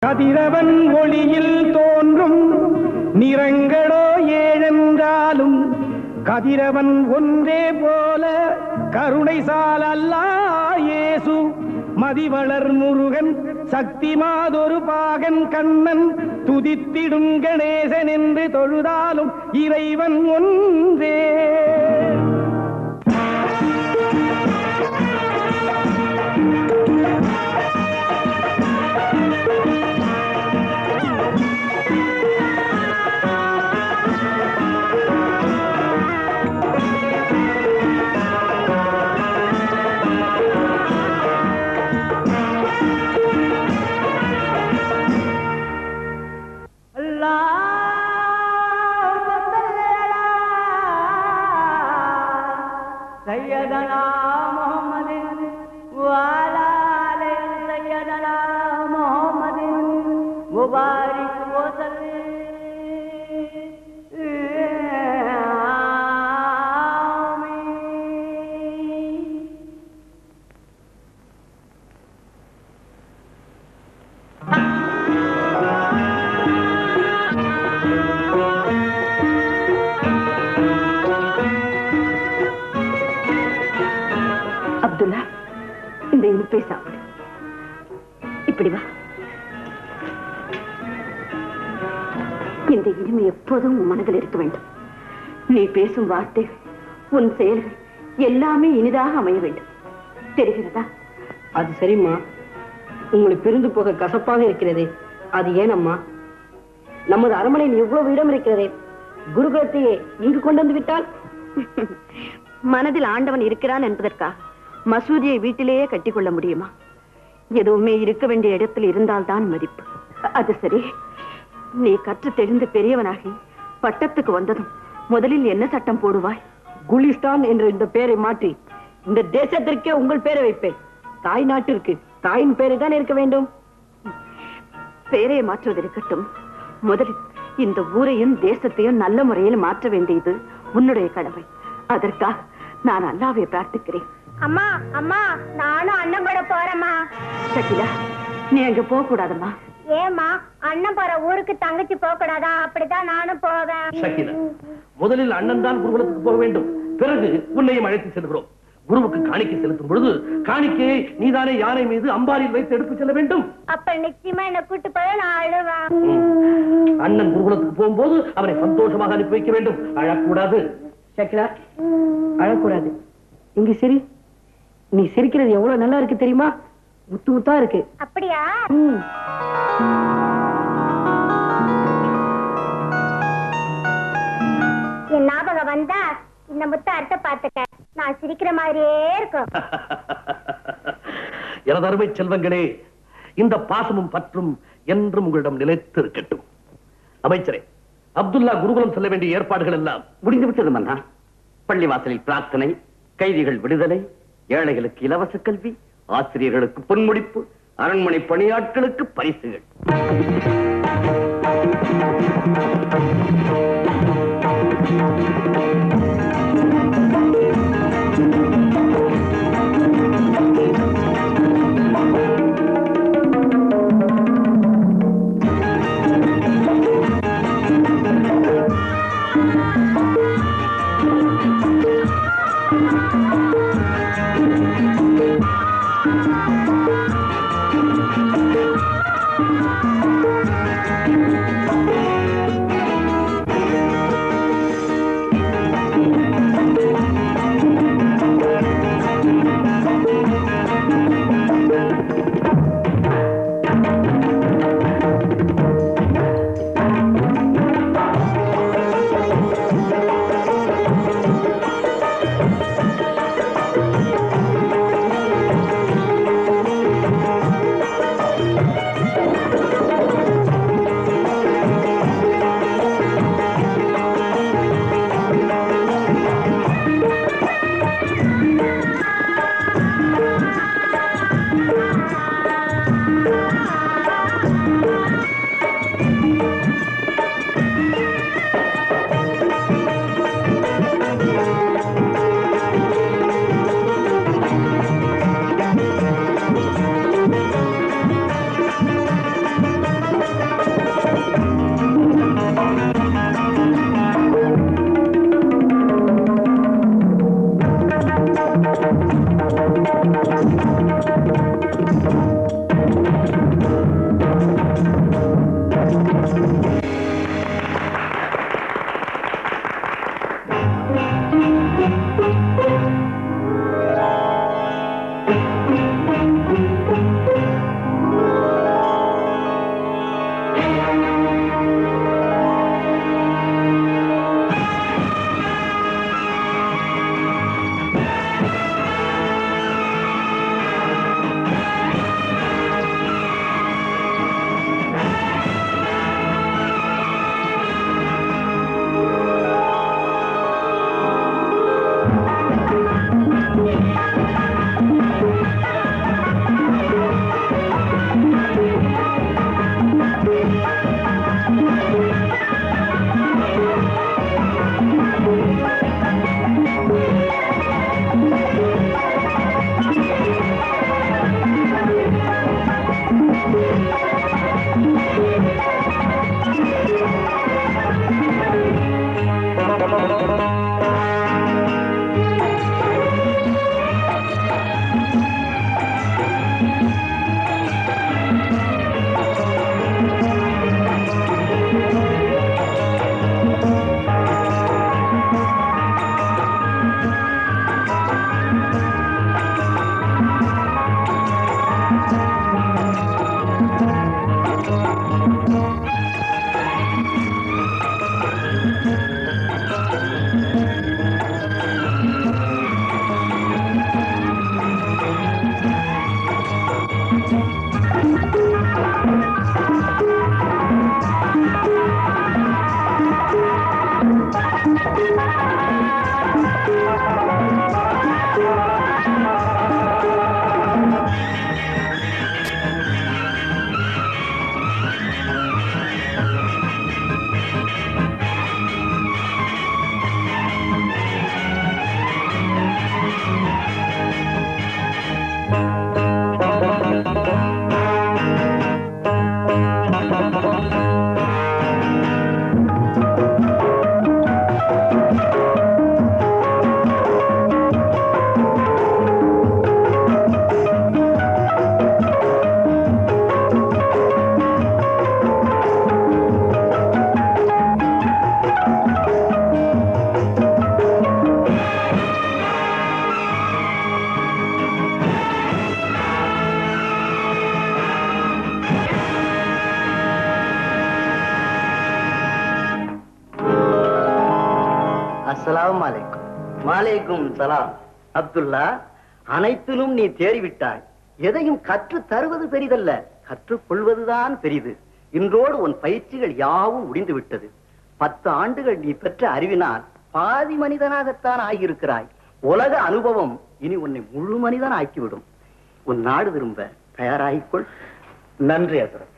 கதிரவன் ஒளியில் தோன்றும் நிறங்களோ ஏழென்றாலும் கதிரவன் ஒன்றே போல கருணை சால் அல்லா இயேசு மதிவளர் முருகன் சக்தி மாதொரு பாகன் கண்ணன் துதித்திடும் கணேசன் என்று தொழுதாலும் இறைவன் ஒன்றே سيدنا محمد وعلى آل سيدنا محمد مبارك وسلم آمين அப்துல்லா இந்த இனிப்பை சாப்பிடு இப்படி வா இந்த இனிமை எப்போதும் உன் மனதில் இருக்க வேண்டும் நீ பேசும் வார்த்தைகள் உன் செயல்கள் எல்லாமே இனிதாக அமைய வேண்டும் தெரிகிறதா அது சரிம்மா உங்களை பிரிந்து போக கசப்பாக இருக்கிறதே அது ஏனம்மா நமது அரண்மனையில் இவ்வளவு இடம் இருக்கிறதே குருகுலத்தையே இங்கு கொண்டு வந்து விட்டால் மனதில் ஆண்டவன் இருக்கிறான் என்பதற்காக மசூதியை வீட்டிலேயே கட்டிக்கொள்ள முடியுமா எதுவுமே இருக்க வேண்டிய இடத்தில் இருந்தால்தான் மதிப்பு அது சரி நீ கற்று தெரிந்து பெரியவனாகி பட்டத்துக்கு வந்ததும் முதலில் என்ன சட்டம் போடுவாய் குலிஸ்தான் என்ற இந்த பெயரை மாற்றி இந்த தேசத்திற்கே உங்கள் பெயரை வைப்பேன் தாய் நாட்டிற்கு தாயின் பெயரை தான் இருக்க வேண்டும் பேரை மாற்றுவது இருக்கட்டும் முதலில் இந்த ஊரையும் தேசத்தையும் நல்ல முறையில் மாற்ற வேண்டியது உன்னுடைய கடமை அதற்காக நான் அல்லாவை பிரார்த்திக்கிறேன் அம்மா அம்மா நானும் அண்ணன் கூட போறேம்மா ஷகிலா நீ அங்க போக கூடாதம்மா ஏம்மா அண்ணன் போற ஊருக்கு தங்கச்சி போக கூடாதா அப்படிதான் நானும் போவேன் ஷக்கிலா முதலில் அண்ணன் தான் குருகுலத்துக்கு போக வேண்டும் பிறகு உன்னையும் அழைத்து செல்கிறோம் குருவுக்கு காணிக்கை செலுத்தும் பொழுது காணிக்கையை நீதானே யானை மீது அம்பாரில் வைத்து எடுத்து செல்ல வேண்டும் அப்ப நிச்சயமா என்ன கூட்டு போய் நான் அழுவேன் ம். அண்ணன் குருகுலத்துக்கு போகும்போது அவனை சந்தோஷமாக அனுப்பி வைக்க வேண்டும் அழக்கூடாது சக்கிலா அழக்கூடாது இங்க சரி நீ சிரிக்கிறது எவ்வளவு நல்லா இருக்கு தெரியுமா முத்து முத்தா இருக்கு அப்படியா ம். என் ஞாபகம் வந்தா இந்த முத்த அர்த்த பாத்துக்க நான் சிரிக்கிற மாதிரியே இருக்கும் எனது அருமை செல்வங்களே இந்த பாசமும் பற்றும் என்றும் உங்களிடம் நிலைத்து இருக்கட்டும் அமைச்சரே அப்துல்லா குருகுலம் செல்ல வேண்டிய ஏற்பாடுகள் எல்லாம் முடிந்து விட்டது மன்னா பள்ளிவாசலில் பிரார்த்தனை கைதிகள் விடுதலை ஏழைகளுக்கு இலவச கல்வி ஆசிரியர்களுக்கு பொன்முடிப்பு அரண்மனை பணியாட்களுக்கு பரிசுகள் அஸ்ஸலாமு அலைக்கும் மாலைக்கும் சலாம் அப்துல்லா அனைத்திலும் நீ தேறிவிட்டாய் எதையும் கற்று தருவது பெரிதல்ல கற்றுக்கொள்வதுதான் பெரிது இன்றோடு உன் பயிற்சிகள் யாவும் முடிந்து விட்டது பத்து ஆண்டுகள் நீ பெற்ற அறிவினால் பாதி மனிதனாகத்தான் ஆகியிருக்கிறாய் உலக அனுபவம் இனி உன்னை முழு மனிதன் ஆக்கிவிடும் உன் நாடு திரும்ப தயாராகிக்கொள் நன்றி அசரத்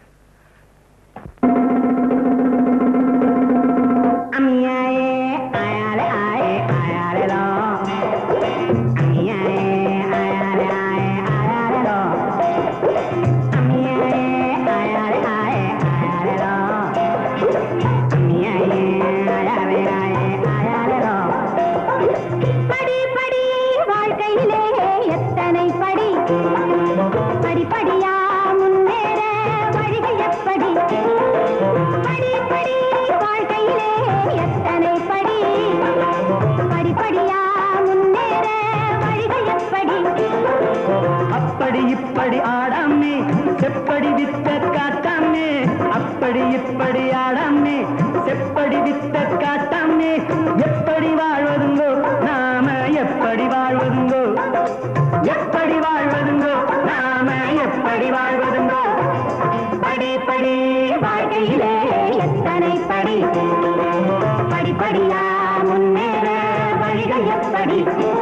படி படி வாழ்க்கையிலே எத்தனை படி படி படியா முன்னேற வழிகள் எப்படி படி படி வாழ்க்கையிலே எத்தனை படி படி படியா முன்னேற வழிகள் எப்படி அப்படி இப்படி ஆடாமே செப்படி வித்த காட்டாமே அப்படி இப்படி ஆடாமே செப்படி வித்த காட்டாமே எப்படி வாழ்வதுங்கோ நாம எப்படி வாழ்வதுங்கோ எப்படி வாழ்வதுங்கோ நாம எப்படி வாழ்வதுங்கோ படி படி வாழ்க்கையிலே எத்தனை படி படி படியா முன்னேற வழிகள் எப்படி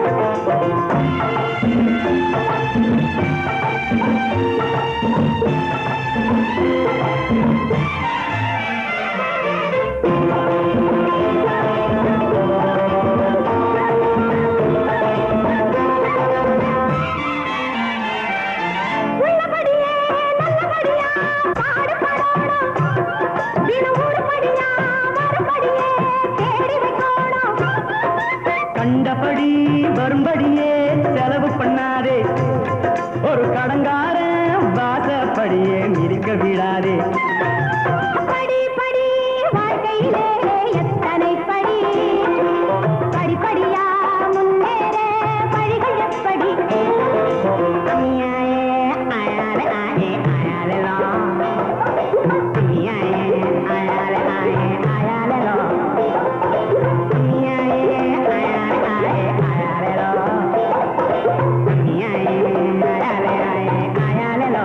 உள்ளபடியே நல்லபடியா பாடுபடணும் தினம் ஒருபடியா மறுபடியே தேடி வைக்கணும் கண்டபடி வரும்படியே செலவு பண்ணாதே ஒரு கடங்காரன் வாசப்படியே மிதிக்க விடாதே படி படி வாழ்க்கையிலே எத்தனை படி படி படியா முன்னேற வழிகள் எப்படி அம்மியாயே, அயாலே, ஆயே, அயாலேலோ. அம்மியாயே, அயாலே, ஆயே, அயாலேலோ. அம்மியாயே, அயாலே, ஆயே, அயாலேலோ. அம்மியாயே, அயாலே, ஆயே, அயாலேலோ.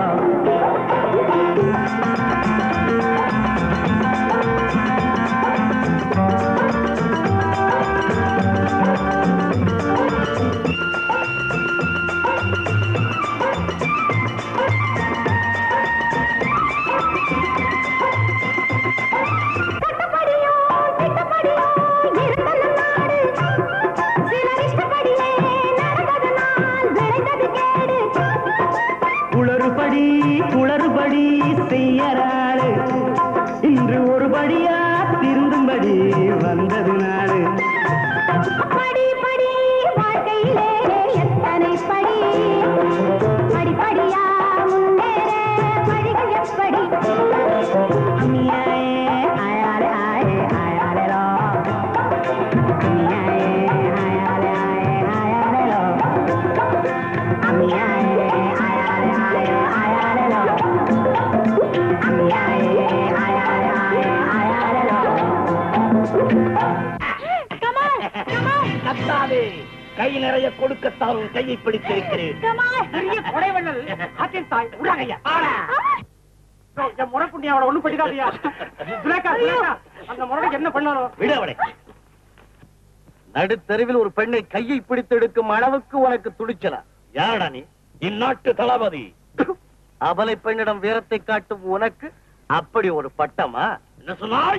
சட்டப்படியோ திட்டப்படியோ இருந்தது நாடு சிலர் இஷ்டப்படியே நடந்ததனால் விளைந்தது கேடு குளறுபடி குளறுபடி செய்யறாரு இன்று ஒரு படியா திருந்தும்படி வந்தது நாடு படி படி வாழ்க்கையிலே எத்தனை படி படி படியா முன்னேற வழிகள் எப்படி அம்மியாயே ஆயாலே ஆயே ஆயாலேலோ அம்மியாயே ஆயாலே ஆயே ஆயாலேலோ அம்மியாயே ஆயாலே ஆயே ஆயாலேலோ அம்மியாயே ஆயாலே ஆயே ஆயாலேலோ கத்தாதே கை நிறைய கொடுக்கத்தான் உன் கையை பிடித்திருக்கிறேன் பெரிய கொடைவள்ளல் ஆற்றின் தாய் உலகையா என் முறைப்புண்ணி அவளை ஒண்ணும் பண்ணிடாதியா சுரேகா சுரேகா அந்த முறைக்கு என்ன பண்ணாலும் விடு அவளை நடுத்தெருவில் ஒரு பெண்ணை கையை பிடித்து எடுக்கும் அளவுக்கு உனக்கு துணிச்சலா யாரடா நீ இந்நாட்டு தளபதி அபலை பெண்ணிடம் வீரத்தை காட்டும் உனக்கு அப்படி ஒரு பட்டமா என்ன சொன்னாய்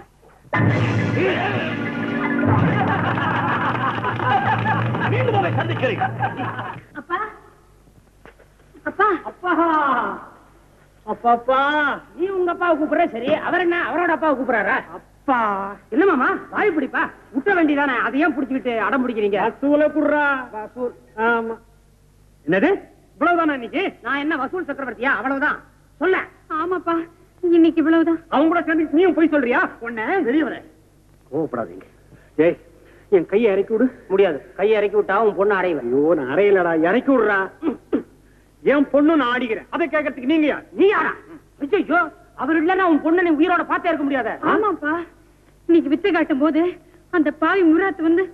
மீண்டும் அவரை சந்திக்கிறேன் அப்பா அப்பா அப்பா அப்பாப்பா நீ உங்க அப்பாவை கூப்பிடுற சரி அவர் என்ன அவரோட அப்பாவை கூப்பிடுறாரா அப்பா என்ன மாமா வாய் பிடிப்பா விட்ட வேண்டியதானே அதையும் புடிச்சுக்கிட்டு அடம் பிடிக்கிறீங்க வசூல குடுறா வசூல் ஆமா என்னது இவ்வளவுதானா இன்னைக்கு நான் என்ன வசூல் சக்கரவர்த்தியா அவ்வளவுதான் சொல்ல ஆமாப்பா இன்னைக்கு இவ்வளவுதான் அவங்க கூட சேர்ந்து நீயும் போய் சொல்றியா உன்ன வெளியவர கோவப்படாதீங்க ஏய் என் கையை இறக்கி விடு முடியாது கையை இறக்கி விட்டா உன் பொண்ணு அறைவன் ஐயோ நான் அறையலடா இறக்கி விடுறா என் பொண்ணு நான் ஆடிக்கிறேன் அதை கேட்கறதுக்கு நீங்க யார் நீ யாரா ஐயோ அவர் இல்லன்னா உன் பொண்ணு நீ உயிரோட பார்த்தே இருக்க முடியாத ஆமாப்பா இன்னைக்கு வித்தை காட்டும் போது அந்த பாவி முராத்து வந்து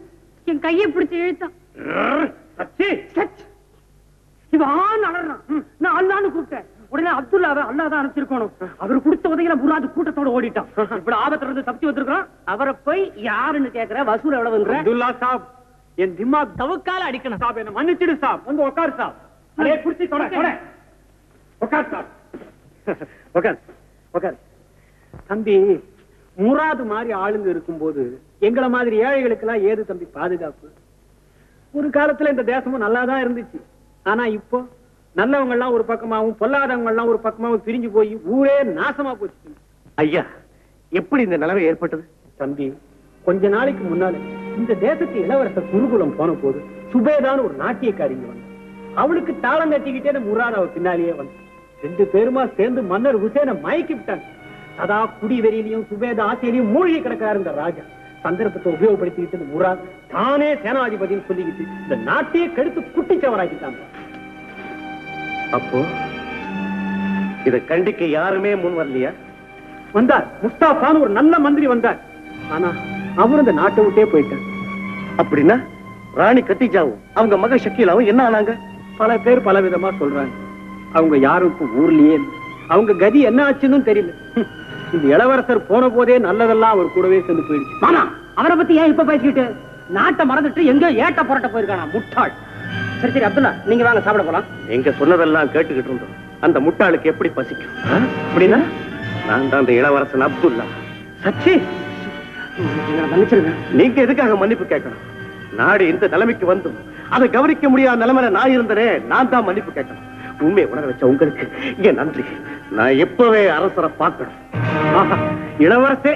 என் கையை பிடிச்சு இழுத்தான் சச்சி, சச். இவன் அலறான். ம், நான் அல்லான்னு கூப்பிட்டேன் உடனே அப்துல்லாவை அல்லா தான் அனுப்பிச்சிருக்கணும் அவர் கொடுத்த உதவியில முராது கூட்டத்தோட ஓடிட்டான் இப்படி ஆபத்துல இருந்து தப்பிச்சு வந்திருக்கான் அவரை போய் யாருன்னு கேக்குற வசூல் எவ்வளவுங்கிற அப்துல்லா சாப் என் திமாக் தவுக்கால அடிக்கணும் சாப் என்ன மன்னிச்சிடு சாப் வந்து உட்கார் சாப் அதே குர்சி தொட தொட உட்கார் சாப் உட்கார் உட்கார் தம்பி முராது மாதிரி ஆளுங்க இருக்கும்போது எங்கள மாதிரி ஏழைகளுக்கு எல்லாம் ஏது தம்பி பாதுகாப்பு ஒரு காலத்துல இந்த தேசமும் நல்லா தான் இருந்துச்சு ஆனா இப்போ நல்லவங்க எல்லாம் ஒரு பக்கமாவும் பொல்லாதவங்க எல்லாம் ஒரு பக்கமாவும் பிரிஞ்சு போய் ஊரே நாசமா போச்சு தம்பி. ஐயா எப்படி இந்த நிலைமை ஏற்பட்டது தம்பி கொஞ்ச நாளைக்கு முன்னால இந்த தேசத்து இளவரசர் குருகுலம் போன போது சுபேதான்னு ஒரு நாட்டியக்காரிங்க வந்தா அவளுக்கு தாளம் தட்டிக்கிட்டே இந்த முராத் அவ பின்னாலேயே வந்து ரெண்டு பேருமா சேர்ந்து மன்னர் ஹுசேனை மயக்கி விட்டாங்க சதா குடி வெறியிலையும் சுபேதா ஆசையிலையும் மூழ்கி கிடக்கிறாரு இந்த ராஜா சந்தர்ப்பத்தை உபயோகப்படுத்திக்கிட்டு இந்த முராத் தானே சேனாதிபதினு சொல்லிக்கிட்டு இந்த நாட்டையே கெடுத்து குட்டிச்சவராக்கிட்டாங்க அப்போ இத கண்டிக்க யாருமே முன் வரலையா வந்தார் முஸ்தாபான்னு ஒரு நல்ல மந்திரி வந்தார் ஆனா அவரும் இந்த நாட்டை விட்டே போயிட்டார் அப்படின்னா ராணி கத்திஜாவும் அவங்க மக ஷக்கீலாவும் என்ன ஆனாங்க பல பேர் பல விதமா சொல்றாங்க அவங்க யாரும் இப்ப ஊர்லயே இல்ல. அவங்க கதி என்ன ஆச்சுன்னு தெரியல ஹம். இந்த இளவரசர் போன போதே நல்லதெல்லாம் அவர் கூடவே சேர்ந்து போயிடுச்சு மாமா அவரை பத்தி ஏன் இப்ப பேசிக்கிட்டு நாட்டை மறந்துட்டு எங்க ஏட்ட புரட்ட போயிருக்கானா முட்டாள் சரி சரி அப்துல்லா நீங்க வாங்க சாப்பிட போலாம் எங்க சொன்னதெல்லாம் கேட்டுக்கிட்டு இருந்தோம் அந்த முட்டாளுக்கு எப்படி பசிக்கும் ஆ? அப்படின்னா நான் தான் அந்த இளவரசன் அப்துல்லா சச்சி எங்களை மன்னிச்சிருங்க நீங்க எதுக்காக மன்னிப்பு கேட்கணும் நாடு இந்த நிலைமைக்கு வந்தும் அதை கவனிக்க முடியாத நிலைமையில நான் இருந்தனே நான் தான் மன்னிப்பு கேட்கணும் உண்மையை உணர வச்ச உங்களுக்கு என் நன்றி நான் எப்பவே அரசரை பார்க்கணும் ஆஹா, இளவரசே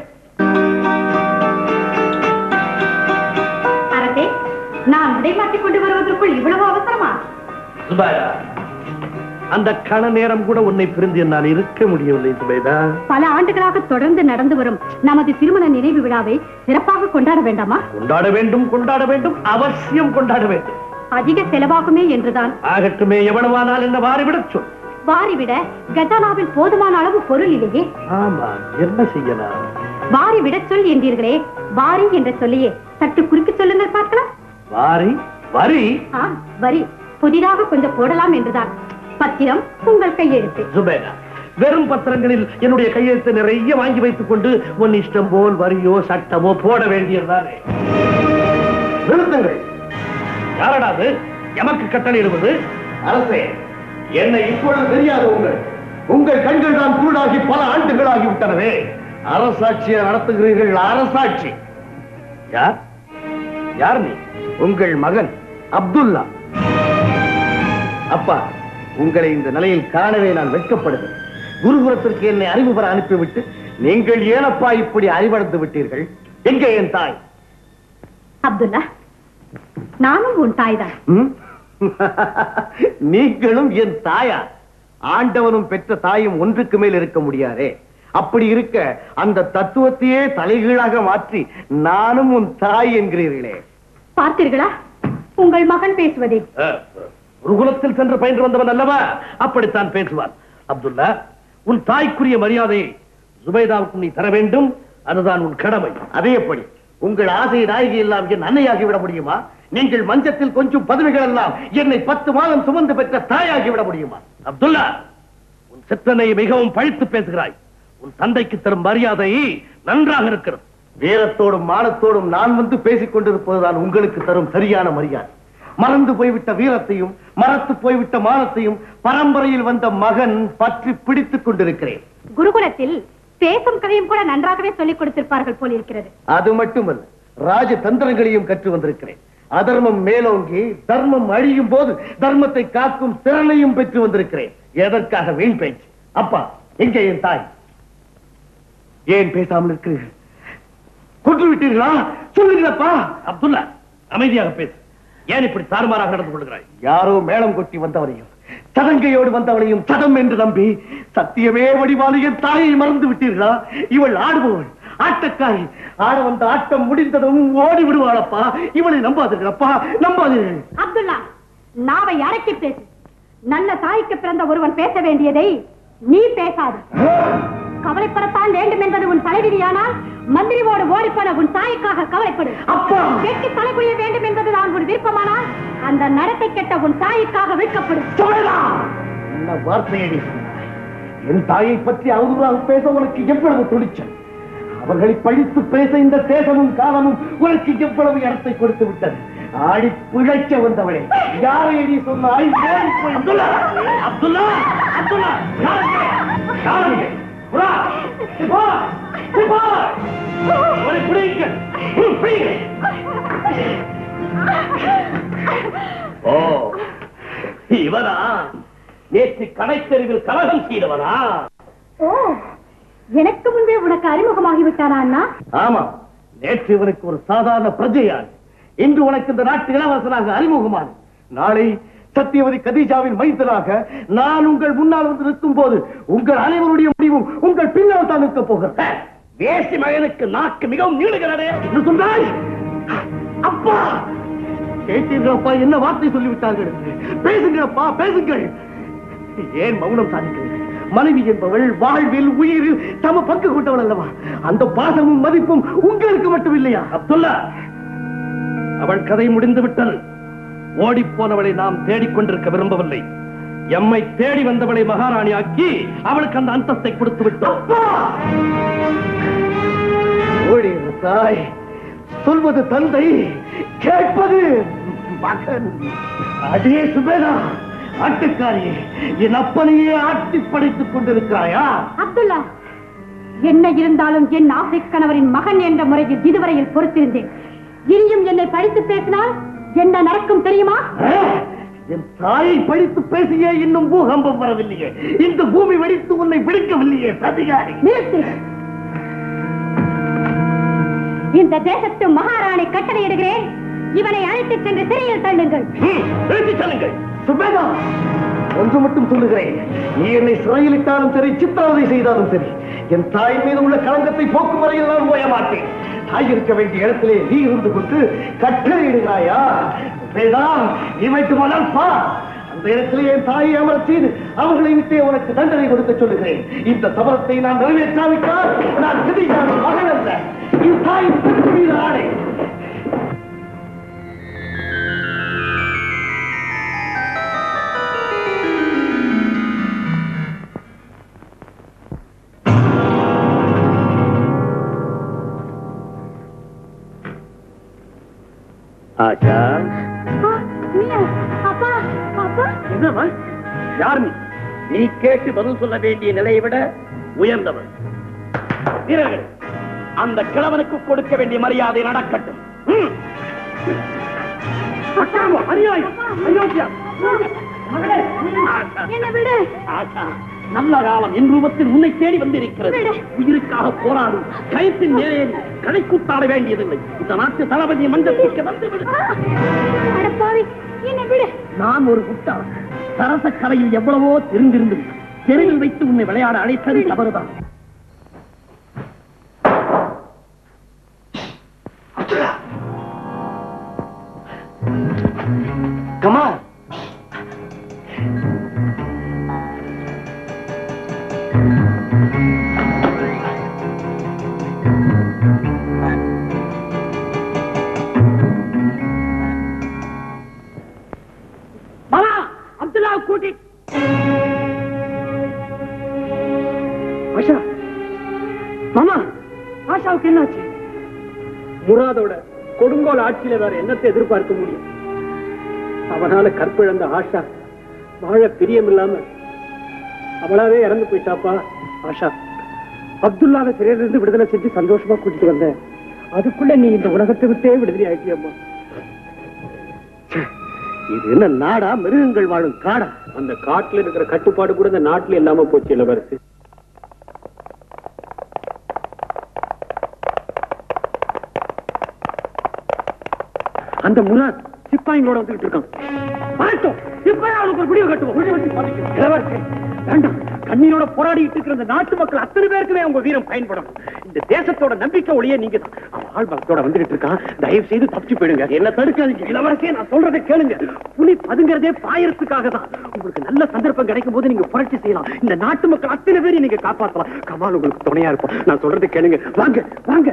அரசே நான் விடை மாற்றிக் கொண்டு வருவதற்குள் இவ்வளவு அவசரமா சுபேதா அந்த கண நேரம் கூட உன்னை பிரிந்து என்னால் இருக்க முடியவில்லை சுபேதா பல ஆண்டுகளாக தொடர்ந்து நடந்து வரும் நமது திருமண நினைவு விழாவை சிறப்பாக கொண்டாட வேண்டாமா கொண்டாட வேண்டும் கொண்டாட வேண்டும் அவசியம் கொண்டாட வேண்டும் அதிக செலவாகுமே என்றுதான் ஆகட்டுமே எவ்வளவானால் என்ன மாறிவிடச் சொல் வாரிவிட கஜானாவில் போதுமான அளவு பொருள் இல்லையே ஆமா என்ன செய்யலாம் வாரி விடச் சொல் என்றீர்களே வாரி என்ற சொல்லையே சற்று குறுக்கி சொல்லுங்கள் பார்க்கலாம் வாரி வரி ஆ வரி புதிதாக கொஞ்சம் போடலாம் என்றுதான் பத்திரம் உங்கள் கையெழுத்து சுபேதா வெறும் பத்திரங்களில் என்னுடைய கையெழுத்து நிறைய வாங்கி வைத்துக் கொண்டு உன் இஷ்டம் போல் வரியோ சட்டமோ போட வேண்டியதுதானே நிறுத்துங்கள் யாரடா அது எமக்கு கட்டளையிடுவது அரசே என்னை இப்பொழுது தெரியாது உங்கள் உங்கள் கண்கள் தான் குருடாகி பல ஆண்டுகளாகி விட்டனவே அரசாட்சியை நடத்துகிறீர்கள் அரசாட்சி யார் யார் நீ உங்கள் மகன் அப்துல்லா அப்பா உங்களை இந்த நிலையில் காணவே நான் வெட்கப்படுகிறேன் குருகுலத்திற்கு என்னை அறிவு பெற அனுப்பிவிட்டு நீங்கள் ஏனப்பா இப்படி அறிவடைந்து விட்டீர்கள் எங்கே என் தாய் அப்துல்லா நானும் உன் தாய்தான் ம்? நீங்களும் என் தாயா ஆண்டவனும் பெற்ற தாயும் ஒன்றுக்கு மேல் இருக்க முடியாதே அப்படி இருக்க அந்த தத்துவத்தையே தலைகீழாக மாற்றி நானும் உன் தாய் என்கிறீர்களே பார்த்தீர்களா உங்கள் மகன் பேசுவதை குருகுலத்தில் சென்று பயின்று வந்தவன் அல்லவா அப்படித்தான் பேசுவான் அப்துல்லா உன் தாய்க்குரிய மரியாதையை சுபைதாவுக்கு நீ தர வேண்டும் அதுதான் உன் கடமை அதே எப்படி உங்கள் ஆசை நாயகி எல்லாம் என் அன்னையாகி விட முடியுமா நீங்கள் மஞ்சத்தில் கொஞ்சம் பதவிகள் எல்லாம் என்னை பத்து மாதம் சுமந்து பெற்ற தாயாகி விட முடியுமா அப்துல்லா உன் சித்தனை மிகவும் பழித்து பேசுகிறாய் உன் தந்தைக்கு தரும் மரியாதை நன்றாக இருக்கிறது வீரத்தோடும் மானத்தோடும் நான் வந்து பேசிக் கொண்டிருப்பதுதான் உங்களுக்கு தரும் சரியான மரியாதை மறந்து போய்விட்ட வீரத்தையும் மறத்து போய்விட்ட மானத்தையும் பரம்பரையில் வந்த மகன் பற்றி பிடித்துக் கொண்டிருக்கிறேன் குருகுலத்தில் பேசும் கதையும் கூட நன்றாகவே சொல்லிக் கொடுத்திருப்பார்கள் போல் இருக்கிறது அது மட்டுமல்ல ராஜ தந்திரங்களையும் கற்று வந்திருக்கிறேன் அதர்மம் மேலோங்கி தர்மம் அழியும் போது தர்மத்தை காக்கும் திறனையும் பெற்று வந்திருக்கிறேன் எதற்காக வீண் பேச்சு அப்பா எங்கே என் தாய் ஏன் பேசாமல் இருக்கிறீர்கள் கொன்று விட்டீர்களா சொல்லுங்களப்பா அப்துல்லா அமைதியாக பேசு ஏன் இப்படி தாறுமாறாக நடந்து கொள்கிறாய் யாரோ மேளம் கொட்டி வந்தவனையும் சதங்கையோடு வந்தவனையும் சதம் என்று நம்பி சத்தியமே வடிவான என் தாயை மறந்து விட்டீர்களா இவள் ஆடுபவள் ஆட்டக்காரி ஆட வந்த ஆட்டம் முடிந்ததும் ஓடி விடுவாளப்பா இவளை நம்பாதீர்களப்பா நம்பாதீர்கள் அப்துல்லா நாவை அடக்கி பேசு நல்ல தாய்க்கு பிறந்த ஒருவன் பேச வேண்டியதை நீ பேசாது கவலைப்படத்தான் வேண்டும் என்பது உன் தலைவிதியானால் மந்திரிவோடு ஓடிப்போன உன் தாய்க்காக கவலைப்படு அப்பா! வெட்டி தலை குய்ய வேண்டும் என்பதுதான் உன் விருப்பமானால் அந்த நடத்தை கெட்ட உன் தாய்க்காக விற்கப்படும் என்ன வார்த்தையடி சொன்னாய்? என் தாயை பற்றி அவதூறாக பேச உனக்கு எவ்வளவு துணிச்சல் அவர்களை பழித்து பேச இந்த தேசமும் காலமும் உனக்கு எவ்வளவு இடத்தை கொடுத்து விட்டது ஆடி பிழைக்க வந்தவளே யாரை நீ சொன்னாய் ஓடி போய் அப்துல்லா அப்துல்லா அப்துல்லா யாருங்க? யாருங்க? புறா, சிப்பா, சிப்பா. அவரை பிடிங்க. ம், பிடிங்க. ஓ இவனா நேற்று கடைத்தெருவில் கலகம் செய்தவனா ஓ எனக்கு முன்பே உனக்கு அறிமுகமாகி விட்டானா அண்ணா ஆமா நேற்று இவனுக்கு ஒரு சாதாரண பிரஜையான் இன்று உனக்கு இந்த நாட்டு இளவரசனாக அறிமுகமான நாளை சத்தியவதி கதீஜாவின் மைந்தனாக நான் உங்கள் முன்னால் வந்து நிற்கும் போது உங்கள் அனைவருடைய முடிவும் உங்கள் பின்னால் தான் நிற்க போகிறேன் வேசி மகனுக்கு நாக்கு மிகவும் நீளுகிறதே என்று சொன்னாய் அப்பா கேட்டீர்களப்பா என்ன வார்த்தை சொல்லிவிட்டார்கள் பேசுங்களப்பா பேசுங்கள் ஏன் மௌனம் சாதிக்கிறீர்கள் மனைவி என்பவள் வாழ்வில் உயிரில் சம பங்கு கொண்டவள் அல்லவா அந்த பாசமும் மதிப்பும் உங்களுக்கு மட்டும் இல்லையா அப்துல்லா அவள் கதை முடிந்து விட்டது ஓடிப் போனவளை நாம் தேடிக்கொண்டிருக்க விரும்பவில்லை எம்மை தேடி வந்தவளை மகாராணி ஆக்கி அவளுக்கு அந்த அந்தஸ்தை கொடுத்து விட்டோம் ஓடி இரு தாய் சொல்வது தந்தை கேட்பது மகன் அடே சுபேதா ஆட்டுக்காரி என் அப்பனையே ஆட்டி படைத்துக் கொண்டிருக்கிறாயா அப்துல்லா என்ன இருந்தாலும் என் ஆசை கணவரின் மகன் என்ற முறையில் இதுவரையில் பொறுத்திருந்தேன் இனியும் என்னை படித்து பேசினால் என்ன நடக்கும் தெரியுமா ஆ? என் தாயை படித்து பேசியே இன்னும் பூகம்பம் வரவில்லையே இந்த பூமி வெடித்து உன்னை பிடிக்கவில்லையே சதிகாரி நிறுத்து இந்த தேசத்து மகாராணி கட்டளையிடுகிறேன் இவனை அழைத்துச் சென்று சிறையில் தள்ளுங்கள் ம், நிறுத்திச் செல்லுங்கள் சுபேதா ஒன்று மட்டும் சொல்லுகிறேன் நீ என்னை சிறையிலிட்டாலும் சரி சித்திரவதை செய்தாலும் சரி என் தாய் மீது உள்ள களங்கத்தை போக்கும் வரையில் நான் ஓய மாட்டேன் தாய் இருக்க வேண்டிய இடத்திலே நீ இருந்து கொண்டு கட்டளையிடுகிறாயா சுபேதா நீ வைத்து மணல் பா அந்த இடத்திலே என் தாயை அமரச் செய்து அவர்களை விட்டே உனக்கு தண்டனை கொடுக்க சொல்லுகிறேன் இந்த சபலத்தை நான் நிறைவேற்றாவிட்டால் நான் சிதையான மகன் அல்ல என் தாய் மீது ஆணை ஆஷா அப்பா அப்பா என்னவா யார் நீ நீ கேட்டு பதில் சொல்ல வேண்டிய நிலையை விட உயர்ந்தவன் வீரர்கள் அந்த கிழவனுக்கு கொடுக்க வேண்டிய மரியாதை நடக்கட்டும் ம். அக்கிரமம், அநியாயம், அயோக்கியம். மகளே, ஆஷா, என்ன விடு ஆஷா, நல்ல காலம் என் ரூபத்தில் உன்னை தேடி வந்திருக்கிறது உயிருக்காக போராடும் கயத்தின் மேலே கடை கூத்தாட வேண்டியதில்லை இந்த நாட்டு தளபதி மஞ்சத்திற்கு வந்து விடு அடப்பாவி என்ன விடு நான் ஒரு முட்டாள் சரச கலையில் எவ்வளவோ தெரிந்திருந்தும் தெருவில் வைத்து உன்னை விளையாட அழைத்தது தவறுதான் கமால் மாமா அப்துல்லா கூட்டி ஆஷா மாமா ஆஷாவுக்கு என்னாச்சு முராதோட கொடுங்கோல் ஆட்சியில வேற என்னத்தை எதிர்பார்க்க முடியும் அவனால கற்பிழந்த ஆஷா வாழ பிரியமில்லாம அவளாவே இறந்து போயிட்டாப்பா ஆஷா அப்துல்லாவை சிறையிலிருந்து விடுதலை செஞ்சு சந்தோஷமா கூட்டிட்டு வந்தேன் அதுக்குள்ள நீ இந்த உலகத்தை விட்டே விடுதலை ஆயிட்டியம்மா இது என்ன நாடா மிருகங்கள் வாழும் காடா அந்த காட்டுல இருக்கிற கட்டுப்பாடு கூட இந்த நாட்டுல இல்லாம போச்சு இளவரசு அந்த முராத் சிப்பாய்களோட வந்துகிட்டு இருக்கான் வரட்டும் இப்ப அவனுக்கு ஒரு முடிவு கட்டுவோம் முடிவு கட்டி பாத்துக்கலாம். இளவரசே வேண்டாம் கண்ணீரோட போராடிட்டு இருக்கிற இந்த நாட்டு மக்கள் அத்தனை பேருக்குமே உங்க வீரம் பயன்படும் இந்த தேசத்தோட நம்பிக்கை ஒளியே நீங்க தான் அவன் ஆள் பக்தோட வந்துகிட்டு இருக்கான் தயவு செய்து தப்பிச்சு போயிடுங்க என்ன தடுக்காதீங்க இளவரசியே நான் சொல்றதை கேளுங்க புலி பதுங்கிறதே பாயறதுக்காக தான் உங்களுக்கு நல்ல சந்தர்ப்பம் கிடைக்கும் போது நீங்க புரட்சி செய்யலாம் இந்த நாட்டு மக்கள் அத்தனை பேரையும் நீங்க காப்பாற்றலாம் கமால் உங்களுக்கு துணையா இருப்போம் நான் சொல்றதை கேளுங்க வாங்க வாங்க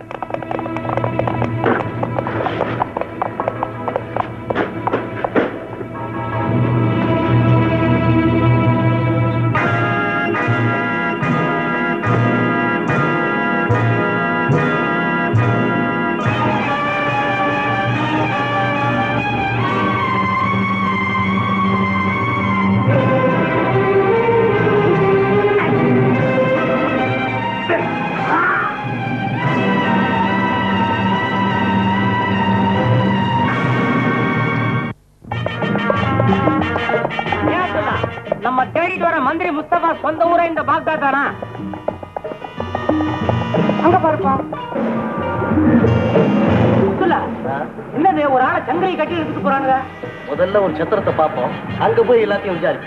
நம்ம தேடிட்டு வர மந்திரி முஸ்தபா சொந்த ஊரே இந்த பாக்தா தானா அங்க பாருப்பா அப்துல்லா, என்னது ஒரு ஆளை சங்கிலி கட்டி எடுத்துட்டு போறாங்க முதல்ல ஒரு சத்திரத்தை பார்ப்போம் அங்க போய் எல்லாத்தையும் விசாரி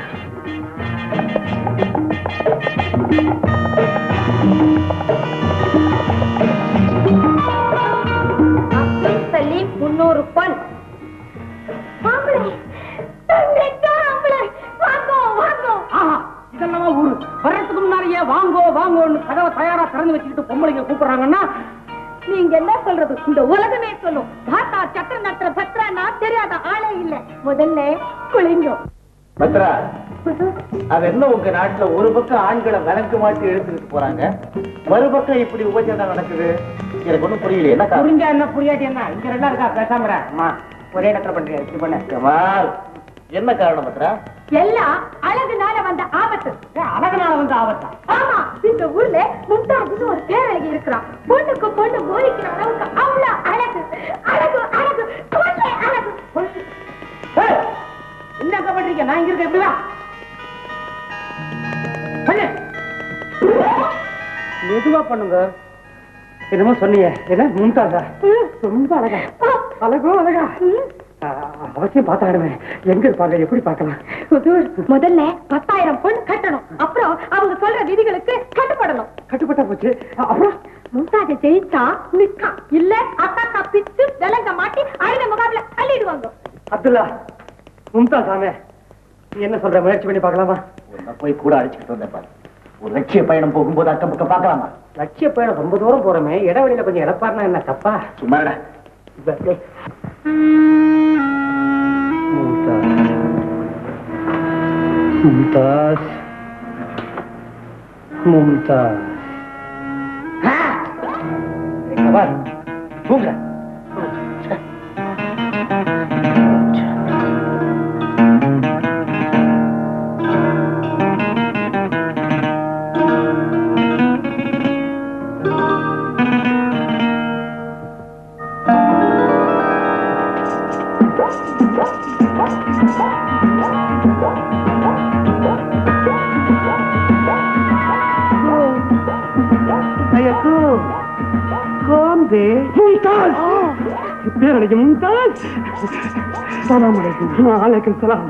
அப்துல் சலீம் முன்னூறு பொன் ஆம்பளை தங்கைக்கா ஆம்பளை வாங்கோ வாங்கோ ஆஹா இதெல்லாம் ஊரு வர்றதுக்கு முன்னாடியே வாங்கோ வாங்கோன்னு கதவை தயாரா திறந்து வச்சுக்கிட்டு பொம்பளைங்க கூப்பிடுறாங்கன்னா நீங்க என்ன சொல்றது இந்த உலகமே சொல்லும் பாத்தா சக்கர நட்டுற பத்ரானா தெரியாத ஆளே இல்ல முதல்ல குளிங்கோ பத்ரா அது என்ன உங்க நாட்டுல ஒரு பக்கம் ஆண்களை விளக்கு மாட்டி எடுத்துட்டு போறாங்க மறுபக்கம் இப்படி உபச்சாரம் நடக்குது எனக்கு ஒண்ணும் புரியல என்ன காரணம்? புரிஞ்சா என்ன புரியாட்டி என்ன இங்க ரெண்டா இருக்கா பேசாம இரு. அம்மா ஒரே இடத்துல பண்றீங்க இப்படி பண்ண கமால் என்ன காரணம் பத்ரா எல்லாம் அழகுனால வந்த ஆபத்து அழகனால வந்து ஆபத்தா ஆமா இந்த ஊர்ல மும்தாஜ்னு ஒரு பேரழகி இருக்கிறான் பொண்ணுக்கு பொண்ணு மோதிக்கிற அளவுக்கு அவ்வளவு அழகு அழகு அழகு கொள்ளை அழகு ஏய், என்னக்கா பண்றீங்க நான் இங்க இருக்கேன் எப்படிவா பண்ணு மெதுவா பண்ணுங்க என்னமோ சொன்னீங்க என்ன மும்தாஜா ரொம்ப அழகா அழகோ அழகா ஆ, அவசியம் பார்த்தாடுமே எங்க இருப்பாங்க எப்படி பார்க்கலாம் ஹுதூர், முதல்ல பத்தாயிரம் பொண்ணு கட்டணும் அப்புறம் அவங்க சொல்ற விதிகளுக்கு கட்டுப்படணும் கட்டுப்பட்டா போச்சு அ- அப்புறம் மும்தாஜ ஜெயிச்சா நிக்கா இல்ல அக்கா தப்பிச்சு விலங்க மாட்டி அழுத முகாமில தள்ளிடுவாங்க அப்துல்லா மும்தாஜ் சாமே நீ என்ன சொல்ற முயற்சி பண்ணி பார்க்கலாமா உன்னை போய் கூட அழைச்சிட்டு வந்தேன் பாரு ஒரு லட்சிய பயணம் போகும்போது அக்கம் பக்கம் பார்க்கலாமா லட்சிய பயணம் ரொம்ப தூரம் போறோமே இடைவெளியில கொஞ்சம் இழப்பாருனா என்ன தப்பா சும்மாடா மும்தாஜ் மும்தாஜ் தூங்குற காந்தே மும்தாஜ் பேரழைக்கு மும்தாஜ் சலாம் அலைக்கும் அலைக்கும் சலாம்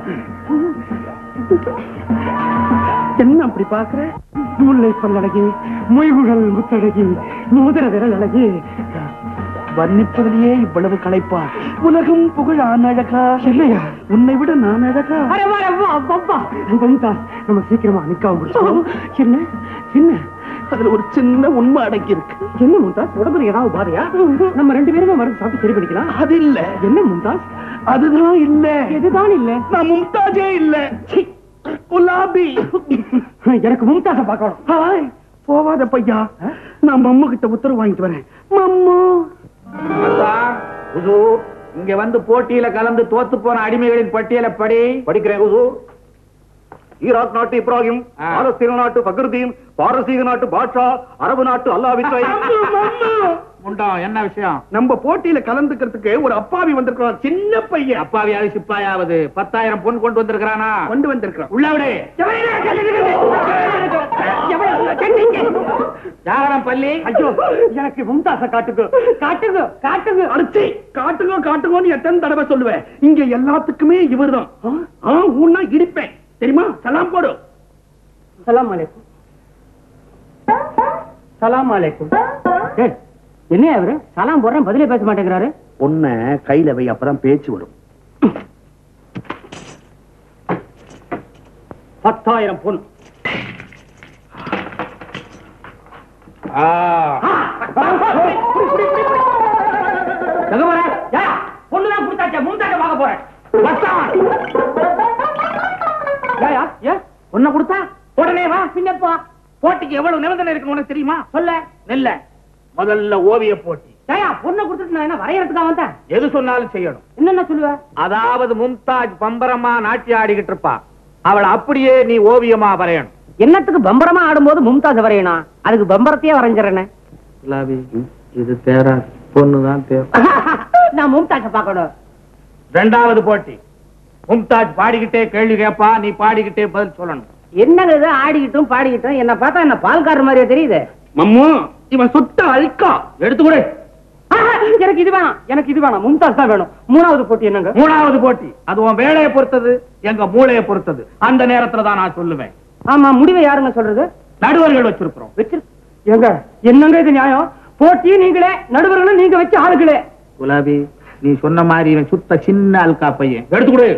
என்ன அப்படி பாக்குற முல்லை பல்லழகி மொய்குழல் முத்தழகி மோதிர விரல் அழகி வர்ணிப்பதிலேயே இவ்வளவு களைப்பா உலகம் புகழான் அழகா இல்லையா உன்னை விட நான் அழகா மும்தாஜ் நம்ம சீக்கிரமா நிக்காம முடிச்சோம் என்ன என்ன அதுல ஒரு சின்ன உண்மை அடங்கி இருக்கு என்ன மும்தாஸ் உடம்புல ஏதாவது பாதையா நம்ம ரெண்டு பேருமே மருந்து சாப்பிட்டு சரி பண்ணிக்கலாம் அது இல்ல என்ன மும்தாஸ் அதுதான் இல்ல எதுதான் இல்ல நான் மும்தாஜே இல்ல சீ, குலாபி எனக்கு மும்தாஸ பார்க்கணும் ஹாய் போவாத பையா நான் மம்மு கிட்ட உத்தரவு வாங்கிட்டு வரேன் மம்மு ஹுசூர் இங்க வந்து போட்டியில கலந்து தோத்து போன அடிமைகளின் பட்டியலை படி படிக்கிறேன் ஹுசூர் ஈராக் நாட்டு இப்ராஹிம் ஆ. பாலஸ்தீன நாட்டு பக்ருதீன் பாரசீக நாட்டு பாட்ஷா அரபு நாட்டு அல்லாவித்வை முண்டம் என்ன விஷயம் நம்ம போட்டியில கலந்துக்கிறதுக்கு ஒரு அப்பாவி வந்திருக்கிறான் சின்ன பையன் அப்பாவியாவது சிப்பாயாவது பத்தாயிரம் பொன் கொண்டு வந்திருக்கிறானா கொண்டு வந்திருக்கிறான் உள்ள விடு ஜாகரம் பள்ளி ஐயோ எனக்கு மும்தாச காட்டுங்க காட்டுங்க காட்டுங்க அடிச்சி காட்டுங்க காட்டுங்கன்னு எத்தனை தடவை சொல்லுவேன் இங்க எல்லாத்துக்குமே இவர்தான் ஆ, ஆ ஊன்னா இடிப்பேன் தெரியுமா சலாம் போடு சலாம் அலைக்கும் சலாம் அலைக்கும் ஏய், என்ன அவரு சலாம் போடுறேன் பதிலே பேச மாட்டேங்கிறாரு பொண்ண கையில வை அப்பதான் பேச்சு வரும் பத்தாயிரம் பொன் எங்க போற? யா, பொண்ணுதான் கொடுத்தாச்சே, முந்தாட்ட பார்க்க போறேன். வர்த்தான். ஏயா, ஏ, பொண்ணை கொடுத்தா உடனே வா பின்னப்பா போட்டிக்கு எவ்வளவு நிபந்தனை இருக்கு உனக்கு தெரியுமா சொல்ல நெல்ல முதல்ல ஓவிய போட்டி ஏயா பொண்ணை கொடுத்துட்டு நான் என்ன வரையறதுக்கா வந்தேன் எது சொன்னாலும் செய்யணும் என்னென்ன சொல்லுவ அதாவது மும்தாஜ் பம்பரமா நாட்டியம் ஆடிக்கிட்டு இருப்பா அவளை அப்படியே நீ ஓவியமா வரையணும் என்னத்துக்கு பம்பரமா ஆடும்போது மும்தாஜ் வரையணும் அதுக்கு பம்பரத்தையே வரைஞ்சிடறேன் இது தேரா பொண்ணுதான் தேவை நான் மும்தாஜ பார்க்கணும் ரெண்டாவது போட்டி மும்தாஜ் பாடிக்கிட்டே கேள்வி கேப்பா நீ பாடிக்கிட்டே பதில் சொல்லணும் என்னங்க இது ஆடிக்கிட்டும் பாடிக்கிட்டும் என்ன பார்த்தா என்ன பால்காரர் மாதிரியே தெரியுது மம்மு இவன் சுத்த அழிக்கா எடுத்து கொடு ஆஹா, எனக்கு இது வேணாம் எனக்கு இது வேணாம் மும்தாஜ் தான் வேணும் மூணாவது போட்டி என்னங்க மூணாவது போட்டி அது உன் வேலையை பொறுத்தது எங்க மூளையை பொறுத்தது அந்த நேரத்துல தான் நான் சொல்லுவேன் ஆமா முடிவை யாருங்க சொல்றது நடுவர்கள் வச்சிருக்கிறோம் வச்சிரு ஏங்க என்னங்க இது நியாயம் போட்டி நீங்களே நடுவர்களும் நீங்க வச்சு ஆளுகளே குலாபி நீ சொன்ன மாதிரி இவன் சுத்த சின்ன அல்கா பையன் எடுத்து கொடு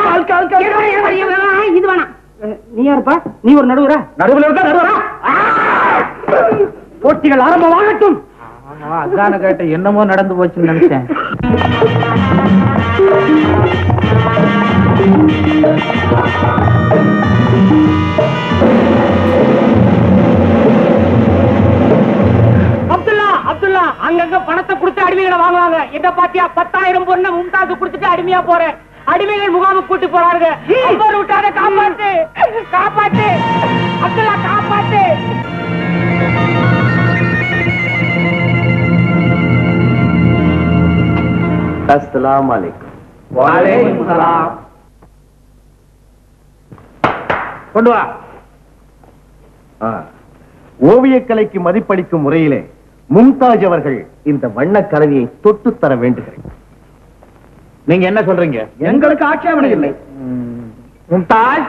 இது வேணாம் அஹ், நீ யாருப்பா நீ ஒரு நடுவரா நடுவுல இருக்க நடுவரா போட்டிகள் ஆரம்பமாகட்டும் அதான கேட்ட என்னமோ நடந்து போச்சுன்னு நினைச்சேன் அப்துல்லா அப்துல்லா அங்கங்க பணத்தை கொடுத்து அடிமைகளை வாங்குவாங்க என்ன பாத்தியா பத்தாயிரம் பொண்ணு மும்தாக்கு கொடுத்துட்டு அடிமையா போறேன் அடிமைகள் முகாமுக்கு கூட்டி போறாங்க அம்பர் விட்டாத காப்பாத்து காப்பாத்து அப்துல்லா காப்பாத்து அஸ்ஸலாமு அலைக்கும் வலைக்கும் சலாம். கொண்டு வா ஓவியக்கலைக்கு மதிப்பளிக்கும் முறையிலே மும்தாஜ் அவர்கள் இந்த வண்ணக் கலவையை தொட்டு தர வேண்டுகிறேன் நீங்க என்ன சொல்றீங்க எங்களுக்கு ஆட்சேபனை இல்லை மும்தாஜ்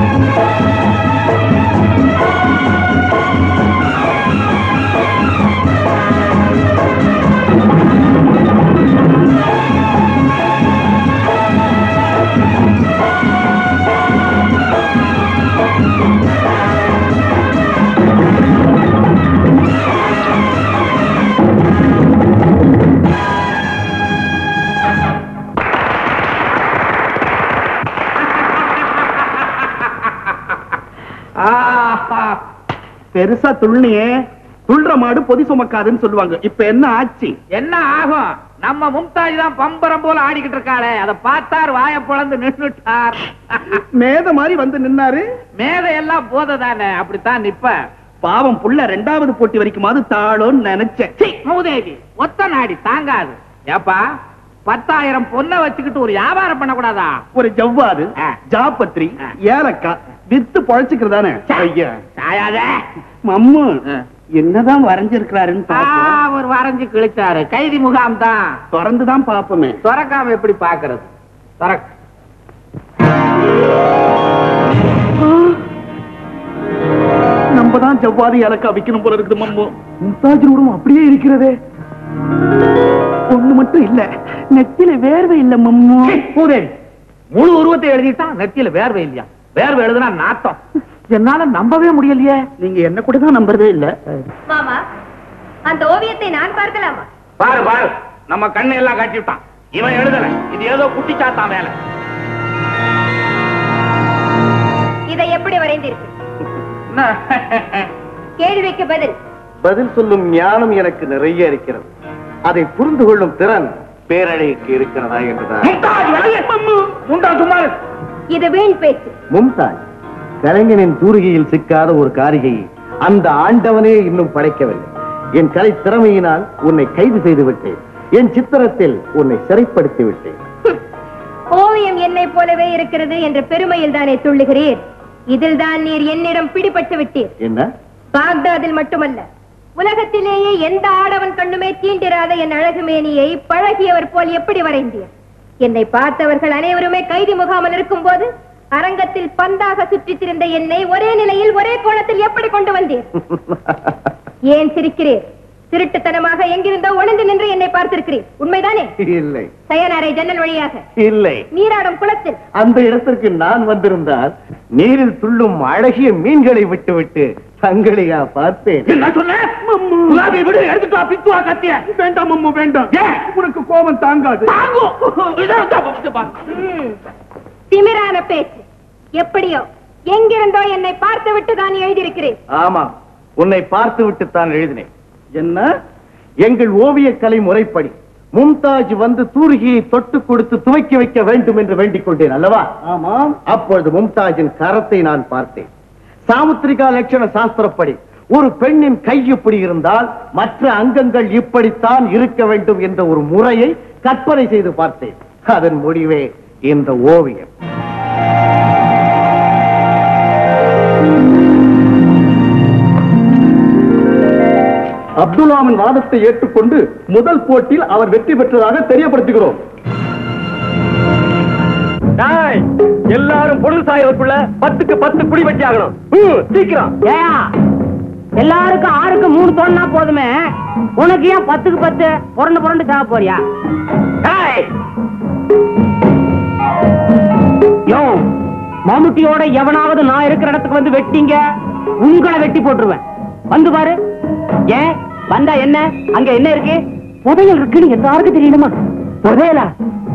பெருசா துள்ளியே துள்ற மாடு பொதி சுமக்காதுன்னு சொல்லுவாங்க இப்ப என்ன ஆச்சு என்ன ஆகும் நம்ம மும்தாஜ் தான் பம்பரம் போல ஆடிக்கிட்டு இருக்காளே அதை பார்த்தார் வாய பொழந்து நின்னுட்டார் மேத மாதிரி வந்து நின்னாரு மேதை எல்லாம் போதை தானே அப்படித்தான் நிப்ப பாவம் புள்ள ரெண்டாவது போட்டி வரைக்குமாவது தாளோன்னு நினைச்சேன் சீ, மூதேவி ஒத்த நாடி தாங்காது ஏப்பா பத்தாயிரம் பொண்ணை வச்சுக்கிட்டு ஒரு வியாபாரம் பண்ணக்கூடாதா ஒரு ஜவ்வாது ஆ. ஜாப்பத்ரி ஆ. ஏலக்காய் வித்து பொழைச்சுக்கிறதானே ஐயா சாயாத மம்மு ஆ. என்னதான் வரைஞ்சிருக்கிறாருன்னு பாப்போம் அவர் வரைஞ்சு கிழிச்சாரு கைதி முகாம் தான் திறந்துதான் பாப்போமே திறக்காம எப்படி பாக்குறது திறக்க நம்ம தான் ஜவ்வாது ஏலக்காய் விக்கணும் போல இருக்குது மம்மு மும்தாஜ் உடம்பு அப்படியே இருக்கிறதே ஒண்ணு மட்டும் இல்ல நெத்தில வேர்வை இல்ல மம்மு பூதேவி முழு உருவத்தை எழுதிட்டான் நெத்தியில வேர்வை இல்லையா வேர்வை எழுதுனா நாத்தம் என்னால நம்பவே முடியலையே நீங்க என்ன கூட தான் நம்புறதே இல்ல மாமா அந்த ஓவியத்தை நான் பார்க்கலாமா பாரு பாரு நம்ம கண்ணை எல்லாம் காட்டி விட்டான் இவன் எழுதல இது ஏதோ குட்டிச்சாத்தான் வேலை இதை எப்படி வரைந்தீர்கள் கேள்விக்கு பதில் பதில் சொல்லும் ஞானம் எனக்கு நிறைய இருக்கிறது அதை புரிந்து கொள்ளும் திறன் பேரழைக்கு இருக்கிறதா என்றுதான் மும்தாஜ் வெளியே. மும்தாஜ் சும்மா இரு. இது வீண் பேச்சு மும்தாஜ் கலைஞனின் தூரிகையில் சிக்காத ஒரு காரிகையை அந்த ஆண்டவனே இன்னும் படைக்கவில்லை என் கலை திறமையினால் உன்னை கைது செய்து விட்டேன் என் சித்திரத்தில் உன்னை சிறைப்படுத்தி விட்டேன் ஓவியம் என்னை போலவே இருக்கிறது என்ற பெருமையில் தானே துள்ளுகிறீர் இதில் தான் நீர் என்னிடம் பிடிபட்டு விட்டீர் என்ன பாக்தாதில் மட்டுமல்ல உலகத்திலேயே எந்த ஆடவன் கண்ணுமே தீண்டிராத என் அழகு மேனியை பழகியவர் போல் எப்படி வரைந்தீர் என்னை பார்த்தவர்கள் அனைவருமே கைதி முகாமில் இருக்கும் போது அரங்கத்தில் பந்தாக சுற்றித் திரிந்த என்னை ஒரே நிலையில் ஒரே கோணத்தில் எப்படி கொண்டு வந்தீர் ஏன் சிரிக்கிறீர் திருட்டுத்தனமாக எங்கிருந்தோ ஒளிந்து நின்று என்னை பார்த்திருக்கிறீர் உண்மைதானே இல்லை சயனாரை ஜன்னல் வழியாக இல்லை நீராடும் குளத்தில் அந்த இடத்திற்கு நான் வந்திருந்தால் நீரில் துள்ளும் அழகிய மீன்களை விட்டுவிட்டு தங்களையா பார்த்தேன் என்ன சொன்ன குலாபி விடு எடுத்துட்டு வா பித்துவா கத்திய வேண்டாம் மம்மு வேண்டாம் ஏன்? உனக்கு கோபம் தாங்காது தாங்கும். இதை வச்சா போச்சு பா. ம், திமிரான பேச்சு எப்படியோ எங்கிருந்தோ என்னை பார்த்து விட்டு தான் எழுதியிருக்கிறேன் ஆமா உன்னை பார்த்து விட்டு தான் எழுதினேன் என்ன எங்கள் ஓவிய கலை முறைப்படி மும்தாஜ் வந்து தூரிகையை தொட்டு கொடுத்து துவக்கி வைக்க வேண்டும் என்று வேண்டிக் கொண்டேன் அல்லவா ஆமாம் அப்பொழுது மும்தாஜின் கரத்தை நான் பார்த்தேன் சாமுத்திரிகா லட்சண சாஸ்திரப்படி ஒரு பெண்ணின் கை இப்படி இருந்தால் மற்ற அங்கங்கள் இப்படித்தான் இருக்க வேண்டும் என்ற ஒரு முறையை கற்பனை செய்து பார்த்தேன் அதன் முடிவே இந்த ஓவியம் அப்துல்லாவின் வாதத்தை ஏற்றுக்கொண்டு முதல் போட்டியில் அவர் வெற்றி பெற்றதாக தெரியப்படுத்துகிறோம் எல்லாரும் பொழுது சாயவருக்குள்ள பத்துக்கு பத்து குடி வெட்டி ஆகணும் ம், சீக்கிரம் ஏயா எல்லாருக்கும் ஆறுக்கு மூணு தோணுனா போதுமே உனக்கு ஏன் பத்துக்கு பத்து புரண்டு புரண்டு தேவை போறியா ஏய், யோ மம்முட்டியோட எவனாவது நான் இருக்கிற இடத்துக்கு வந்து வெட்டிங்க உங்களை வெட்டி போட்டுருவேன் வந்து பாரு ஏன் வந்தா என்ன அங்க என்ன இருக்கு புதையல் இருக்குன்னு எல்லாருக்கும் தெரியணுமா புதையலா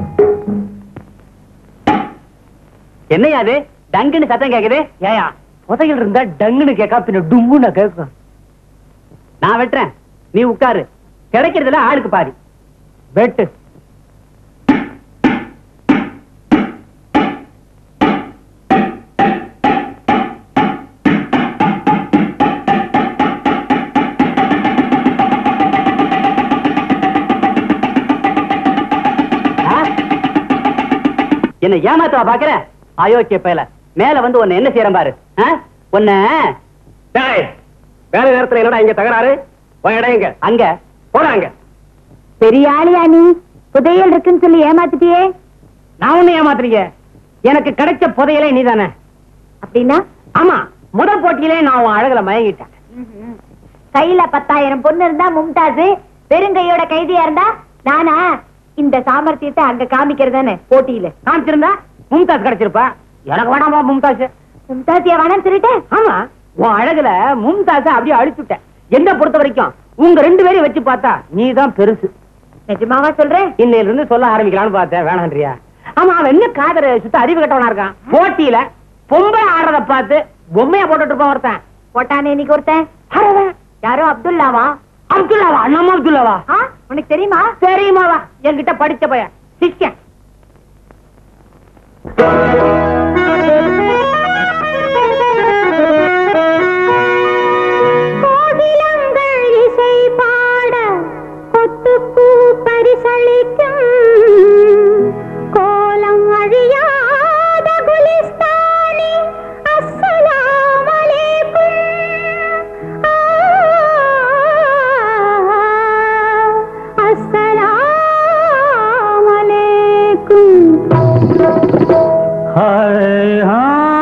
என்னையா அது டங்குன்னு சத்தம் கேக்குது ஏயா புதையல் இருந்தா டங்குன்னு கேட்கா பின்ன டும்முன்னு கேட்கும் நான் வெட்டுறேன் நீ உட்காரு கிடைக்கிறதுல ஆளுக்கு பாதி வெட்டு ஆ? என்ன ஏமாத்தவா பாக்குற அயோக்கிய பயல மேல வந்து உன்னை என்ன செய்யறேன் பாரு ஆ? உன்னை டேய், வேலை நேரத்துல என்னடா இங்க தகராறு உன் இடம் எங்க அங்க போறாங்க பெரிய ஆளியா நீ புதையல் இருக்குன்னு சொல்லி ஏமாத்திட்டியே நான் ஒண்ணு ஏமாத்துறீங்க எனக்கு கிடைச்ச புதையலே நீதானே அப்படின்னா ஆமா முதல் போட்டியிலே நான் உன் அழகுல மயங்கிட்டேன் கையில பத்தாயிரம் பொண்ணு இருந்தா மும்தாஸ் பெருங்கையோட கைதியா இருந்தா நானா இந்த சாமர்த்தியத்தை அங்க காமிக்கிறதானே போட்டியில காமிச்சிருந்தா மும்தாஸ் கிடைச்சிருப்பா எனக்கு வேணாமா மும்தாஸ் மும்தாசியா வேணாம்னு சொல்லிட்டேன் ஆமா உன் அழகுல மும்தாஸ அப்படியே அழிச்சுட்டேன் என்ன பொறுத்த வரைக்கும் உங்க ரெண்டு பேரையும் வச்சு பார்த்தா நீ தான் பெருசு நிஜமாவா சொல்றேன் இன்னையில இருந்து சொல்ல ஆரம்பிக்கலாம்னு பார்த்தேன் வேணான்றியா ஆமா அவன் என்ன காதல சுத்த அறிவு கட்டவனா இருக்கான் போட்டியில பொம்பளை ஆடுறத பார்த்து பொம்மையா போட்டுட்டு இருப்பான் ஒருத்தன் போட்டானே இன்னைக்கு ஒருத்தன் ஆடுறவன். யாரோ அப்துல்லாவா அப்துல்லாவா அண்ணாமா அப்துல்லாவா ஆ, உனக்கு தெரியுமா தெரியுமாவா என்கிட்ட படிச்ச பையன் சிஷ்யன் கோகிலங்கள் இசை பாட கொத்துப்பூ பரிசளிக்கும் கோலம் அழியாத குலிஸ்தானி அஸ்ஸலாமு அலைக்கும் ஆ, அஸ்ஸலாமு அலைக்கும் ஹாய் ஹா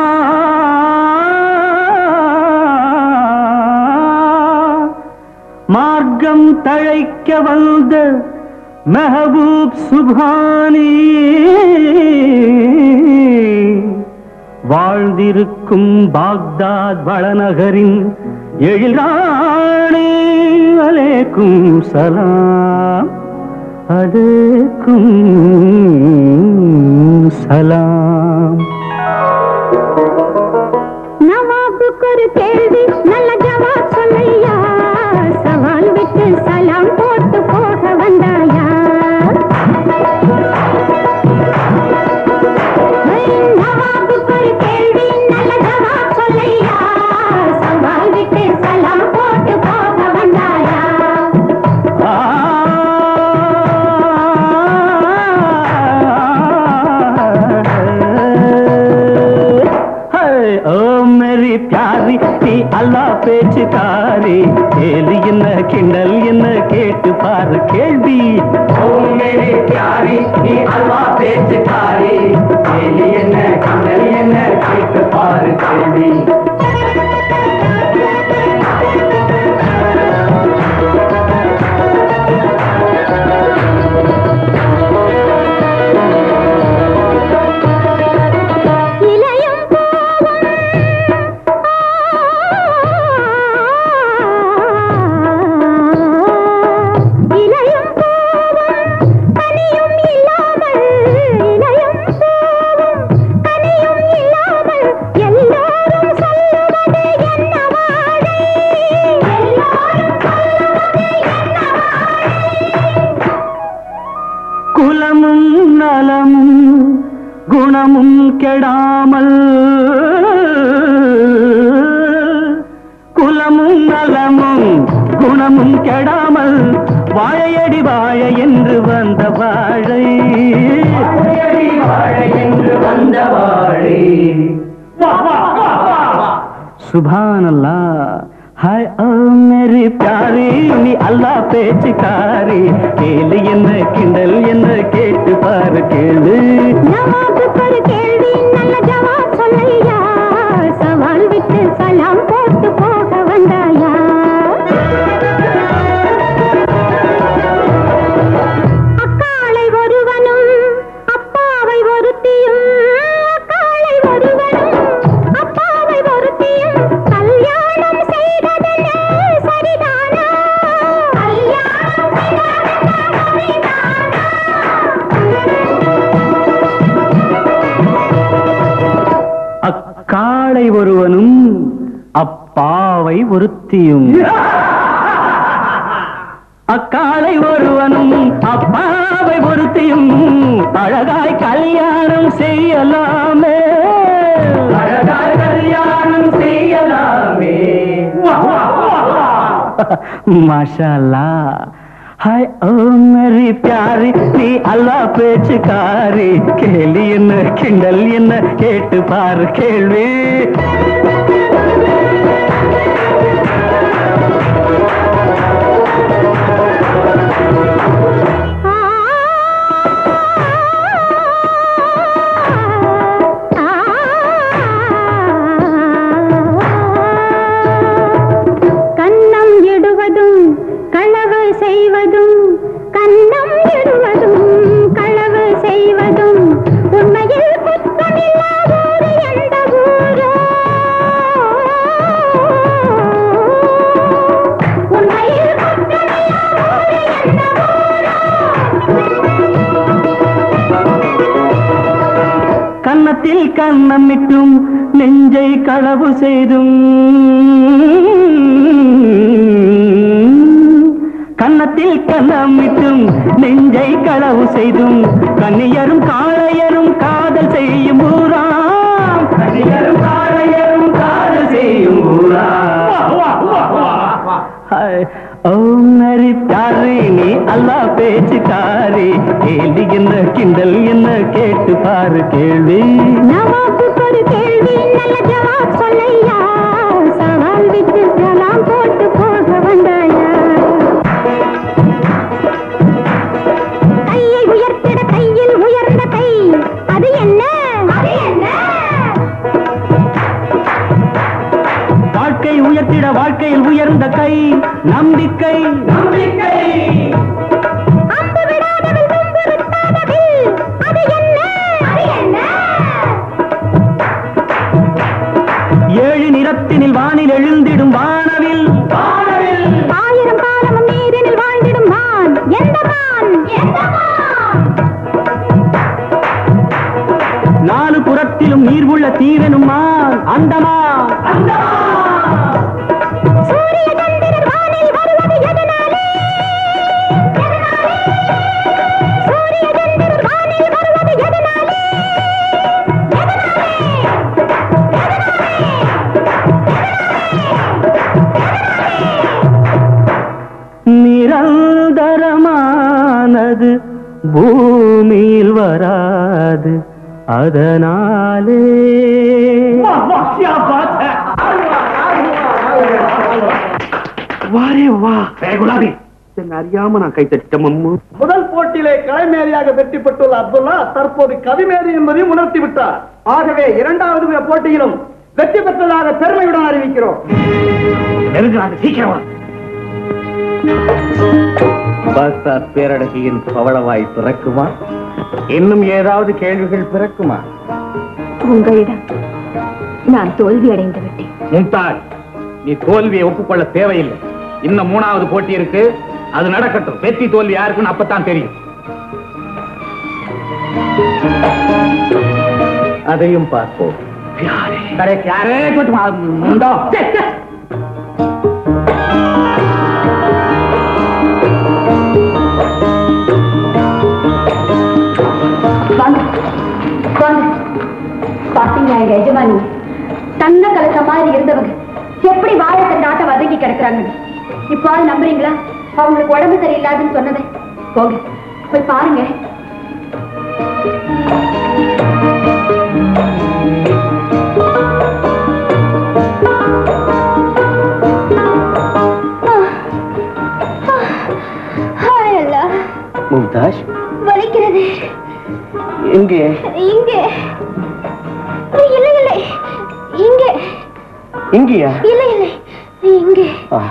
மார்க்கம் தழைக்க வந்த மெஹபூப் சுபானி வாழ்ந்திருக்கும் பாக்தாத் வளநகரின் எழிலானே அலேக்கும் சலாம் அலேக்கும் சலாம் நவாபுக்கு ஒரு கேள்வி நல்ல ஜவாப் சொல்லையா சவால் விட்டு சலாம் போட்டு போக வந்தாயா நவாபுக்கு ஒரு கேள்வி நல்ல ஜவாப் சொல்லையா சவால் விட்டு சலாம் போட்டு போக வந்தாயா हाय, ओ मेरी प्यारी நீ அல்லா பேச்சுக்காரி கேலி என்ன கிண்டல் என்ன கேட்டு பாரு கேள்வி ஓ மேரி பியாரி நீ அல்லா பேச்சுக்காரி கேலி என்ன கிண்டல் என்ன கேட்டு பாரு கேள்வி இளையும் பூவும் இளையும் பூவும் கனியும் இல்லாமல் இளையும் பூவும் கனியும் இல்லாமல் எல்லோரும் சொல்லுவது என்ன வாழை எல்லோரும் சொல்லுவது என்ன குலமும் நலமும் குணமும் கெடாமல் குலமும் நலமும் குணமும் கெடாமல் வாழையடி வாழ என்று வந்த வாழை வாழையடி வாழ என்று வந்த வாழை சுபான் அல்லா ஹாய் ஓ மேரி பியாரி நீ அல்லா பேச்சுக்காரி கேளு என்ன கிண்டல் என்ன கேட்டு பாரு கேளு நவாபுக்கு ஒரு கேள்வி நல்ல ஜவாப் சொல்லையா சவால் விட்டு சலாம் போட்டு போக வந்தாயா அக்காளை ஒருவனும் அப்பாவை ஒருத்தியும் அக்காளை ஒருவனும் அப்பாவை ஒருத்தியும் கல்யாணம் செய்ததென்ன சரிதானா கல்யாணம் செய்ததென்ன அக்காளை ஒருவனும் அப்பாவை ஒருத்தியும் அக்காளை ஒருவனும் அப்பாவை ஒருத்தியும் அழகாய் கல்யாணம் செய்யலாமே அழகாய் கல்யாணம் செய்யலாமே மாஷா அல்லாஹ் हाय ओ मेरी प्यारी நீ அல்லா பேச்சுக்காரி கேலி என்ன கிண்டல் என்ன கேட்டு பாரு கேள்வி ஆ கண்ணமிட்டும் நெஞ்சை களவு செய்தும் கன்னத்தில் கண்ணமிட்டும் நெஞ்சை களவு செய்தும் கன்னியரும் காளையரும் காதல் செய்யும் ஊராம் கன்னியரும் காளையரும் காதல் செய்யும் ஊராம் हाय ओ मेरी प्यारी நீ அல்லா பேச்சுக்காரி கேள்வி என்ன கிண்டல் என்ன கேட்டு பாரு கேள்வி நவாபுக்கு ஒரு கேள்வி நல்ல ஜவாப் சொல்லையா சவால் விட்டு சலாம் போட்டு போக வந்தாயா கையை உயர்த்திட கையில் உயர்ந்த கை அது என்ன அது என்ன வாழ்க்கை உயர்த்திட வாழ்க்கையில் உயர்ந்த கை நம்பிக்கை நம்பிக்கை அம்பு விடாதவள் முன்பு விட்டாதவில் அது என்ன அது என்ன ஏழு நிறத்தினில் வானில் எழுந்திடும் வானவில் வானவில் ஆயிரம் காலமும் நீரினில் வாழ்ந்திடும் மான் எந்த மான் எந்த மான் நாலு புறத்திலும் நீர் உள்ள தீவெனும் மான் அந்தமான் சூரிய சந்திரர் வானில் வருவது எதனாலே எதனாலே? சூரிய சந்திரர் வானில் வருவது எதனாலே எதனாலே? நிரந்தரமானது பூமியில் வராது அதனாலே வாரே வா குலாபி என்ன அறியாம நான் கை தட்டிட்டேன் மம்மு முதல் போட்டியிலே கலைமேரியாக வெற்றி பெற்றுள்ள அப்துல்லா தற்போது கவிமேரி என்பதையும் உணர்த்தி விட்டார் ஆகவே இரண்டாவது போட்டியிலும் வெற்றி பெற்றதாக பெருமையுடன் அறிவிக்கிறோம் நெருங்குறாங்க சீக்கிரம் வா. பாஸ்தார் பேரழகியின் பவளவாய் பிறக்குமா இன்னும் ஏதாவது கேள்விகள் பிறக்குமா உங்களிடம் நான் தோல்வி அடைந்து விட்டேன் மும்தாஜ் நீ தோல்வியை ஒப்புக்கொள்ள தேவையில்லை இன்னும் மூணாவது போட்டி இருக்கு அது நடக்கட்டும் வெற்றி தோல்வி யாருக்குன்னு அப்பதான் தெரியும் அதையும் பார்ப்போம் அரே, யாரே கொஞ்சம் ஆ, முண்டோ. சே, சே. வாங்க வாங்க பாத்தீங்களா எங்க எஜமானி தங்க கலக்க மாதிரி இருந்தவங்க எப்படி வாழை தந்த ஆட்டம் வதங்கி கிடக்குறாங்க இப்போ நம்புறீங்களா அவங்களுக்கு உடம்பு சரியில்லாதுன்னு சொன்னதை போங்க போய் பாருங்க ஹாய் அல்லா மும்தாஜ் வலிக்கிறது எங்கே இங்கே இல்லை இல்லை இங்கே இங்கேயா இல்லை இல்லை இங்கே ஆ.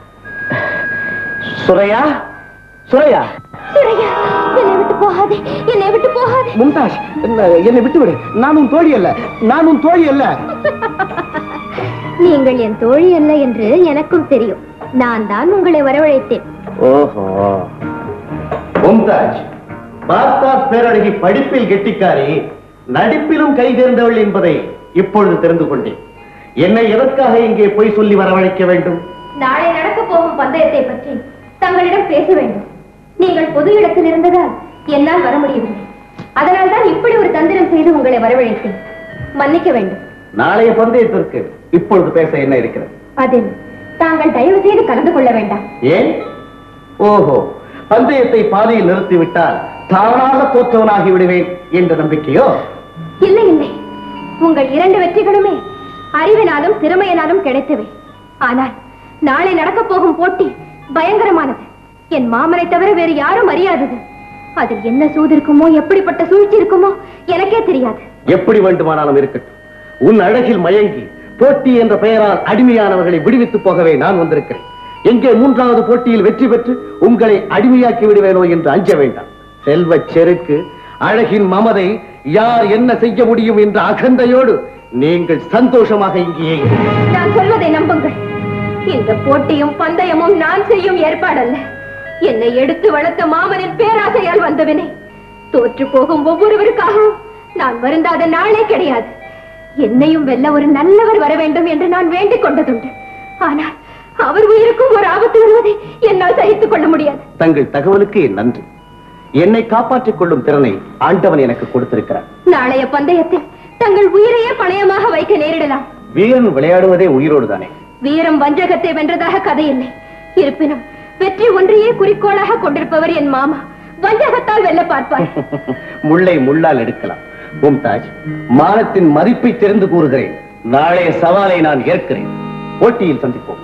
சுரையா சுரையா சுரையா என்னை விட்டு போகாதே என்னை விட்டு போகாதே மும்தாஜ் என்ன- என்னை விட்டு விடு நான் உன் தோழி அல்ல நான் உன் தோழி அல்ல நீங்கள் என் தோழி அல்ல என்று எனக்கும் தெரியும் நான் தான் உங்களை வரவழைத்தேன் ஓஹோ மும்தாஜ் பாஸ்தார் பேரழகி படிப்பில் கெட்டிக்காரி நடிப்பிலும் கை தேர்ந்தவள் என்பதை இப்பொழுது தெரிந்து கொண்டேன் என்னை எதற்காக இங்கே பொய் சொல்லி வரவழைக்க வேண்டும் நாளை நடக்க போகும் பந்தயத்தை பற்றி தங்களிடம் பேச வேண்டும் நீங்கள் பொது இடத்தில் இருந்ததால் என்னால் வர முடியவில்லை அதனால் தான் இப்படி ஒரு தந்திரம் செய்து உங்களை வரவழைத்தேன் மன்னிக்க வேண்டும் நாளைய பந்தயத்திற்கு இப்பொழுது பேச என்ன இருக்கிறது அதில் தாங்கள் தயவு செய்து கலந்து கொள்ள வேண்டாம் ஏன் ஓஹோ பந்தயத்தை பாதியில் நிறுத்திவிட்டால் தானாக தோற்றவனாகி விடுவேன் என்ற நம்பிக்கையோ இல்லை இல்லை உங்கள் இரண்டு வெற்றிகளுமே அறிவினாலும் திறமையினாலும் கிடைத்தவை ஆனால் நாளை நடக்கப் போகும் போட்டி பயங்கரமானது என் மாமனை தவிர வேறு யாரும் அறியாதது அதில் என்ன சூது இருக்குமோ எப்படிப்பட்ட சூழ்ச்சி இருக்குமோ எனக்கே தெரியாது எப்படி வேண்டுமானாலும் இருக்கட்டும் உன் அழகில் மயங்கி போட்டி என்ற பெயரால் அடிமையானவர்களை விடுவித்து போகவே நான் வந்திருக்கிறேன் எங்கே மூன்றாவது போட்டியில் வெற்றி பெற்று உங்களை அடிமையாக்கி விடுவேனோ என்று அஞ்ச வேண்டாம் செல்வச் செருக்கு அழகின் மமதை யார் என்ன செய்ய முடியும் என்ற அகந்தையோடு நீங்கள் சந்தோஷமாக இங்கேயே இருங்கள். நான் சொல்வதை நம்புங்கள் இந்த போட்டியும் பந்தயமும் நான் செய்யும் ஏற்பாடல்ல என்னை எடுத்து வளர்த்த மாமனின் பேராசையால் வந்தவனே தோற்று போகும் ஒவ்வொருவருக்காகவும் நான் வருந்தாத நாளே கிடையாது என்னையும் வெல்ல ஒரு நல்லவர் வர வேண்டும் என்று நான் வேண்டிக் கொண்டதுண்டு ஆனால் அவர் உயிருக்கும் ஒரு ஆபத்து வருவதை என்னால் சகித்துக் கொள்ள முடியாது தங்கள் தகவலுக்கு என் நன்றி என்னை காப்பாற்றிக் கொள்ளும் திறனை ஆண்டவன் எனக்கு கொடுத்திருக்கிறார் நாளைய பந்தயத்தில் தங்கள் உயிரையே பணயமாக வைக்க நேரிடலாம் வீரன் விளையாடுவதே உயிரோடு தானே வீரம் வஞ்சகத்தை வென்றதாக கதை இல்லை இருப்பினும் வெற்றி ஒன்றையே குறிக்கோளாக கொண்டிருப்பவர் என் மாமா வஞ்சகத்தால் வெல்ல பார்ப்பார் முள்ளை முள்ளால் எடுக்கலாம் மும்தாஜ் மானத்தின் மதிப்பை தெரிந்து கூறுகிறேன் நாளைய சவாலை நான் ஏற்கிறேன் போட்டியில் சந்திப்போம்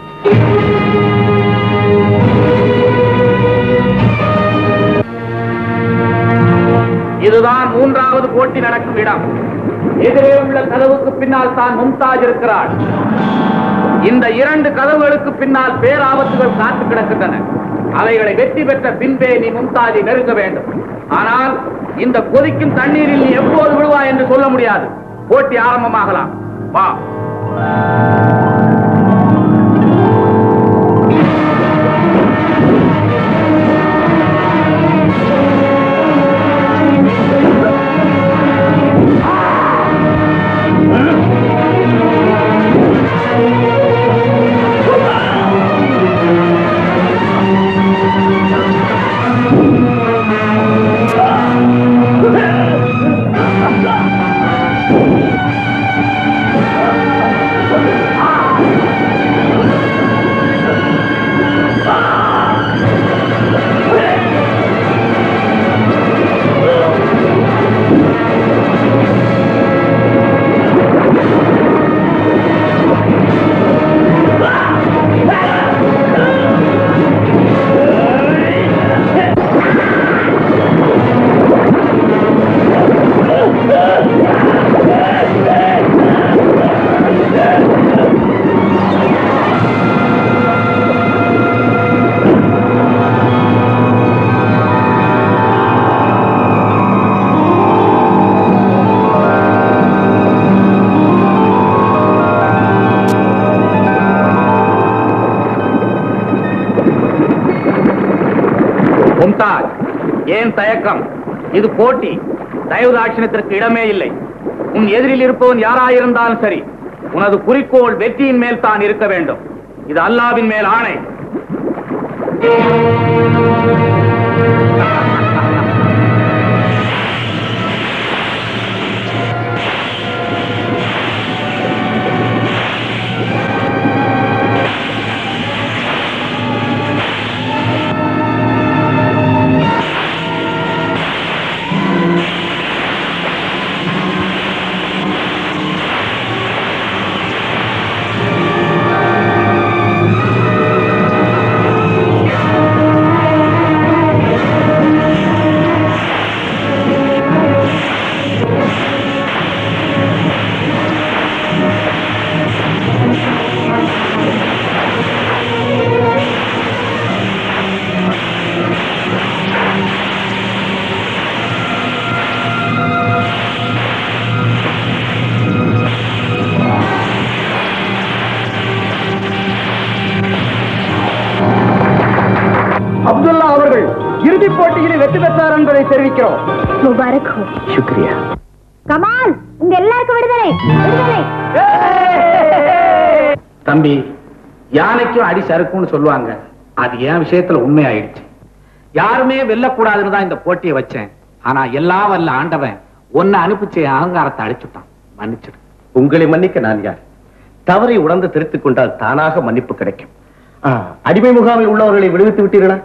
இதுதான் மூன்றாவது போட்டி நடக்கும் இடம் எதிரே உள்ள கதவுக்கு பின்னால் தான் மும்தாஜ் இருக்கிறாள் இந்த இரண்டு கதவுகளுக்கு பின்னால் பேராபத்துகள் காத்து கிடக்கின்றன அவைகளை வெற்றி பெற்ற பின்பே நீ மும்தாஜை நெருங்க வேண்டும் ஆனால் இந்த கொதிக்கும் தண்ணீரில் நீ எப்போது விழுவாய் என்று சொல்ல முடியாது போட்டி ஆரம்பமாகலாம் வா மும்தாஜ் ஏன் தயக்கம் இது போட்டி தயவு தாட்சிணத்திற்கு இடமே இல்லை உன் எதிரில் இருப்பவன் யாராயிருந்தாலும் சரி உனது குறிக்கோள் வெற்றியின் மேல் தான் இருக்க வேண்டும் இது அல்லாவின் மேல் ஆணை அப்துல்லா அவர்கள் இறுதிப் போட்டியில் வெற்றி பெற்றார் என்பதை தெரிவிக்கிறோம் முபாரக் ஹோ சுக்ரியா கமால் உங்க எல்லாருக்கும் விடுதலை விடுதலை தம்பி யானைக்கும் அடி சறுக்கும்னு சொல்லுவாங்க அது என் விஷயத்துல உண்மையாயிடுச்சு யாருமே வெல்லக்கூடாதுன்னு தான் இந்த போட்டியை வச்சேன் ஆனா எல்லா வல்ல ஆண்டவன் ஒன்னு அனுப்பிச்சு என் அகங்காரத்தை அடிச்சுட்டான் மன்னிச்சிடு உங்களை மன்னிக்க நான் யார் தவறை உணர்ந்து திருத்திக் கொண்டால் தானாக மன்னிப்பு கிடைக்கும் ஆ, அடிமை முகாமில் உள்ளவர்களை விடுவித்து விட்டீர்களா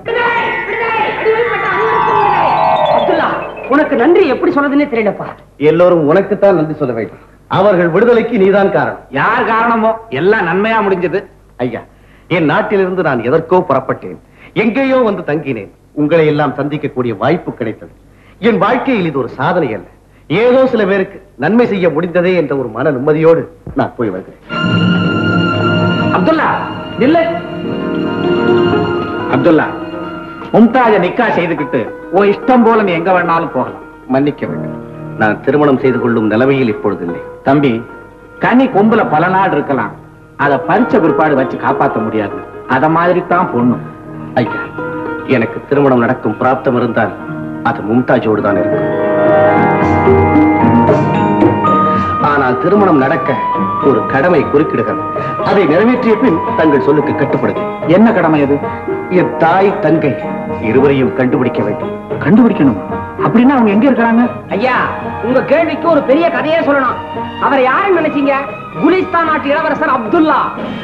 அப்துல்லா உனக்கு நன்றி எப்படி சொல்றதுன்னே தெரியலப்பா எல்லோரும் உனக்குத்தான் நன்றி சொல்ல வேண்டும் அவர்கள் விடுதலைக்கு நீதான் காரணம் யார் காரணமோ எல்லாம் நன்மையா முடிஞ்சது ஐயா என் நாட்டிலிருந்து நான் எதற்கோ புறப்பட்டேன் எங்கேயோ வந்து தங்கினேன் உங்களை எல்லாம் சந்திக்கக்கூடிய வாய்ப்பு கிடைத்தது என் வாழ்க்கையில் இது ஒரு சாதனை அல்ல ஏதோ சில பேருக்கு நன்மை செய்ய முடிந்ததே என்ற ஒரு மன நிம்மதியோடு நான் போய் வருகிறேன் அப்துல்லா இல்ல அப்துல்லா மும்தாஜ நிக்கா செய்துக்கிட்டு உன் இஷ்டம் போல நீ எங்க வேணாலும் போகலாம் மன்னிக்க வேண்டும் நான் திருமணம் செய்து கொள்ளும் நிலைமையில் இப்பொழுது இல்லை தம்பி கனி கொம்புல பல நாள் இருக்கலாம் அத பறிச்ச பிற்பாடு வச்சு காப்பாத்த முடியாது அத மாதிரி தான் பொண்ணு ஐயா எனக்கு திருமணம் நடக்கும் பிராப்தம் இருந்தால் அது மும்தாஜோடு தான் இருக்கும் ஆனால் திருமணம் நடக்க ஒரு கடமை குறுக்கிடுகிறது அதை நிறைவேற்றிய பின் தங்கள் சொல்லுக்கு கட்டுப்படுது என்ன கடமை அது என் தாய் தங்கை இருவரையும் கண்டுபிடிக்க வேண்டும் கண்டுபிடிக்கணும் அப்படின்னா அவங்க எங்க இருக்கிறாங்க ஐயா உங்க கேள்விக்கு ஒரு பெரிய கதையே சொல்லணும் அவர் யாருன்னு நினைச்சீங்க குலிஸ்தான் நாட்டு இளவரசர் அப்துல்லா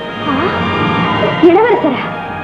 இளவரசரா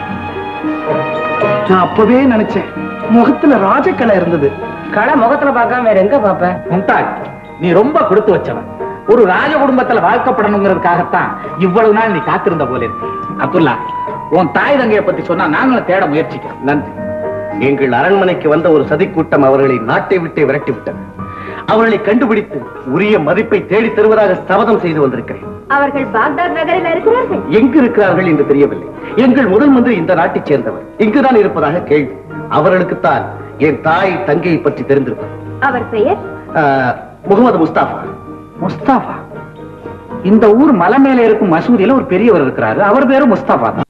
நான் அப்பவே நினைச்சேன் முகத்துல ராஜக்கலை இருந்தது கடை முகத்துல பார்க்காம வேற எங்க பாப்ப மும்தாஜ் நீ ரொம்ப கொடுத்து வச்சவன் ஒரு ராஜ குடும்பத்துல வாழ்க்கப்படணுங்கிறதுக்காகத்தான் இவ்வளவு நாள் நீ காத்திருந்த போல இருக்கு அப்துல்லா உன் தாய் தங்கைய பத்தி சொன்னா நாங்களும் தேட முயற்சிக்கிறோம் நன்றி எங்கள் அரண்மனைக்கு வந்த ஒரு சதிக்கூட்டம் அவர்களை நாட்டை விட்டே விரட்டி விட்டது அவர்களை கண்டுபிடித்து உரிய மதிப்பை தேடித் தருவதாக சபதம் செய்து வந்திருக்கிறேன் அவர்கள் பாக்தாத் நகரில் இருக்கிறார்கள் எங்கு இருக்கிறார்கள் என்று தெரியவில்லை எங்கள் முதல் மந்திரி இந்த நாட்டைச் சேர்ந்தவர் இங்குதான் இருப்பதாக கேள்வி அவர்களுக்குத்தான் என் தாய் தங்கையை பற்றி தெரிந்திருக்கும் அவர் பெயர் ஆஹ், முகமது முஸ்தாபா முஸ்தாபா இந்த ஊர் மலை மேல இருக்கும் மசூதியில ஒரு பெரியவர் இருக்கிறாரு அவர் பேரு முஸ்தாபா தான்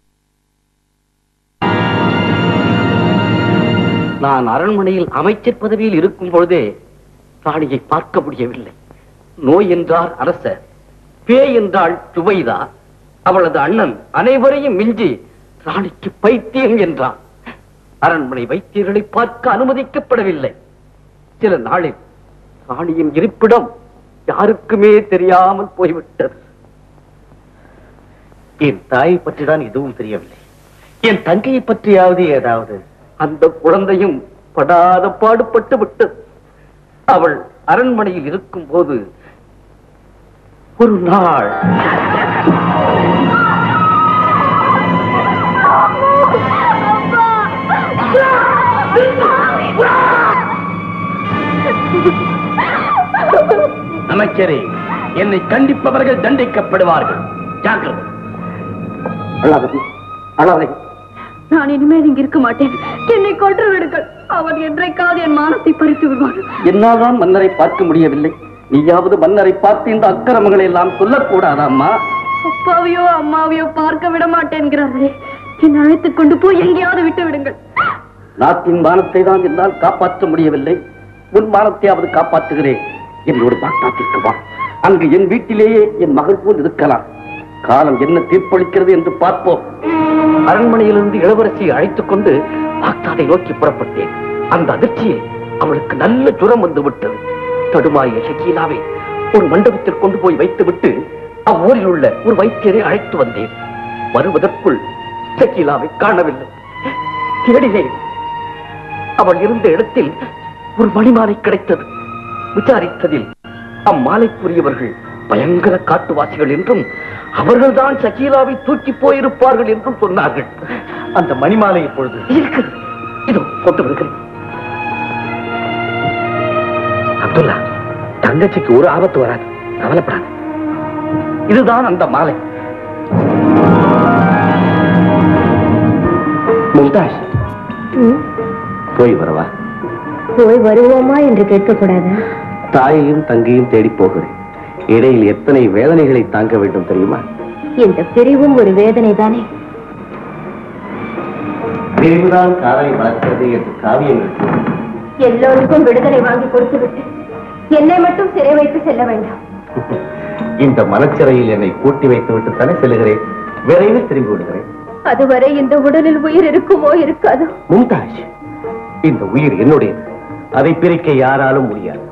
நான் அரண்மனையில் அமைச்சர் பதவியில் இருக்கும் பொழுதே ராணியை பார்க்க முடியவில்லை நோய் என்றார் அரசர் பேய் என்றாள் சுவைதா அவளது அண்ணன் அனைவரையும் மிஞ்சி ராணிக்கு பைத்தியம் என்றான் அரண்மனை வைத்தியர்களை பார்க்க அனுமதிக்கப்படவில்லை சில நாளில் ராணியின் இருப்பிடம் யாருக்குமே தெரியாமல் போய்விட்டது என் தாயை பற்றி தான் எதுவும் தெரியவில்லை என் தங்கையை பற்றியாவது ஏதாவது அந்த குழந்தையும் படாத பாடுபட்டு விட்டது அவள் அரண்மனையில் இருக்கும் போது ஒரு நாள் அமைச்சரே என்னை கண்டிப்பவர்கள் தண்டிக்கப்படுவார்கள் ஜாக்கிரதை அழாதே அழாதே நான் இனிமேல் இங்க இருக்க மாட்டேன் என்னை கொன்று விடுங்கள் அவன் என்றைக்காவது என் மானத்தை பறித்து விடுவான் என்னால்தான் மன்னரை பார்க்க முடியவில்லை நீயாவது மன்னரை பார்த்து இந்த அக்கிரமங்களை எல்லாம் சொல்லக்கூடாதா அம்மா அப்பாவையோ அம்மாவையோ பார்க்க விட மாட்டேன்கிறார்களே என்னை அழைத்துக் கொண்டு போய் எங்கேயாவது விட்டு விடுங்கள் நாட்டின் மானத்தை தான் என்னால் காப்பாற்ற முடியவில்லை உன் மானத்தையாவது காப்பாற்றுகிறேன் என்னோடு பாக்தாத்திற்கு வா அங்கு என் வீட்டிலேயே என் மகள் போல் இருக்கலாம் காலம் என்ன தீர்ப்பளிக்கிறது என்று பார்ப்போம் அரண்மனையிலிருந்து இளவரசியை அழைத்துக் கொண்டு பாக்தாதை நோக்கி புறப்பட்டேன் அந்த அதிர்ச்சியில் அவளுக்கு நல்ல ஜுரம் வந்து விட்டது தடுமாறிய ஷக்கீலாவை ஒரு மண்டபத்தில் கொண்டு போய் வைத்துவிட்டு அவ்வூரில் உள்ள ஒரு வைத்தியரை அழைத்து வந்தேன் வருவதற்குள் ஷக்கீலாவை காணவில்லை தேடினேன் அவள் இருந்த இடத்தில் ஒரு மணிமாலை கிடைத்தது விசாரித்ததில் அம்மாலைக்குரியவர்கள் பயங்கர காட்டுவாசிகள் என்றும் அவர்கள்தான் ஷக்கீலாவை தூக்கி போயிருப்பார்கள் என்றும் சொன்னார்கள் அந்த மணிமாலை இப்பொழுது இருக்கிறது இதோ போட்டு வருகிறேன் அப்துல்லா தங்கச்சிக்கு ஒரு ஆபத்து வராது கவலைப்படாது இதுதான் அந்த மாலை மும்தாஜ் போய் வரவா போய் வருவோமா என்று கேட்கக்கூடாதா தாயையும் தங்கையும் தேடி போகிறேன் இடையில் எத்தனை வேதனைகளை தாங்க வேண்டும் தெரியுமா இந்த பிரிவும் ஒரு வேதனை தானே பிரிவுதான் காதலை வளர்க்கிறது என்று காவியங்கள் கூறும். எல்லோருக்கும் விடுதலை வாங்கி கொடுத்துவிட்டு என்னை மட்டும் சிறை வைத்து செல்ல வேண்டாம் இந்த மனச்சிறையில் என்னை பூட்டி வைத்து விட்டு தானே செல்கிறேன் விரைவில் திரும்பி விடுகிறேன் அதுவரை இந்த உடலில் உயிர் இருக்குமோ இருக்காதோ மும்தாஜ் இந்த உயிர் என்னுடையது அதை பிரிக்க யாராலும் முடியாது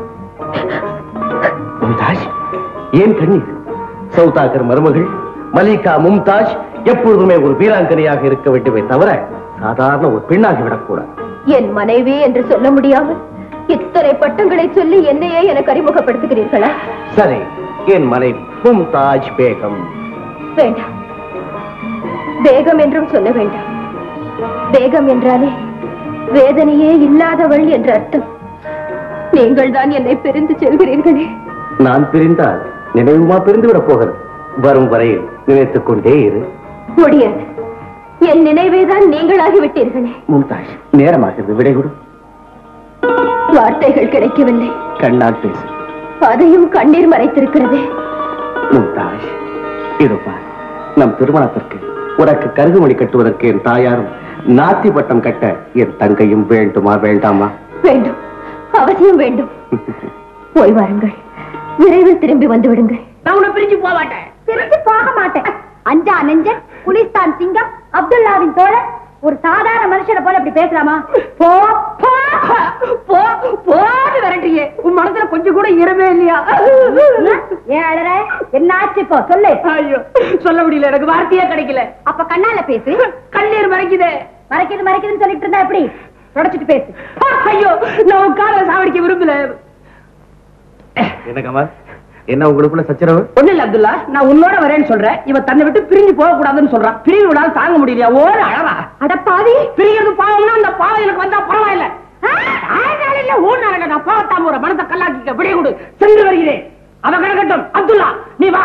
மும்தாஜ் ஏன் கண்ணீர் சௌதாகர் மருமகள் மலிகா மும்தாஜ் எப்பொழுதுமே ஒரு வீராங்கனையாக இருக்க வேண்டுமே தவிர சாதாரண ஒரு பெண்ணாகி விடக்கூடாது என் மனைவி என்று சொல்ல முடியாமல் இத்தனை பட்டங்களை சொல்லி என்னையே எனக்கு அறிமுகப்படுத்துகிறீர்களா சரி என் மனைவி மும்தாஜ் பேகம் வேண்டாம் வேகம் என்றும் சொல்ல வேண்டாம் வேகம் என்றாலே வேதனையே இல்லாதவள் என்ற அர்த்தம் நீங்கள் தான் என்னை பிரிந்து செல்கிறீர்களே நான் பிரிந்தால் நினைவுமா பிரிந்து விடப் போகிறது வரும் வரையில் நினைத்துக் கொண்டே இரு முடியாது என் நினைவே தான் நீங்களாகி விட்டீர்களே மும்தாஜ் நேரமாகிறது விடை கொடு வார்த்தைகள் கிடைக்கவில்லை கண்ணால் பேசு அதையும் கண்ணீர் மறைத்திருக்கிறதே மும்தாஜ் இது பார் நம் திருமணத்திற்கு உனக்கு கருகுமணி கட்டுவதற்கு என் தாயாரும் நாத்தி பட்டம் கட்ட என் தங்கையும் வேண்டுமா வேண்டாமா வேண்டும் அவசியம் வேண்டும் போய் வாருங்கள் விரைவில் திரும்பி வந்து விடுங்கள் நான் உன்னை பிரிஞ்சு போக மாட்டேன் திரும்பி போக மாட்டேன் அஞ்சா நெஞ்சன் குலிஸ்தான் சிங்கம் அப்துல்லாவின் தோழர் ஒரு சாதாரண மனுஷனை போல இப்படி பேசலாமா போ போ போ போன்னு விரட்டியே உன் மனசுல கொஞ்சம் கூட ஈரமே இல்லையா ஏன் அழற என்ன ஆச்சு இப்போ சொல்லு ஐயோ சொல்ல முடியல எனக்கு வார்த்தையே கிடைக்கல அப்ப கண்ணால பேசு கண்ணீர் மறைக்குதே மறைக்குது மறைக்குதுன்னு சொல்லிட்டு இருந்தா எப்படி தொடச்சிட்டு பேசு ஐயோ நான் உன் காலை சாவடிக்க விரும்பல என்ன கமல் என்ன உங்களுக்குள்ள சச்சரவு ஒண்ணு இல்ல அப்துல்லா நான் உன்னோட வரேன்னு சொல்றேன் இவன் தன்னை விட்டு பிரிஞ்சு போக கூடாதுன்னு சொல்றான் பிரிவு விடாது தாங்க முடியலையா ஓட அழவா அடப்பாவி பிரிகிறது பாவம்னா அந்த பாவம் எனக்கு வந்தா பரவாயில்ல ஆனால இல்ல ஊனால நான் பாவத்தாம ஒரு மனத்தை கல்லாக்கிக்க விடைய கொடு சென்று வருகிறேன் அவ கிடக்கட்டும் அப்துல்லா நீ வா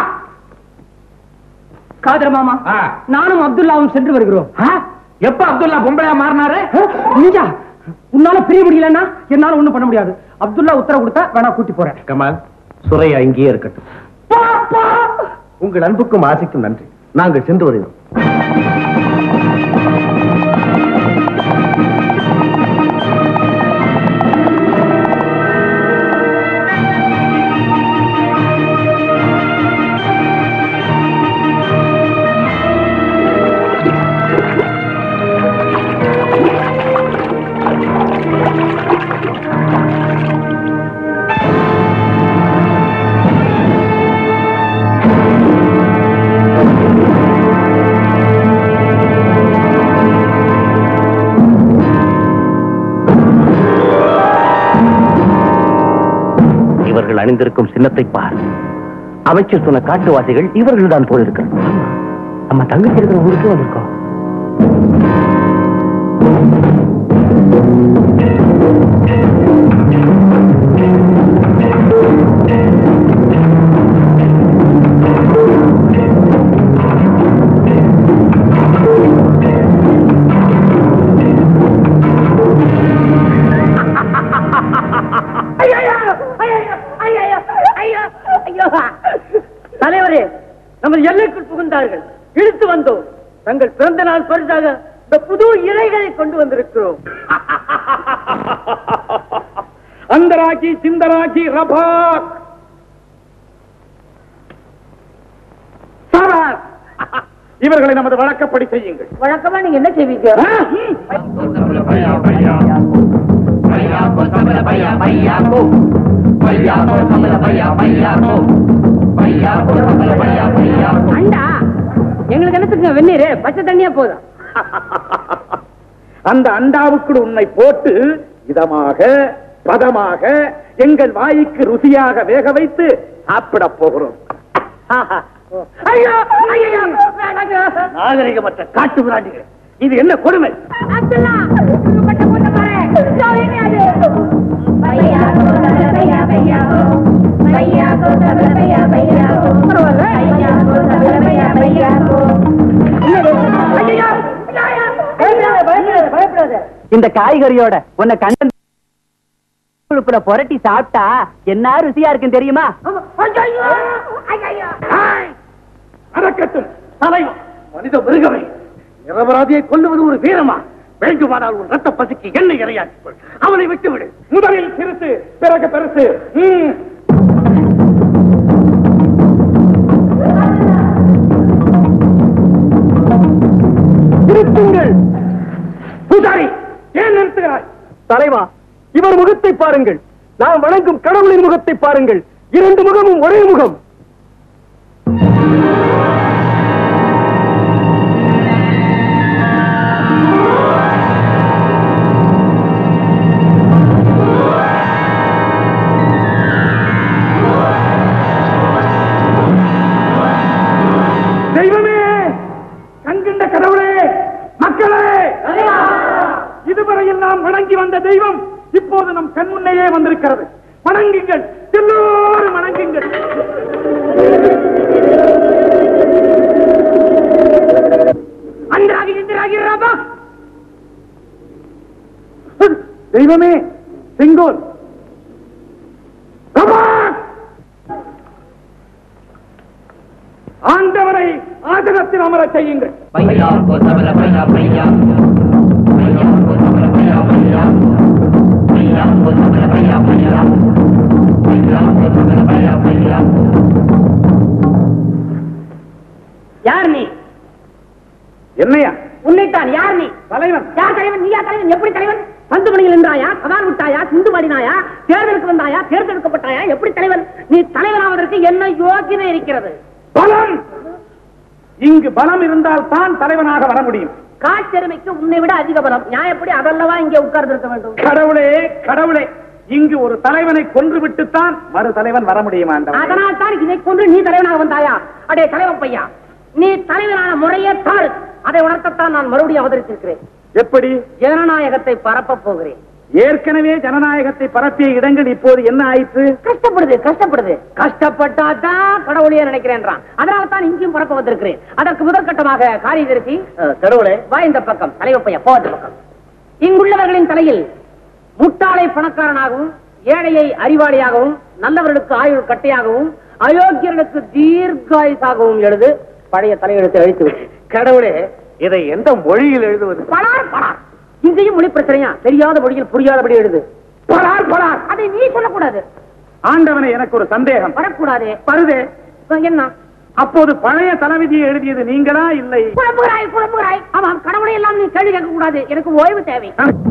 காதர் மாமா ஆ. நானும் அப்துல்லாவும் சென்று வருகிறோம் ஆ? எப்ப அப்துல்லா பொம்பளையா மாறினாரு நீஞ்சா உன்னால பிரிய முடியலன்னா என்னால ஒண்ணும் பண்ண முடியாது அப்துல்லா உத்தரவு கொடுத்தா வேணா கூட்டி போறேன் கமல் சுரையா இங்கேயே இருக்கட்டும் போ, போ. உங்கள் அன்புக்கும் ஆசைக்கும் நன்றி நாங்கள் சென்று வருகிறோம் இவர்கள் அணிந்திருக்கும் சின்னத்தை பார் அமைச்சர் சொன்ன காட்டுவாசிகள் இவர்கள் தான் போல் இருக்கிறது நம்ம தங்கச்சி இருக்கிற ஊருக்கு வந்திருக்கோம் தலைவரே நமது எல்லைக்குள் புகுந்தார்கள் இழுத்து வந்தோம் தங்கள் பிறந்த நாள் பரிசாக இந்த புது இலைகளை கொண்டு வந்திருக்கிறோம் அந்தராக்கி சிந்தராக்கி ரபாக் சபாஸ். இவர்களை நமது வழக்கப்படி செய்யுங்கள் வழக்கமா நீங்க என்ன செய்வீங்க அண்டா எங்களுக்கு என்னத்துக்கு வெந்நீர் பச்சை தண்ணியா போதும் அந்த அண்டாவுக்குள் உன்னை போட்டு இதமாக பதமாக எங்கள் வாய்க்கு ருசியாக வேக வைத்து சாப்பிட போகிறோம் ஐயோ ஐயோ வேணாங்க. நாகரிகமற்ற காட்டு விராட்டிகள் இது என்ன கொடுமை அப்துல்லா இது பட்ட போட்ட பாரு ஜோலினி அது பையா கோ சபல பையா பையா கோ பையா கோ சபல பையா பையா கோ பையா கோ சபல பையா பையா கோ இந்த காய்கறியோட உன்னை கண்டன் உழுப்புல புரட்டி சாப்பிட்டா என்ன ருசியா இருக்குன்னு தெரியுமா நடக்கட்டும் தலைவன் மனித மிருகமே நிரபராதியை கொல்லுவது ஒரு வீரமா வேண்டுமானால் ஒரு ரத்த பசிக்கு என்ன இரையாக்கிக்கொள் அவனை விட்டுவிடு முதலில் சிறுசு பிறகு பெருசு ம். நிறுத்துங்கள் பூஜாரி ஏன் நிறுத்துகிறாய் தலைவா இவர் முகத்தை பாருங்கள் நாம் வணங்கும் கடவுளின் முகத்தை பாருங்கள் இரண்டு முகமும் ஒரே முகம் தெய்வமே கண்கின்ற கடவுளே மக்களே இதுவரையில் நாம் வணங்கி வந்த தெய்வம் இப்போது நம் கண் முன்னையே வந்திருக்கிறது வணங்குங்கள் எல்லோரும் வணங்குங்கள் அன்றாகி இன்றாகி ராபா தெய்வமே செங்கோல் ராபா! ஆண்டவரை ஆசனத்தில் அமரச் செய்யுங்கள் பையா யார் நீ என்னையா உன்னைத்தான் யார் நீ தலைவன் யார் தலைவன் நீ யார் தலைவன் எப்படி தலைவன் பந்து மணியில் நின்றாயா சவால் விட்டாயா சிந்து பாடினாயா தேர்தலுக்கு வந்தாயா தேர்ந்தெடுக்கப்பட்டாயா எப்படி தலைவன் நீ தலைவனாவதற்கு என்ன யோகிதை இருக்கிறது பலம் இங்கு பலம் இருந்தால் தான் தலைவனாக வர முடியும் காட்டெருமைக்கு உன்னை விட அதிக பலம் நியாயப்படி அதல்லவா இங்கே உட்கார்ந்து இருக்க வேண்டும் கடவுளே கடவுளே இங்கு ஒரு தலைவனை கொன்று விட்டுத்தான் மறு தலைவன் வர முடியும் ஆண்டவனே. அதனால் தான் இதை கொண்டு நீ தலைவனாக வந்தாயா அடே தலைவன் பையா நீ தலைவனான முறையே தாழ் அதை உணர்த்தத்தான் நான் மறுபடியும் அவதரித்திருக்கிறேன் எப்படி ஜனநாயகத்தை பரப்ப போகிறேன் ஏற்கனவே ஜனநாயகத்தை பரப்பிய இடங்கள் இப்போது என்ன ஆயிற்று கஷ்டப்படுது கஷ்டப்படுது கஷ்டப்பட்டாதான் கடவுளையே நினைக்கிறேன்றான் அதனால தான் இங்கேயும் பரப்ப வந்திருக்கிறேன் அதற்கு முதற்கட்டமாக காரியதரிசி கடவுளே வா இந்த பக்கம் தலைவப்பையா போ இந்த பக்கம் இங்குள்ளவர்களின் தலையில் முட்டாளை பணக்காரனாகவும் ஏழையை அறிவாளியாகவும் நல்லவர்களுக்கு ஆயுள் கட்டையாகவும் அயோக்கியர்களுக்கு தீர்காயுசாகவும் எழுது பழைய தலையெழுத்தை அழித்து விட்டு கடவுளே இதை எந்த மொழியில் எழுதுவது பலார் பலார் இங்கேயும் மொழி பிரச்சனையா தெரியாத மொழியில் புரியாதபடி எழுது பலார் பலார் அதை நீ சொல்லக்கூடாது ஆண்டவனே எனக்கு ஒரு சந்தேகம் வரக்கூடாதே வருதே இப்ப என்ன அப்போது பழைய தலைவிதியை எழுதியது நீங்களா இல்லை குழம்புகிறாய் குழம்புகிறாய் ஆமாம் கடவுளை எல்லாம் நீ கேள்வி கேட்க கூடாது எனக்கு ஓய்வு தேவை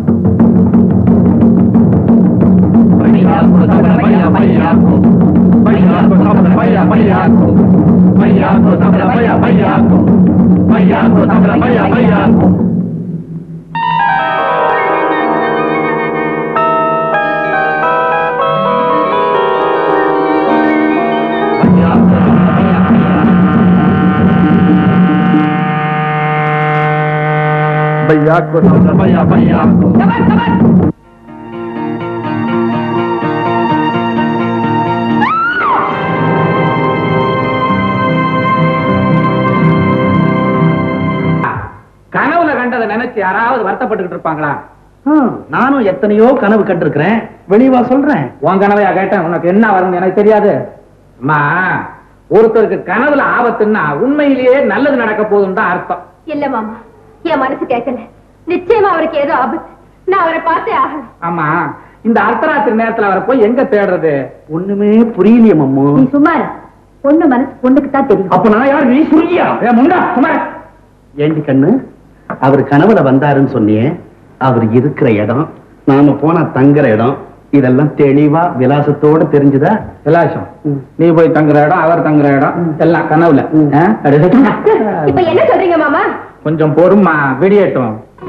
கனவுல கண்டதை நினைச்சு யாராவது வருத்தப்பட்டுக்கிட்டு இருப்பாங்களா நானும் எத்தனையோ கனவு கண்டிருக்கிறேன் வெளிவா சொல்றேன் உன் கனவையா கேட்டேன் உனக்கு என்ன வரும்னு எனக்கு தெரியாது அம்மா ஒருத்தருக்கு கனவுல ஆபத்துன்னா உண்மையிலேயே நல்லது நடக்க போகுதுன்னு தான் அர்த்தம் இல்ல மாமா என் மனசு கேட்கல நிச்சயமா அவருக்கு ஏதோ ஆபத்து நான் அவரை பார்த்தே ஆகணும் ஆமா இந்த அர்த்தராத்திரி நேரத்துல அவரை போய் எங்க தேடுறது ஒண்ணுமே புரியலையே மம்மு நீ சும்மா இரு. பொண்ணு மனசு பொண்ணுக்கு தான் தெரியும் அப்ப நான் யார் நீ புரியா முண்டா சுமார் ஏண்டி கண்ணு அவர் கனவுல வந்தாருன்னு சொன்னியே அவர் இருக்கிற இடம் நாம போன தங்குற இடம் இதெல்லாம் தெளிவா விலாசத்தோட தெரிஞ்சுதா விலாசம் நீ போய் தங்குற இடம் அவர் தங்குற இடம் எல்லாம் கனவுல ஆ? அடே. இப்ப என்ன சொல்றீங்க மாமா கொஞ்சம் பொறுமா விடியட்டும்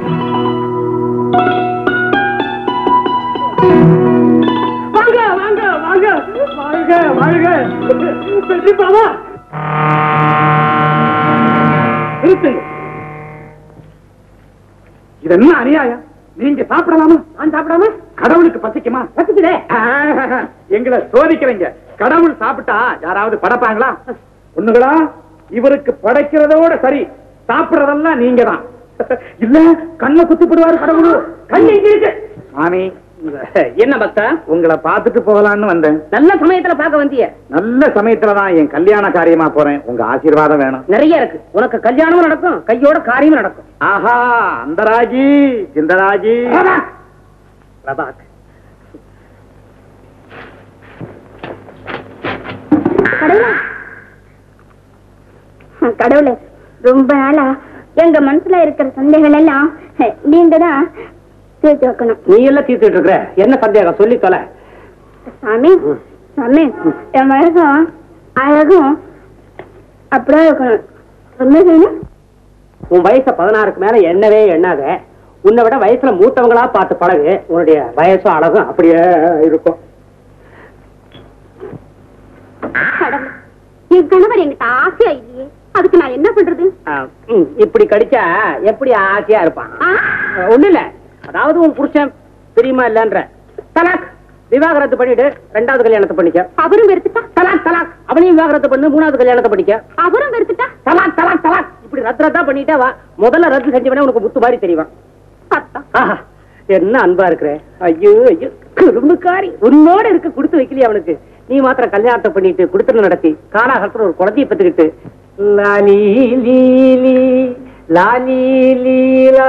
வாங்க வாங்க வாங்க வாழ்க வாழ்க வெற்றி பாவா நிறுத்துங்க இது என்ன அநியாயம் நீங்க சாப்பிடலாமா நான் சாப்பிடாம கடவுளுக்கு பசிக்குமா பசிக்குதே ஆஹ், எங்களை சோதிக்கிறீங்க கடவுள் சாப்பிட்டா யாராவது படைப்பாங்களா ஒண்ணுங்களா இவருக்கு படைக்கிறதோட சரி சாப்பிடுறதெல்லாம் நீங்க தான் இல்ல கண்ணை குத்தி போடுவாரு கடவுள் கண்ணு இங்க இருக்கு சாமி என்ன பக்தா உங்களை பார்த்துட்டு போகலான்னு வந்தேன் நல்ல சமயத்துல பார்க்க வந்திய நல்ல சமயத்துல தான் என் கல்யாண காரியமா போறேன் உங்க ஆசீர்வாதம் வேணும் நிறைய இருக்கு உனக்கு கல்யாணமும் நடக்கும் கையோட காரியமும் நடக்கும் ஆஹா அந்த ராஜி இந்த ராஜி பிரபாக் கடவுளே கடவுளே ரொம்ப நாளா எங்க மனசுல இருக்கிற சந்தேகம் எல்லாம் நீங்க தான் தீர்த்து வைக்கணும் நீ எல்லாம் தீர்த்துட்டு இருக்கிற என்ன சந்தேகம் சொல்லி தொலை சாமி சாமி என் வயசும் அழகும் அப்படியே இருக்கணும் என்ன செய்யணும் உன் வயசு பதினாறுக்கு மேல எண்ணவே எண்ணாத உன்னை விட வயசுல மூத்தவங்களா பார்த்து பழகு உன்னுடைய வயசும் அழகும் அப்படியே இருக்கும் கடவுளே என் கணவர் என்கிட்ட ஆசையா இல்லையே அதுக்கு நான் என்ன பண்றது ஆ, ம், இப்படி கடிச்சா எப்படி ஆசையா இருப்பான் ஆ? ஒண்ணு இல்ல அதாவது உன் புருஷன் தெரியுமா இல்லன்ற தலாக் விவாகரத்து பண்ணிட்டு ரெண்டாவது கல்யாணத்தை பண்ணிக்க அவரும் வெறுத்துட்டா தலாக் தலாக் அவனையும் விவாகரத்து பண்ணு மூணாவது கல்யாணத்தை பண்ணிக்க அவரும் வெறுத்துட்டா தலாக் தலாக் தலாக் இப்படி ரத்து ரத்தா பண்ணிட்டே வா முதல்ல ரத்து செஞ்சவனே உனக்கு முத்து மாதிரி தெரியும் அத்தா ஆஹா, என்ன அன்பா இருக்கிற ஐயோ ஐயோ குறும்புக்காரி உன்னோட இருக்க கொடுத்து வைக்கலையே அவனுக்கு நீ மாத்திரம் கல்யாணத்தை பண்ணிட்டு குடுத்தன நடத்தி காலாகலத்துல ஒரு குழந்தைய பெற்றுக்கிட்டு லாலி லீலி லாலி லீலா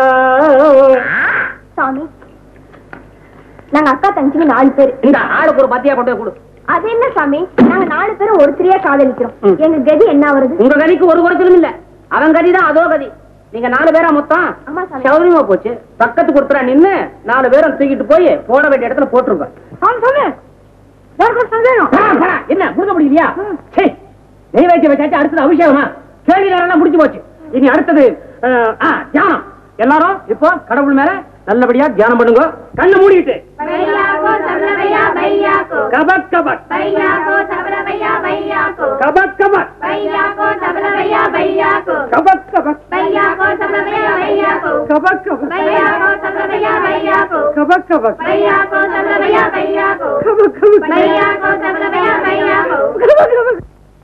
சாமி நாங்க அக்கா தங்கச்சிங்க நாலு பேர் இந்த ஆளுக்கு ஒரு பத்தியா கொண்டு போய் கொடு அது என்ன சாமி நாங்க நாலு பேரும் ஒருத்தரையா காதலிக்கிறோம் எங்க கதி என்ன வருது உங்க கதிக்கு ஒரு குறைச்சலும் இல்ல அவன் கதி தான் அதோ கதி நீங்க நாலு பேரா மொத்தம் ஆமா சாமி சௌரியமா போச்சு பக்கத்து கொடுத்துறா நின்னு நாலு பேரும் தூக்கிட்டு போய் போட வேண்டிய இடத்துல போட்டுருங்க அவன் சொல்லு யாருக்கும் சந்தேகம் பரா, பரா. என்ன முழுக்க முடியலையா சே நெய் வைக்க வச்சாச்சு அடுத்தது அபிஷேகமா கேள்வி நேரம் முடிஞ்சு போச்சு இனி அடுத்தது அஹ், ஆ, தியானம் எல்லாரும் இப்போ கடவுள் மேல நல்லபடியா தியானம் பண்ணுங்க கண்ணு மூடிட்டு கபக் கபக் கபக் கபக் கபக் கபக் கபக் கபக் கபக் கபக் கபக் கபக்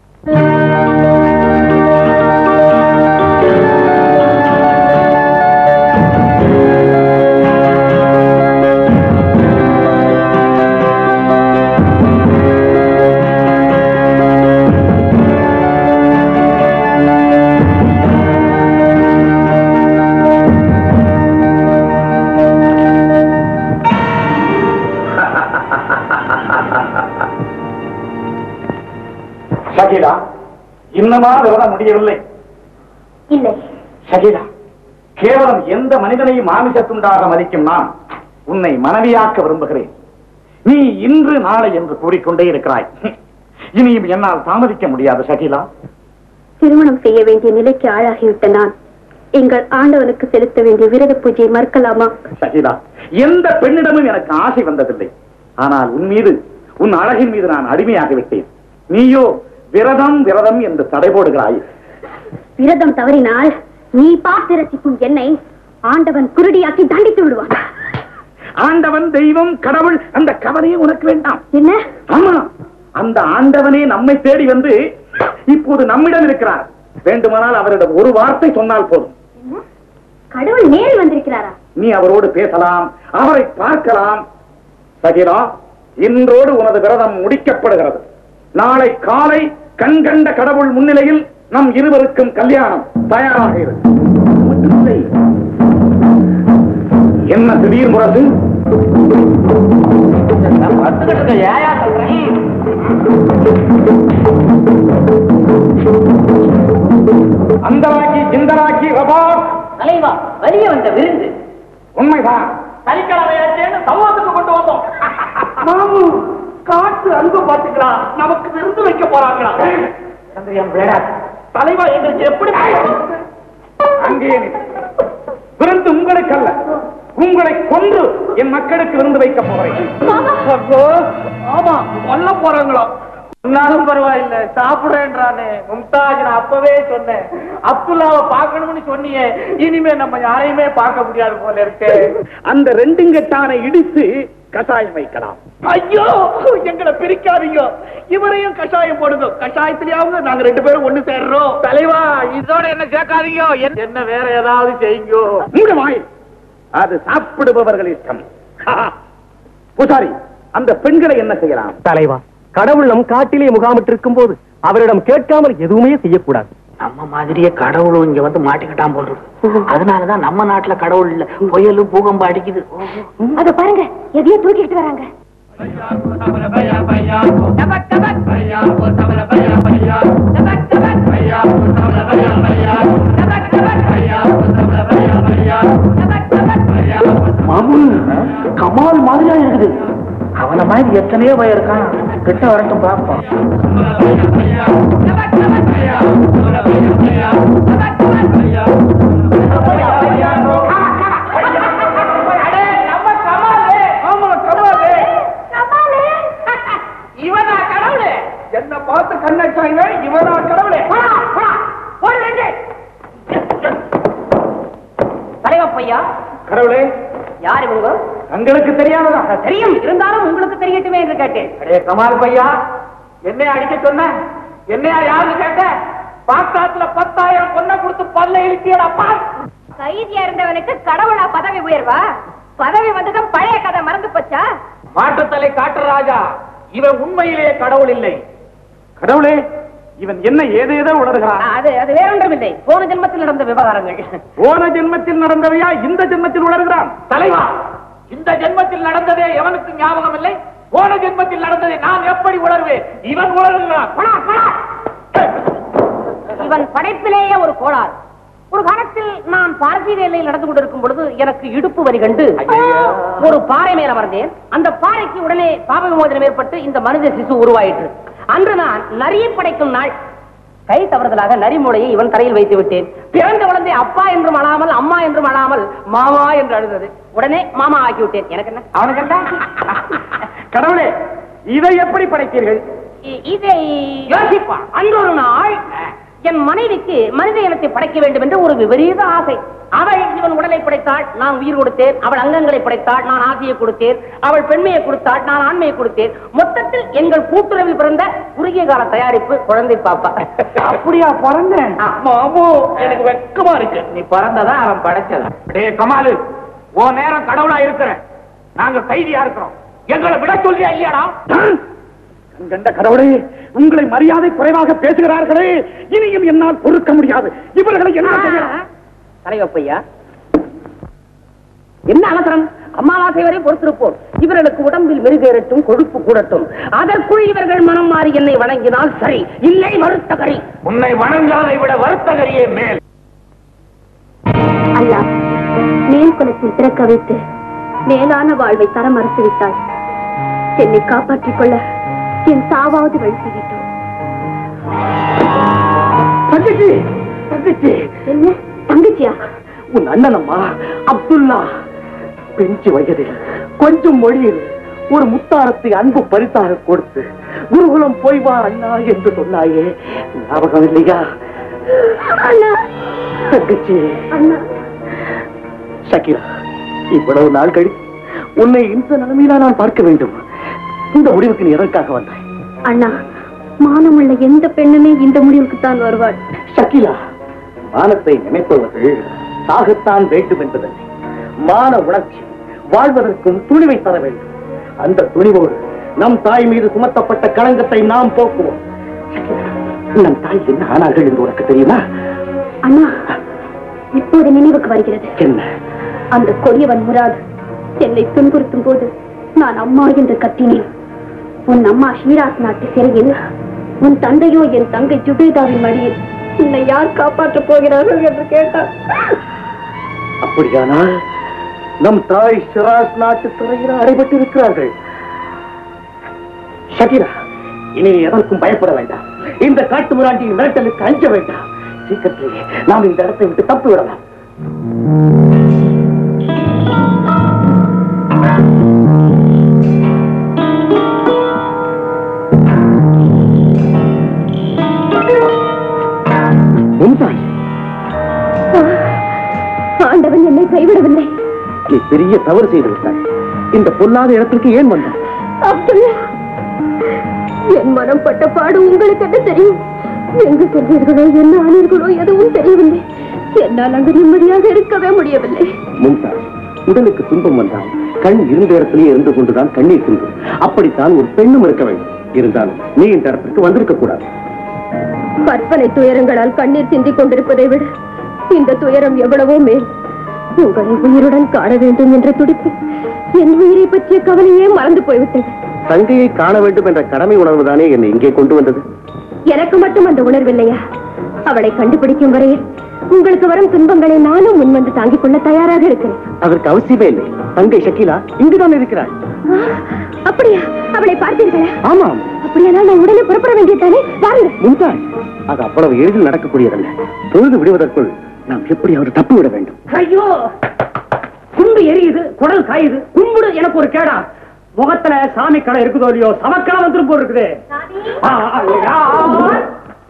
ஷகீலா இன்னமா விரதம் முடியவில்லை இல்லை ஷகீலா கேவலம் எந்த மனிதனையும் மாமிசத்துண்டாக மதிக்கும் நான் உன்னை மனைவியாக்க விரும்புகிறேன் நீ இன்று நாளை என்று கூறிக்கொண்டே இருக்கிறாய் இனியும் என்னால் தாமதிக்க முடியாது ஷகீலா திருமணம் செய்ய வேண்டிய நிலைக்கு ஆளாகிவிட்ட நான் எங்கள் ஆண்டவனுக்கு செலுத்த வேண்டிய விரத பூஜையை மறுக்கலாமா ஷகீலா எந்த பெண்ணிடமும் எனக்கு ஆசை வந்ததில்லை ஆனால் உன் மீது உன் அழகின் மீது நான் அடிமையாகிவிட்டேன் நீயோ விரதம் விரதம் என்று தடை போடுகிறாய் விரதம் தவறினால் நீ பார்த்து ரசிக்கும் என்னை ஆண்டவன் குருடியாக்கி தண்டித்து விடுவான் ஆண்டவன் தெய்வம் கடவுள் அந்த கவலையே உனக்கு வேண்டாம் என்ன ஆமா அந்த ஆண்டவனே நம்மை தேடி வந்து இப்போது நம்மிடம் இருக்கிறார் வேண்டுமானால் அவரிடம் ஒரு வார்த்தை சொன்னால் போதும் கடவுள் நேரில் வந்திருக்கிறாரா நீ அவரோடு பேசலாம் அவரை பார்க்கலாம் சகிரா இன்றோடு உனது விரதம் முடிக்கப்படுகிறது நாளை காலை கண் கண்ட கடவுள் முன்னிலையில் நம் இருவருக்கும் கல்யாணம் தயாராக இரு இல்லை. என்ன திடீர் முரசு அந்தராக்கி சிந்தராக்கி ரபா தலைவா வெளியே வந்த விருந்து உண்மைதான் சனிக்கிழமையாச்சேன்னு சமூகத்துக்கு கொண்டு வந்தோம் மாமு காட்டு அன்பு பாத்துக்கலாம் நமக்கு விருந்து வைக்க போறாங்களா சந்திரியம் விளையாட தலைவா எங்களுக்கு எப்படி அங்கே நில். விருந்து உங்களுக்கு அல்ல உங்களை கொன்று என் மக்களுக்கு விருந்து வைக்க போகிறேன் ஐயோ, ஆமா கொல்ல போறாங்களா ஒன்னாலும் பரவாயில்ல சாப்பிடுறேன்றானே மும்தாஜ் நான் அப்பவே சொன்னேன் அப்துல்லாவை பார்க்கணும்னு சொன்னியே இனிமே நம்ம யாரையுமே பார்க்க முடியாது போல இருக்கு அந்த ரெண்டுங்கட்டானை இடித்து கசாயம் வைக்கலாம் ஐயோ எங்களை பிரிக்காதீங்க இவரையும் கஷாயம் போடுங்க கஷாயத்திலேயாவது நாங்க ரெண்டு பேரும் ஒண்ணு சேர்றோம் தலைவா இதோட என்ன சேர்க்காதீங்க என்ன வேற ஏதாவது செய்யுங்க மூடு வாய் அது சாப்பிடுபவர்கள் இஷ்டம் பூசாரி அந்த பெண்களை என்ன செய்யலாம் தலைவா கடவுள் நம் காட்டிலே முகாமிட்டிருக்கும் போது அவரிடம் கேட்காமல் எதுவுமே செய்யக்கூடாது நம்ம மாதிரியே கடவுளும் இங்க வந்து மாட்டிக்கிட்டான் போல் இருக்கு அதனாலதான் நம்ம நாட்டுல கடவுள் இல்ல புயலும் பூகம்பம் அடிக்குது அத பாருங்க எதையோ தூக்கிட்டு வராங்க மாமு கமால் மாதிரியா இருக்குது அவன மாதிரி எத்தனையோ பயம் இருக்கான் கிட்ட வரட்டும் பாப்போம் இவனா கடவுளே என்ன பார்த்து கண்ணடிச்சாங்க இவனா கடவுளே தலைவா பையா கடவுளே யார் இவங்க தங்களுக்கு தெரியாததா தெரியும் இருந்தாலும் உங்களுக்கு தெரியட்டுமே என்று கேட்டேன் அடே கமால் பையா என்னைய அடிக்க சொன்ன என்னையா யாருன்னு கேட்ட பாக்தாத்துல பத்தாயிரம் பொண்ணை கொடுத்து பல்ல இழுத்தியடப்பா கைதியா இருந்தவனுக்கு கடவுளா பதவி உயர்வா பதவி வந்ததும் பழைய கதை மறந்து போச்சா மாட்டுத்தலை காட்டு ராஜா இவன் உண்மையிலே கடவுள் இல்லை கடவுளே இவன் என்ன ஏதேதோ உணர்கிறான் அது அது வேற ஒன்றும் இல்லை போன ஜென்மத்தில் நடந்த விவகாரங்கள் போன ஜென்மத்தில் நடந்தவையா இந்த ஜென்மத்தில் உணர்கிறான் தலைவா இந்த ஜென்மத்தில் நடந்ததே எவனுக்கு ஞாபகம் இல்லை போன ஜென்மத்தில் நடந்ததை நான் எப்படி உணர்வேன் இவன் உணர்கிறான் இவன் படைப்பிலேயே ஒரு கோளாறு ஒரு காலத்தில் நான் பாரசீக எல்லையில் நடந்து கொண்டிருக்கும் பொழுது எனக்கு இடுப்பு வரி கண்டு ஒரு பாறை மேல வந்தேன் அந்த பாறைக்கு உடனே பாப விமோசனம் ஏற்பட்டு இந்த மனித சிசு உருவாயிற்று அன்று நான் நரியை படைக்கும் நாள் கை தவறுதலாக நரிமூளையை இவன் தலையில் வைத்து விட்டேன் பிறந்த குழந்தை அப்பா என்றும் அழாமல் அம்மா என்றும் அழாமல் மாமா என்று அழுதது உடனே மாமா ஆக்கி விட்டேன் எனக்கு என்ன அவனுக்கு என்ன கடவுளே இதை எப்படி படைத்தீர்கள் இ- இதை யோசிப்பான் அன்றொரு நாள் என் மனைவிக்கு மனித இனத்தை படைக்க வேண்டும் என்று ஒரு விபரீத ஆசை அவள் இவன் உடலை படைத்தாள் நான் உயிர் கொடுத்தேன் அவள் அங்கங்களை படைத்தாள் நான் ஆசையை கொடுத்தேன் அவள் பெண்மையை கொடுத்தாள் நான் ஆண்மையை கொடுத்தேன் மொத்தத்தில் எங்கள் கூட்டுறவில் பிறந்த குறுகிய கால தயாரிப்பு குழந்தை பாப்பா அப்படியா பிறந்த மாமு எனக்கு வெக்கமா இருக்கு நீ பிறந்ததா அவன் படைச்சதா டே கமாலு ஓ நேரம் கடவுளா இருக்கிற நாங்க கைதியா இருக்கிறோம் எங்களை விட சொல்லியா இல்லையாடா கண்ட கடவுளே உங்களை மரியாதை குறைவாக பேசுகிறார்களே இனியும் என்னால் பொறுக்க முடியாது இவர்களை என்ன செய்யலாம் தலைவப்பையா என்ன அவசரம் அம்மாவாசை வரை பொறுத்திருப்போம் இவர்களுக்கு உடம்பில் மெருகேறட்டும் கொழுப்பு கூடட்டும் அதற்குள் இவர்கள் மனம் மாறி என்னை வணங்கினால் சரி இல்லை மறுத்த கறி உன்னை வணங்காதை விட வருத்தகரியே மேல் அல்லா மேல் குலத்தில் பிறக்க வைத்து மேலான வாழ்வை தர மறுத்துவிட்டாய் என்னை காப்பாற்றிக் கொள்ள என் சாவாவது வழி செய்யட்டும் தங்கச்சி தங்கச்சி என்ன தங்கச்சியா உன் அண்ணனம்மா அப்துல்லா பெஞ்சு வயதில் கொஞ்சம் மொழியில் ஒரு முத்தாரத்தை அன்பு பரிசாக கொடுத்து குருகுலம் போய் வா அண்ணா என்று சொன்னாயே ஞாபகம் இல்லையா அண்ணா தங்கச்சி அண்ணா ஷக்கீரா இவ்வளவு நாள் கழித்து உன்னை இந்த நிலைமையில நான் பார்க்க வேண்டும் இந்த முடிவுக்கு நீ எதற்காக வந்தாய் அண்ணா மானமுள்ள எந்த பெண்ணுமே இந்த முடிவுக்கு தான் வருவாள் ஷக்கீலா மானத்தை நினைப்பவர்கள் சாகத்தான் வேண்டும் என்பதில்லை மான உணர்ச்சி வாழ்வதற்கும் துணிவை தர வேண்டும் அந்த துணிவோடு நம் தாய் மீது சுமத்தப்பட்ட களங்கத்தை நாம் போக்குவோம் ஷக்கீலா, நம் தாய் என்ன ஆனார்கள் என்று உனக்கு தெரியுமா அண்ணா இப்போது நினைவுக்கு வருகிறது என்ன அந்த கொடியவன் முராத் என்னை துன்புறுத்தும் போது நான் அம்மா என்று கத்தினேன் உன் அம்மா ஷீராஸ் நாட்டு சிறையில் உன் தந்தையோ என் தங்கை ஜுபேதாவின் மடியில் உன்னை யார் காப்பாற்றப் போகிறார்கள் என்று கேட்டார் அப்படியானால் நம் தாய் சிராஸ் நாட்டு சிறையில் அடைபட்டு இருக்கிறார்கள் ஷகீரா இனி நீ எதற்கும் பயப்பட வேண்டாம் இந்த காட்டு முராண்டியின் மிரட்டலுக்கு அஞ்ச வேண்டாம் சீக்கிரத்திலேயே நாம் இந்த இடத்தை விட்டு தப்பி விடலாம் மும்தாஜ் ஆண்டவன் என்னை கைவிடவில்லை நீ பெரிய தவறு செய்து விட்டாய் இந்த பொல்லாத இடத்திற்கு ஏன் வந்தாய் அப்துல்லா என் மனம் பட்ட பாடு உங்களுக்கு என்ன தெரியும் எங்கு சென்றீர்களோ என்ன ஆனீர்களோ எதுவும் தெரியவில்லை என்னால் அங்கு நிம்மதியாக இருக்கவே முடியவில்லை மும்தாஜ் உடலுக்கு துன்பம் வந்தால் கண் இருந்த இடத்திலேயே இருந்து கொண்டுதான் கண்ணீர் சிந்தும் அப்படித்தான் ஒரு பெண்ணும் இருக்க வேண்டும் இருந்தாலும் நீ இந்த இடத்திற்கு வந்திருக்க கூடாது கற்பனை துயரங்களால் கண்ணீர் சிந்திக் கொண்டிருப்பதை விட இந்த துயரம் எவ்வளவோ மேல் உங்களை உயிருடன் காண வேண்டும் என்ற துடிப்பு என் உயிரை பற்றிய கவலையே மறந்து போய்விட்டது தங்கையை காண வேண்டும் என்ற கடமை உணர்வுதானே என்னை இங்கே கொண்டு வந்தது எனக்கு மட்டும் அந்த உணர்வில்லையா அவளை கண்டுபிடிக்கும் வரையில் உங்களுக்கு வரும் துன்பங்களை நானும் முன்வந்து தாங்கிக் கொள்ள தயாராக இருக்கிறேன் அதற்கு அவசியமே இல்லை தங்கை ஷக்கீலா இங்குதான் இருக்கிறாள் ஆ, அப்படியா அவளை பார்த்தீர்களா ஆமாம் அப்படியானால் நான் உடனே புறப்பட வேண்டியதானே வாருங்கள் மும்தாஜ் அது அவ்வளவு எளிதில் நடக்கக்கூடியதல்ல பொழுது விடுவதற்குள் நாம் எப்படியாவது தப்பி விட வேண்டும் ஐயோ குண்டு எரியுது குடல் காயுது கும்பிடு எனக்கு ஒரு கேடா முகத்துல சாமி கடை இருக்குதோ இல்லையோ சமக்கடை வந்துரும் போல் இருக்குது ஆ, ஆ, யார்?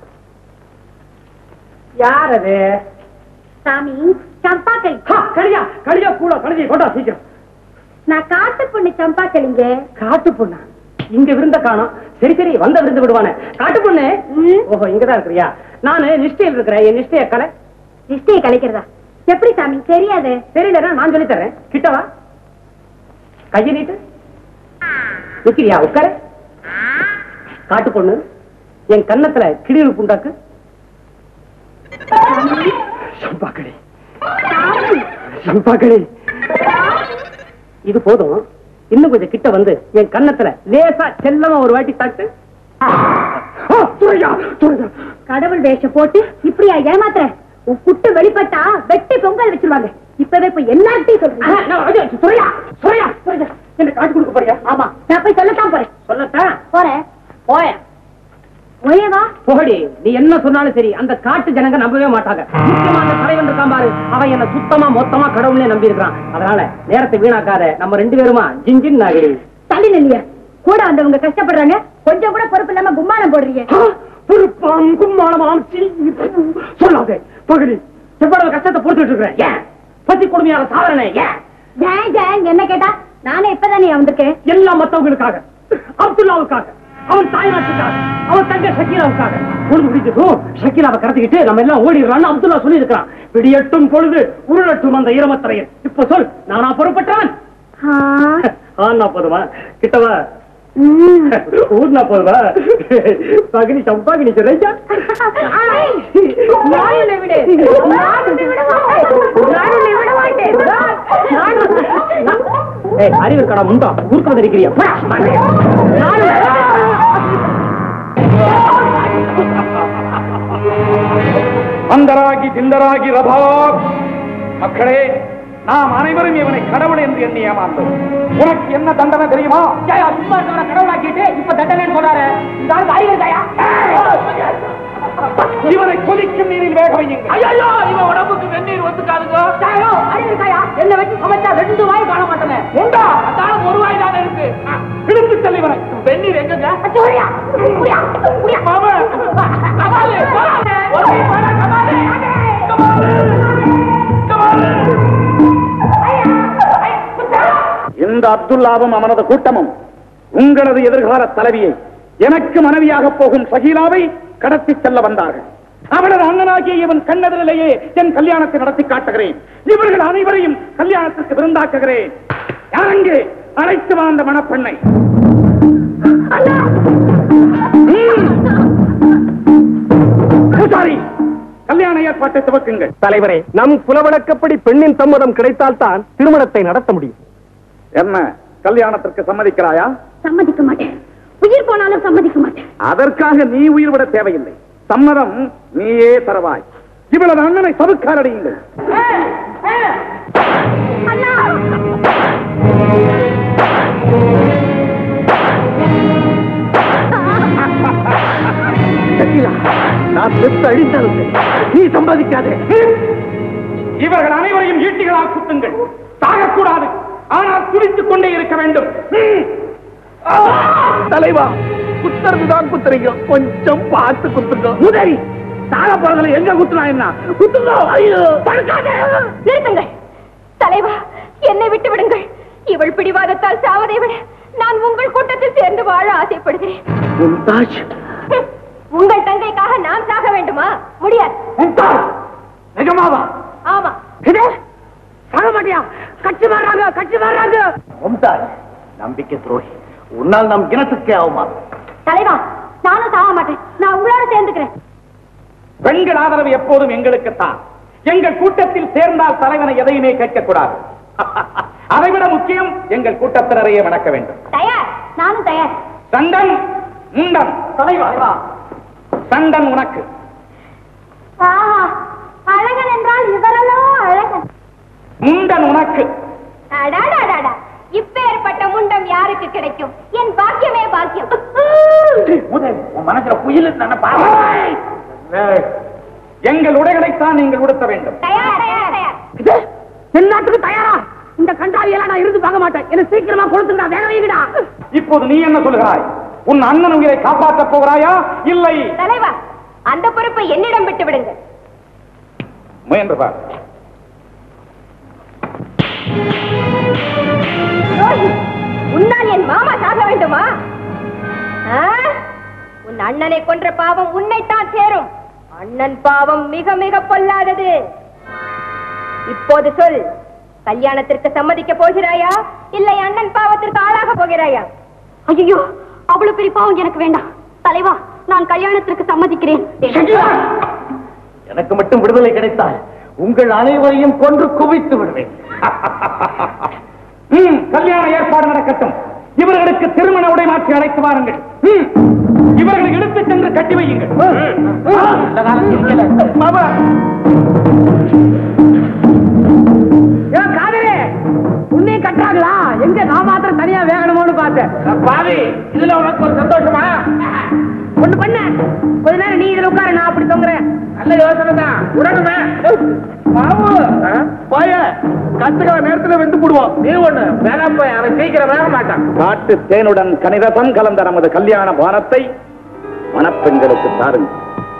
யார் அது சாமி சம்பாக்களி ஹா, கழியா கழியா கூட கழிஞ்சு கொண்டா சீக்கிரம் நான் காட்டு பொண்ணு சம்பாக்களிங்க காட்டு பொண்ணா இங்க விருந்த காணோம் சரி சரி வந்த விருந்து விடுவானே காட்டு பொண்ணு ஓஹோ இங்கதான் இருக்கிறியா நானு நிஷ்டையில் இருக்கிறேன் என் நிஷ்டைய கலை நிஷ்டையை கலைக்கிறதா எப்படி சாமி தெரியாது தெரியலன்னா நான் சொல்லி தரேன் கிட்டவா கையை நீட்டு நிக்கிறியா உட்கார காட்டு பொண்ணு என் கன்னத்துல கிளியில் புண்டாக்கு சம்பாக்கடி சம்பாக்கடி இது போதும் இன்னும் கொஞ்சம் கிட்ட வந்து என் கன்னத்துல லேசா செல்லமா ஒரு வாட்டி தட்டு ஆ, துரையா, துரையா. கடவுள் வேஷம் போட்டு இப்படியா ஏமாத்துற உன் குட்டு வெளிப்பட்டா வெட்டி பொங்கல் வச்சிருவாங்க இப்பவே போய் எல்லார்ட்டையும் ஆ, நான் ஐயோ, துரையா, துரையா, துரையா. என்ன காட்டி கொடுக்க போறியா ஆமா நான் போய் சொல்லத்தான் போறேன் சொல்லட்டா போறேன் போயேன் ஒரேவா புகழி நீ என்ன சொன்னாலும் சரி அந்த காட்டு ஜனங்க நம்பவே மாட்டாங்க முக்கியமா அந்த தலைவன் இருக்கான் பாரு அவன் என்ன சுத்தமா மொத்தமா கடவுளே நம்பி இருக்கிறான் அதனால நேரத்தை வீணாக்காத நம்ம ரெண்டு பேருமா ஜிஞ்சின் நாகிரி தள்ளி நில்லிய கூட வந்தவங்க கஷ்டப்படுறாங்க கொஞ்சம் கூட பொறுப்பு இல்லாம கும்மானம் போடுறீங்க பொறுப்பாம் கும்மாளமாம் சீ, சொல்லாதே பகலி எவ்வளவு கஷ்டத்தை பொறுத்துட்டு இருக்கிறேன் ஏன் பத்தி கொடுமையான சாதனை ஏன் ஜெய் ஜெய் என்ன கேட்டா நானே இப்பதானே வந்திருக்கேன் எல்லாம் மத்தவங்களுக்காக அப்துல்லாவுக்காக அவன் தாய்நாட்டுக்காக அவன் தங்க ஷக்கீலாவுக்காக பொழுது முடிஞ்சதும் ஷக்கீலாவை கடத்திக்கிட்டு நம்ம எல்லாம் ஓடிடுறான்னு அப்துல்லா சொல்லி இருக்கான் விடியட்டும் பொழுது உருளட்டும் அந்த இரமத்தரையன் இப்ப சொல் நானா பொறுப்பட்டவன் ஆனா போதுமா கிட்டவா ஊர்னா போதுமா பகினி சம்பாகினி சொல்லையா ஏய் அறிவு கடை முண்டா ஊருக்கு வந்திருக்கிறியா மந்தராகி திந்தராகி ரபா மக்களே நாம் அனைவரும் இவனை கடவுள் என்று எண்ணி ஏமாந்தோம் உனக்கு என்ன தண்டனை தெரியுமா ஜெயா சும்மா இருக்கவன கடவுளாக்கிட்டு இப்ப தண்டனைன்னு சொல்றாரு இந்த ஆளுக்கு அறிவு இருக்காயா இவனை கொதிக்கும் நீரில் வேக வையுங்கள் ஐயோ இவன் உடம்புக்கு வெந்நீர் ஒத்துக்காதுங்க ஜெயோ அறிவு இருக்காயா என்ன வச்சு சமைச்சா ரெண்டு வாய் காண மாட்டேனே உண்டா அதான ஒரு வாய் தானே இருக்கு இழுத்து செல் இவனை வெந்நீர் எங்கங்க சோரியா புரியா புரியா மாமா கமாலே கமாலே ஒரு வாய் வாடா, கமாலே இந்த அப்துல்லாவும் அவனது கூட்டமும் உங்களது எதிர்கால தலைவியை எனக்கு மனைவியாக போகும் சகீலாவை கடத்தி செல்ல வந்தார்கள் அவளது அண்ணனாகிய இவன் கண்ணெதிரிலேயே என் கல்யாணத்தை நடத்தி காட்டுகிறேன் இவர்கள் அனைவரையும் கல்யாணத்திற்கு விருந்தாக்குகிறேன் யாரங்கே அழைத்து வா அந்த மணப்பெண்ணை ம். பூசாரி கல்யாண ஏற்பாட்டை துவக்குங்கள் தலைவரே நம் குலவழக்கப்படி பெண்ணின் சம்மதம் கிடைத்தால்தான் திருமணத்தை நடத்த முடியும் என்ன கல்யாணத்திற்கு சம்மதிக்கிறாயா சம்மதிக்க மாட்டேன் உயிர் போனாலும் சம்மதிக்க மாட்டேன் அதற்காக நீ உயிர் விட தேவையில்லை சம்மதம் நீயே தரவாய் இவளது அண்ணனை சவுக்காரடியுங்கள் நான் செத்து அழிந்தாலும் சரி, நீ சம்பாதிக்காதே இவர்கள் அனைவரையும் ஈட்டிகளால் குத்துங்கள் சாகக்கூடாது ஆனால் துடித்துக் கொண்டே இருக்க வேண்டும் ம். தலைவா குத்துறதுதான் குத்துறீங்க கொஞ்சம் பார்த்து குத்துங்க முதரி சாக போறதுல எங்க குத்துனா என்ன குத்துங்க ஐயோ நிறுத்துங்கள் தலைவா என்னை விட்டு விடுங்கள் இவள் பிடிவாதத்தால் சாவதை விட நான் உங்கள் கூட்டத்தில் சேர்ந்து வாழ ஆசைப்படுகிறேன் மும்தாஜ் ஹம், உங்கள் தங்கைக்காக நான் சாக வேண்டுமா முடியாது மும்தாஜ் நிஜமாவா ஆமா சாக மாட்டியா கட்சி மாறாங்க கட்சி மாறாங்க மும்தாஜ் நம்பிக்கை துரோகி உன்னால் நம் இனத்துக்கே அவமானம் தலைவா நானும் சாக மாட்டேன் நான் உங்களோட சேர்ந்துக்கிறேன் பெண்கள் ஆதரவு எப்போதும் எங்களுக்குத்தான் எங்கள் கூட்டத்தில் சேர்ந்தால் தலைவனை எதையுமே கேட்கக்கூடாது அதைவிட முக்கியம் எங்கள் கூட்டத்தினரையே வணக்க வேண்டும் தயார் நானும் தயார் சண்டன் முண்டன் தலைவா சண்டன் உனக்கு ஆஹா அழகன் என்றால் இவரலோ அழகன் முண்டன் உனக்கு அடாடாடாடா இப்பேற்பட்ட முண்டம் யாருக்கு கிடைக்கும் என் பாக்கியமே பாக்கியம் உன் மனசுல புயல் எங்கள் உடைகளைத்தான் நீங்கள் உடுத்த வேண்டும் தயார் தயார் தயார் எல்லாத்துக்கு தயாரா இந்த கண்டாவியெல்லாம் நான் இருந்து பார்க்க மாட்டேன் என்ன சீக்கிரமா கொடுத்துடா வேக வைங்கடா இப்போது நீ என்ன சொல்கிறாய் உன் அண்ணன் உயிரை காப்பாற்றப் போகிறாயா இல்லை தலைவா அந்த பொறுப்பை என்னிடம் விட்டு விடுங்கள் முயன்று பார் துரோகி, உன்னால் என் மாமா சாக வேண்டுமா ஆ? உன் அண்ணனை கொன்ற பாவம் உன்னைத்தான் சேரும் அண்ணன் பாவம் மிக மிக பொல்லாதது இப்போது சொல் கல்யாணத்திற்கு சம்மதிக்க போகிறாயா இல்லை அண்ணன் பாவத்திற்கு ஆளாக போகிறாயா ஐயோ அவ்வளவு பெரிய பாவம் எனக்கு வேண்டாம் தலைவா நான் கல்யாணத்திற்கு சம்மதிக்கிறேன் எனக்கு மட்டும் விடுதலை கிடைத்தால் உங்கள் அனைவரையும் கொன்று குவித்து விடுவேன் ம், கல்யாண ஏற்பாடு நடக்கட்டும் இவர்களுக்கு திருமண உடை மாற்றி அழைத்து வாருங்கள் ம், இவர்களை எடுத்துச் சென்று கட்டி வையுங்கள் நல்ல காலம் இருக்கல. மாமா. ஏன் காதலே உன்னை கட்டாங்களா எங்க நான் மாத்திரம் தனியா வேகணுமோன்னு பார்த்தேன் பாவி இதுல உனக்கு ஒரு சந்தோஷமா ஒண்ணு பண்ண கொஞ்ச நேரம் நீ இதுல உட்கார நான் அப்படி தொங்குறேன் நல்ல யோசனை தான் உடனுமே பாவு போய கத்துக்கிற நேரத்துல வெந்து போடுவோம் நீ ஒண்ணு வேணாம் போய் அவன் சீக்கிரம் வேக மாட்டான் காட்டு தேனுடன் கணிதம் கலந்த நமது கல்யாண பானத்தை மணப்பெண்களுக்கு தாருங்கள்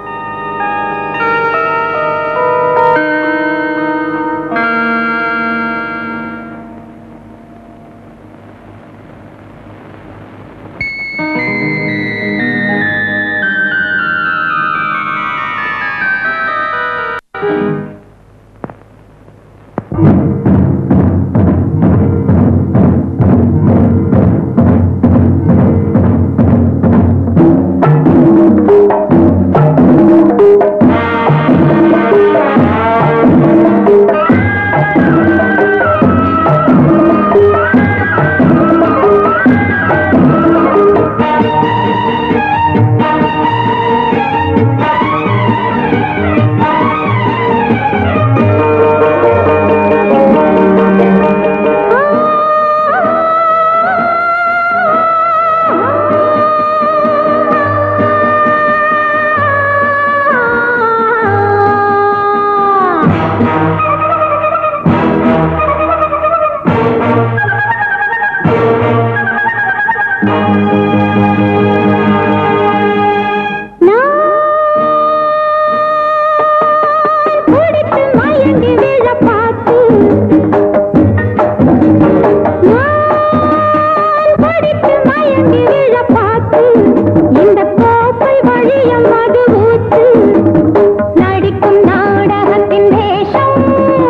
இந்த கோப்பை வழியம் மது ஊத்து நடிக்கும் நாடகத்தின் வேஷம்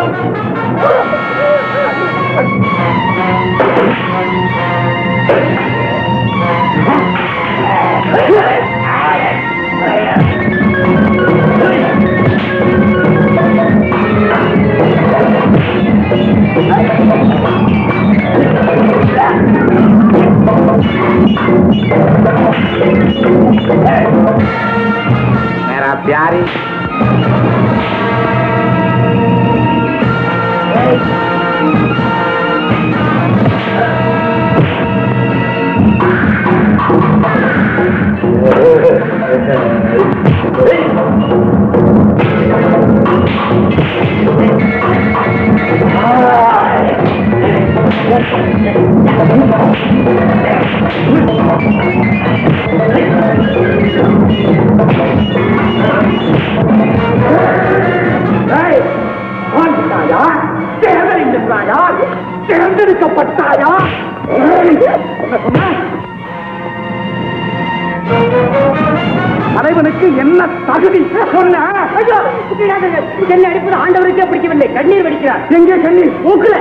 मेरा प्यारी வாழ்ந்தாயா தேர்ந்தெடுக்கிறாயா தேர்ந்தெடுக்கப்பட்டாயா என்ன சொன்ன தலைவனுக்கு என்ன தகுதி சொன்ன என்ன அடிப்பது ஆண்டவருக்கே பிடிக்கவில்லை கண்ணீர் வடிக்கிறார் எங்கே கண்ணீர் மூக்குல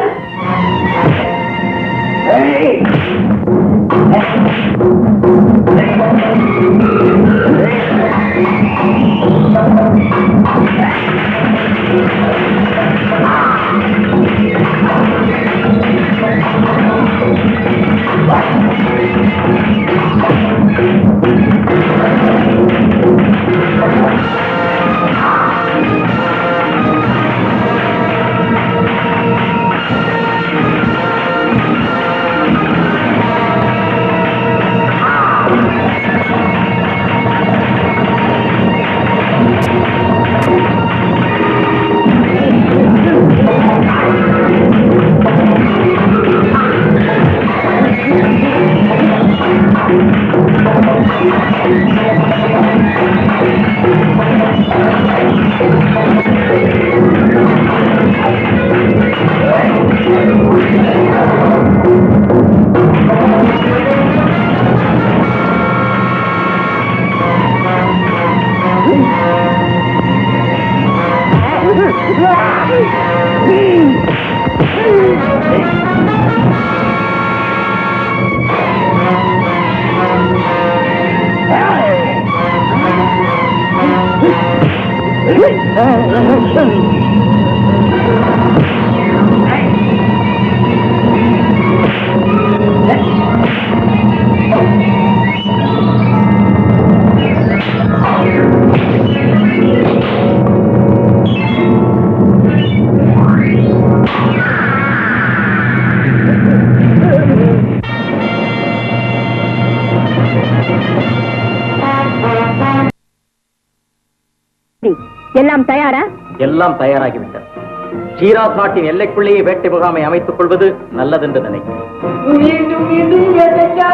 எல்லாம் தயாரா எல்லாம் தயாராகிவிட்டது ஷீராத் நாட்டின் எல்லைக்குள்ளேயே வேட்டை முகாமை அமைத்துக் கொள்வது நல்லதென்று நினைக்கிறேன் மீண்டும் மீண்டும் வேட்டைக்கா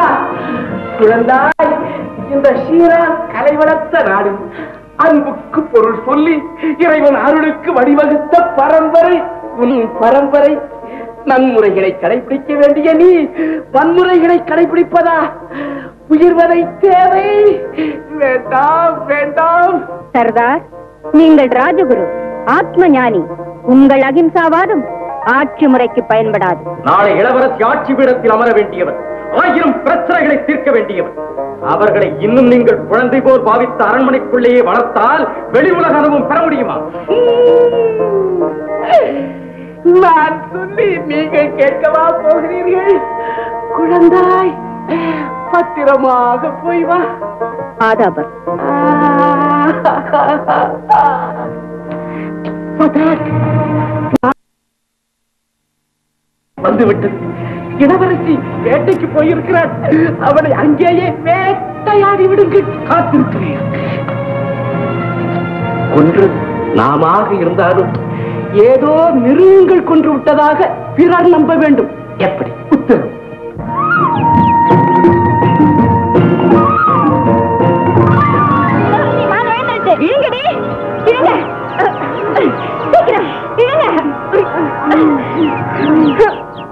குழந்தாய் இந்த ஷீரா கலை வளர்த்த நாடு அன்புக்கு பொருள் சொல்லி இறைவன் அருளுக்கு வழிவகுத்த பரம்பரை உன் பரம்பரை நன்முறைகளை கடைபிடிக்க வேண்டிய நீ வன்முறைகளை கடைபிடிப்பதா உயிர்வதை தேவை வேண்டாம் வேண்டாம் சர்தார் நீங்கள் ராஜகுரு ஆத்ம ஞானி உங்கள் அகிம்சாவாதம் ஆட்சி முறைக்கு பயன்படாது நாளை இளவரசி ஆட்சி பீடத்தில் அமர வேண்டியவர் ஆயிரம் பிரச்சனைகளை தீர்க்க வேண்டியவர் அவர்களை இன்னும் நீங்கள் குழந்தை போல் பாவித்த அரண்மனைக்குள்ளேயே வளர்த்தால் வெளி உலக அனுபவம் பெற முடியுமா நான் சொல்லி நீங்கள் கேட்கவா போகிறீர்கள் குழந்தாய் பத்திரமாக போய் வா ஆதாபர் வந்துவிட்டது இளவரசி வேட்டைக்கு போயிருக்கிறார் அவனை அங்கேயே வேட்டையாடி விடுங்கள் காத்திருக்கிறேன் கொன்று நாமாக இருந்தாலும் ஏதோ மிருகங்கள் கொன்று விட்டதாக பிறர் நம்ப வேண்டும் எப்படி உத்தரவு இழுங்கடி இழுங்க சீக்கிரம் இழுங்க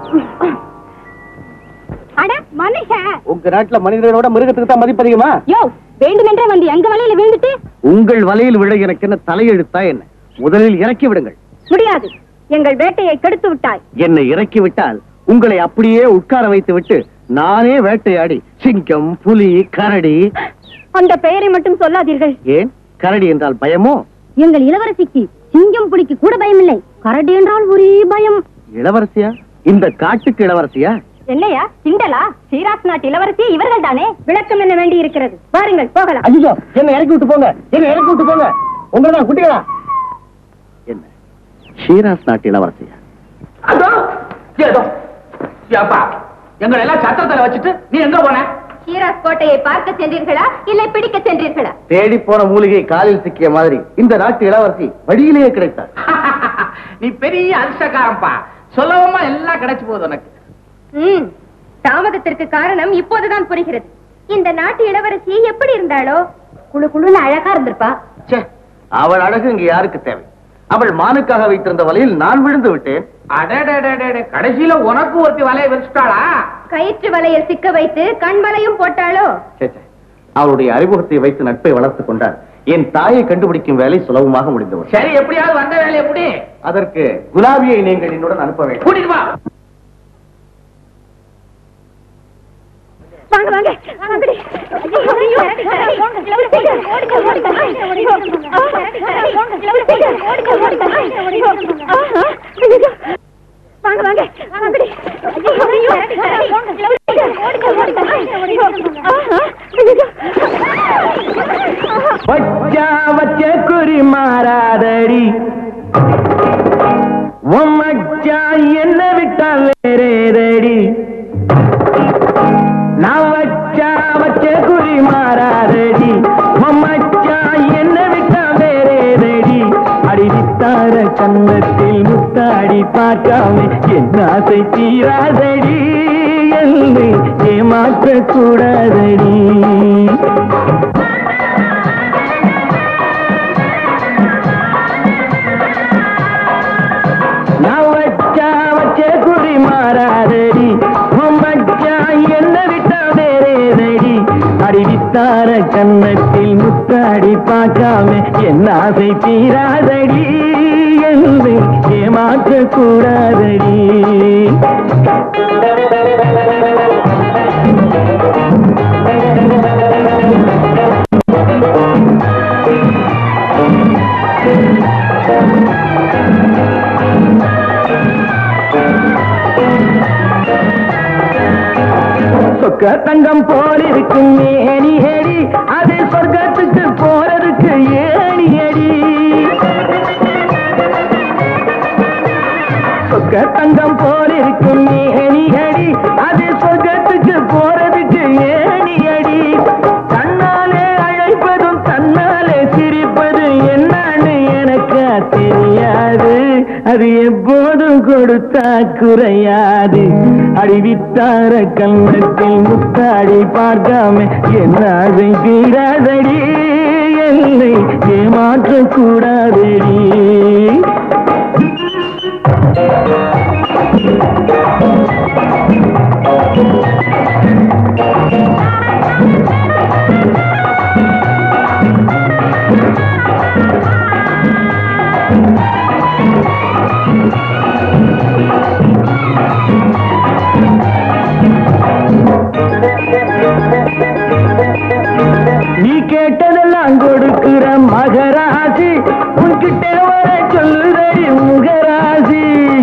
அட மனுஷன் உங்க நாட்டுல மனிதர்களோட மிருகத்துக்கு தான் மதிப்பு அதிகமா யோ வேண்டுமென்றே வந்து எங்க வலையில விழுந்துட்டு உங்கள் வலையில் விட எனக்கு என்ன தலையெழுத்தா என்ன முதலில் இறக்கி விடுங்கள் முடியாது எங்கள் வேட்டையை கெடுத்து விட்டாய் என்னை இறக்கி விட்டால் உங்களை அப்படியே உட்கார வைத்து விட்டு நானே வேட்டையாடி சிங்கம் புலி கரடி அந்த பெயரை மட்டும் சொல்லாதீர்கள் ஏன் கரடி என்றால் பயமோ எங்கள் இளவரசிக்கு சிங்கம் புலிக்கு கூட பயமில்லை கரடி என்றால் ஒரே பயம் இளவரசியா இந்த காட்டுக்கு இளவரசியா என்னையா கிண்டலா ஸ்ரீராஸ் நாட்டு இளவரசி இவர்கள் தானே விளக்கம் என்ன வேண்டி இருக்கிறது வாருங்கள் போகலாம் ஐயோ என்ன இறக்கி விட்டு போங்க என்ன இறக்கி விட்டு போங்க உங்களதான் குட்டிகளா என்ன ஷீராஸ் நாட்டு இளவரசியா அதோ ஏதோ ஏப்பா எங்களை எல்லாம் சத்திரத்துல வச்சுட்டு நீ எங்க போன ஷீராஸ் கோட்டையை பார்க்க சென்றீர்களா இல்லை பிடிக்க சென்றீர்களா தேடி போன மூலிகை காலில் சிக்கிய மாதிரி இந்த நாட்டு இளவரசி வழியிலேயே கிடைத்தார் நீ பெரிய அதிர்ஷ்டக்காரன்பா சொல்லவமா எல்லாம் கிடைச்சு போகுது உனக்கு ம் தாமதத்திற்கு காரணம் இப்போதுதான் புரிகிறது இந்த நாட்டு இளவரசி எப்படி இருந்தாளோ குழு குழுன்னு அழகா இருந்திருப்பா ச்சே, அவள் அழகு இங்க யாருக்கு தேவை அவள் மானுக்காக வைத்திருந்த வலையில் நான் விழுந்து விட்டேன் அடடடடடே, கடைசியில உனக்கு ஒருத்தி வலைய வச்சுட்டாளா கயிற்று வலையில் சிக்க வைத்து கண் வலையும் போட்டாளோ ச்சே, ச்சே. அவளுடைய அறிமுகத்தை வைத்து நட்பை வளர்த்துக் கொண்டார் என் தாயை கண்டுபிடிக்கும் வேலை சுலபமாக முடிந்தவர் சரி எப்படியாவது வந்த வேலை எப்படி அதற்கு குலாபியை நீங்கள் என்னுடன் அனுப்ப வேண்டும் கூட்டிட்டு வா வாங்க வாங்க வாங்கடி. ஐயோ, ஐயோ, ஐயோ, இளவரசி, ஓடுங்க, ஓடுங்க. ஐயோ, இளவரசி, ஓடுங்க, ஓடுங்க. ஆஹா, ஐயோ. வாங்க வாங்க வாங்கடி. ஐயோ, ஐயோ, இளவரசி, ஓடுங்க, ஓடுங்க. ஐயோ, ஆஹா, ஐயோ. வச்சா வச்ச குறி மாறாதடி உன் மச்சான் என்ன விட்டா வேறேதடி நான் வச்சா வச்ச குறி மாறாதடி உன் மச்சான் என்ன விட்டா வேறேதடி அடி வித்தார கன்னத்தில் முத்தாடி பார்க்காம என் ஆசை தீராதடி என்று ஏமாற்ற கூடாதடி நான் வச்சா வச்ச குறி மாறாதடி உன் மச்சான் என்ன விட்டா வேறேதடி அறிவித்தார கன்னத்தில் முத்தாடி பார்க்காம என் ஆசை தீராதடி என்று ஏமாற்ற கூடாதடி சொக்க தங்கம் போல் இருக்கும் ஏணி அடி அது சொர்க்கத்துக்கு போறதுக்கு ஏணி அடி சொக்க தங்கம் போல் இருக்கும் ஏணி அடி அது சொர்க்கத்துக்கு போறதுக்கு ஏணி அடி தன்னாலே அழைப்பதும் தன்னாலே சிரிப்பது என்னன்னு எனக்கு தெரியாது அது எப்போதும் கொடுத்தா குறையாது அடிவித்தார கண்ணத்தில் முத்தாடி பார்க்காம என்ன ஆசை தீராதடி என்னை ஏமாற்ற கூடாதடி நீ கேட்டதெல்லாம் கொடுக்கிற மகராசி உன்கிட்ட வர சொல்லுதடி முகராசி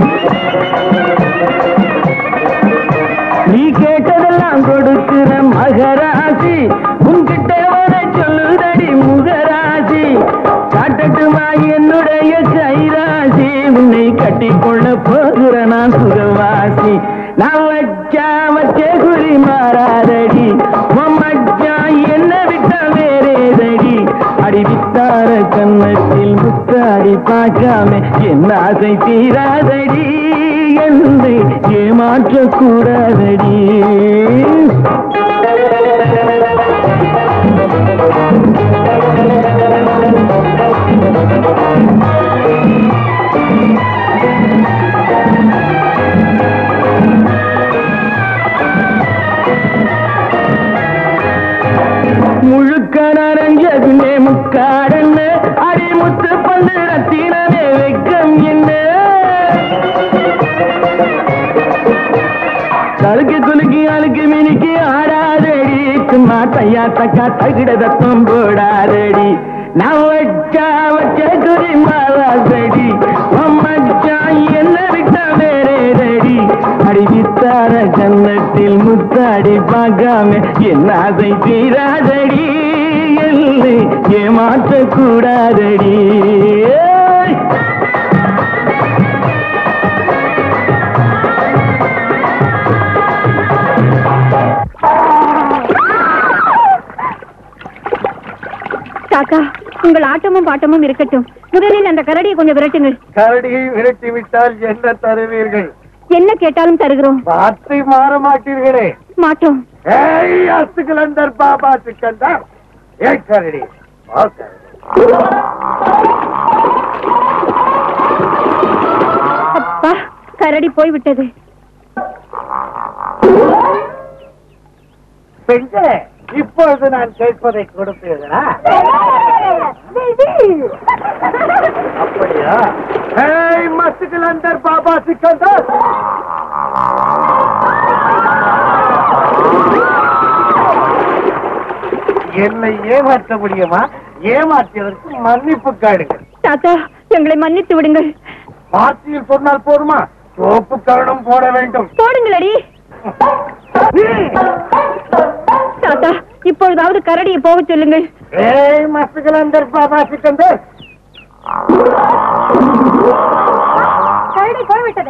நீ கேட்டதெல்லாம் கொடுக்கிற மகராசி உன்கிட்ட வர சொல்லுதடி முகராசி காட்டட்டுமா என்னுடைய கைராசி உன்னை கட்டிக்கொள்ள போகிற நான் சுகவாசி நான் வச்சா வச்ச குறி மாறாதடி உன் மச்சான் என்ன விட்டா வேறேதடி அடி வித்தார கன்னத்தில் முத்தாடி பார்க்காம என் ஆசை தீராதடி என்று ஏமாற்ற கூடாதடி முழுக்க நனைஞ்ச பின்னே முக்காடன்னு அடி முத்து பந்து ரத்தினமே வெக்கம் என்ன தக்கா தகிடதத்தம் போடாதடி நான் வச்சா வச்ச குறி மாறாதடி மச்சா என்ன விட்ட வேறேதடி அடிவித்தார கன்னத்தில் முத்தாடி பார்க்காம என் ஆசை தீராதடி என்னை ஏமாற்ற கூடாதடி ஏய்! காக்கா உங்கள் ஆட்டமும் பாட்டமும் இருக்கட்டும் முதலில் அந்த கரடியை கொஞ்சம் விரட்டுங்கள் கரடியை விரட்டி விட்டால் என்ன தருவீர்கள் என்ன கேட்டாலும் தருகிறோம் வார்த்தை மாற மாட்டீர்களே மாட்டோம் ஏய் அசுகலந்தர் பாபா சிக்கந்தர் ஏ கரடி வா கரடி. அப்பா கரடி போய்விட்டது பெண்களே இப்பொழுது நான் கேட்பதை கொடுப்பீர்களா அப்படியா ஏய் மசுகலந்தர் பாபா சிக்கந்தர் என்னை ஏமாற்ற முடியுமா ஏமாற்றியதற்கு மன்னிப்பு காடுங்கள் தாத்தா எங்களை மன்னித்து விடுங்கள் வார்த்தையில் சொன்னால் போதுமா சோப்பு கரணம் போட வேண்டும் போடுங்களடி தாத்தா இப்பொழுதாவது கரடியை போகச் சொல்லுங்கள் ஏய் மசுகலந்தர் பாபா சிக்கந்தர் கரடி போய்விட்டது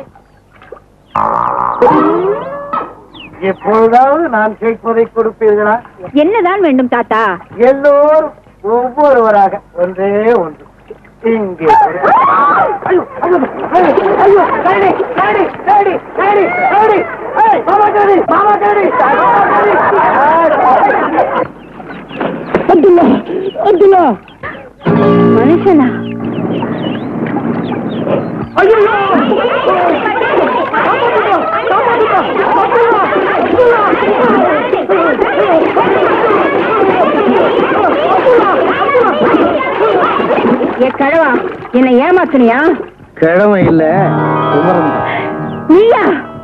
எப்பொழுதாவது நான் கேட்பதை கொடுப்பீர்களா என்னதான் வேண்டும் தாத்தா எல்லோரும் ஒவ்வொருவராக ஒன்றே ஒன்று இங்கே ஐயோ, ஐயோ, ஐயோ, ஐயோ, கரடி, கரடி, கரடி, கரடி, கரடி, ஏய், மாமா கரடி, மாமா கரடி, மாமா கரடி. அப்துல்லா அப்துல்லா மனுஷனா ஏ கழவா என்னை ஏமாத்துனியா கிழமை இல்ல குமரன் நீயா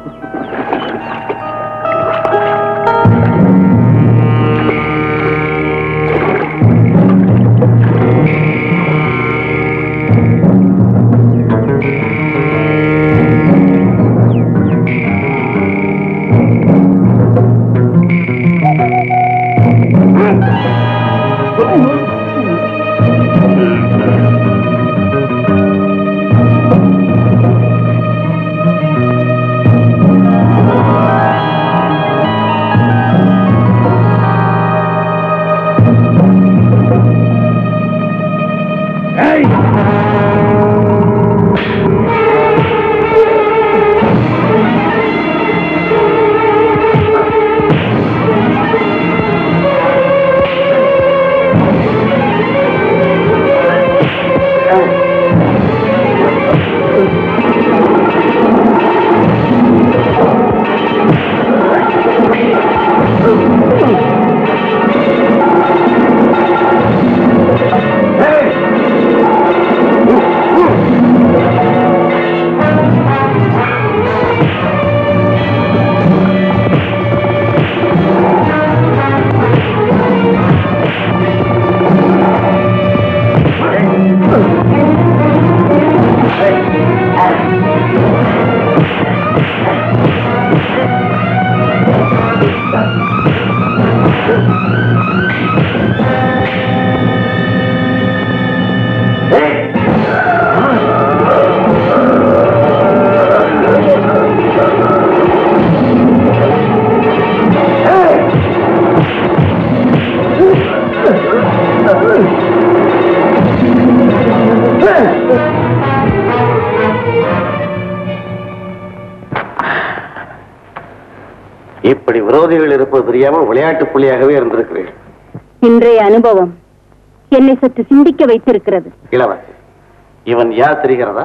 இப்படி விரோதிகள் இருப்பது தெரியாமல் விளையாட்டு புள்ளியாகவே இருந்திருக்கிறீர்கள் இன்றைய அனுபவம் என்னை சற்று சிந்திக்க வைத்திருக்கிறது இளவரசி இவன் யார் தெரிகிறதா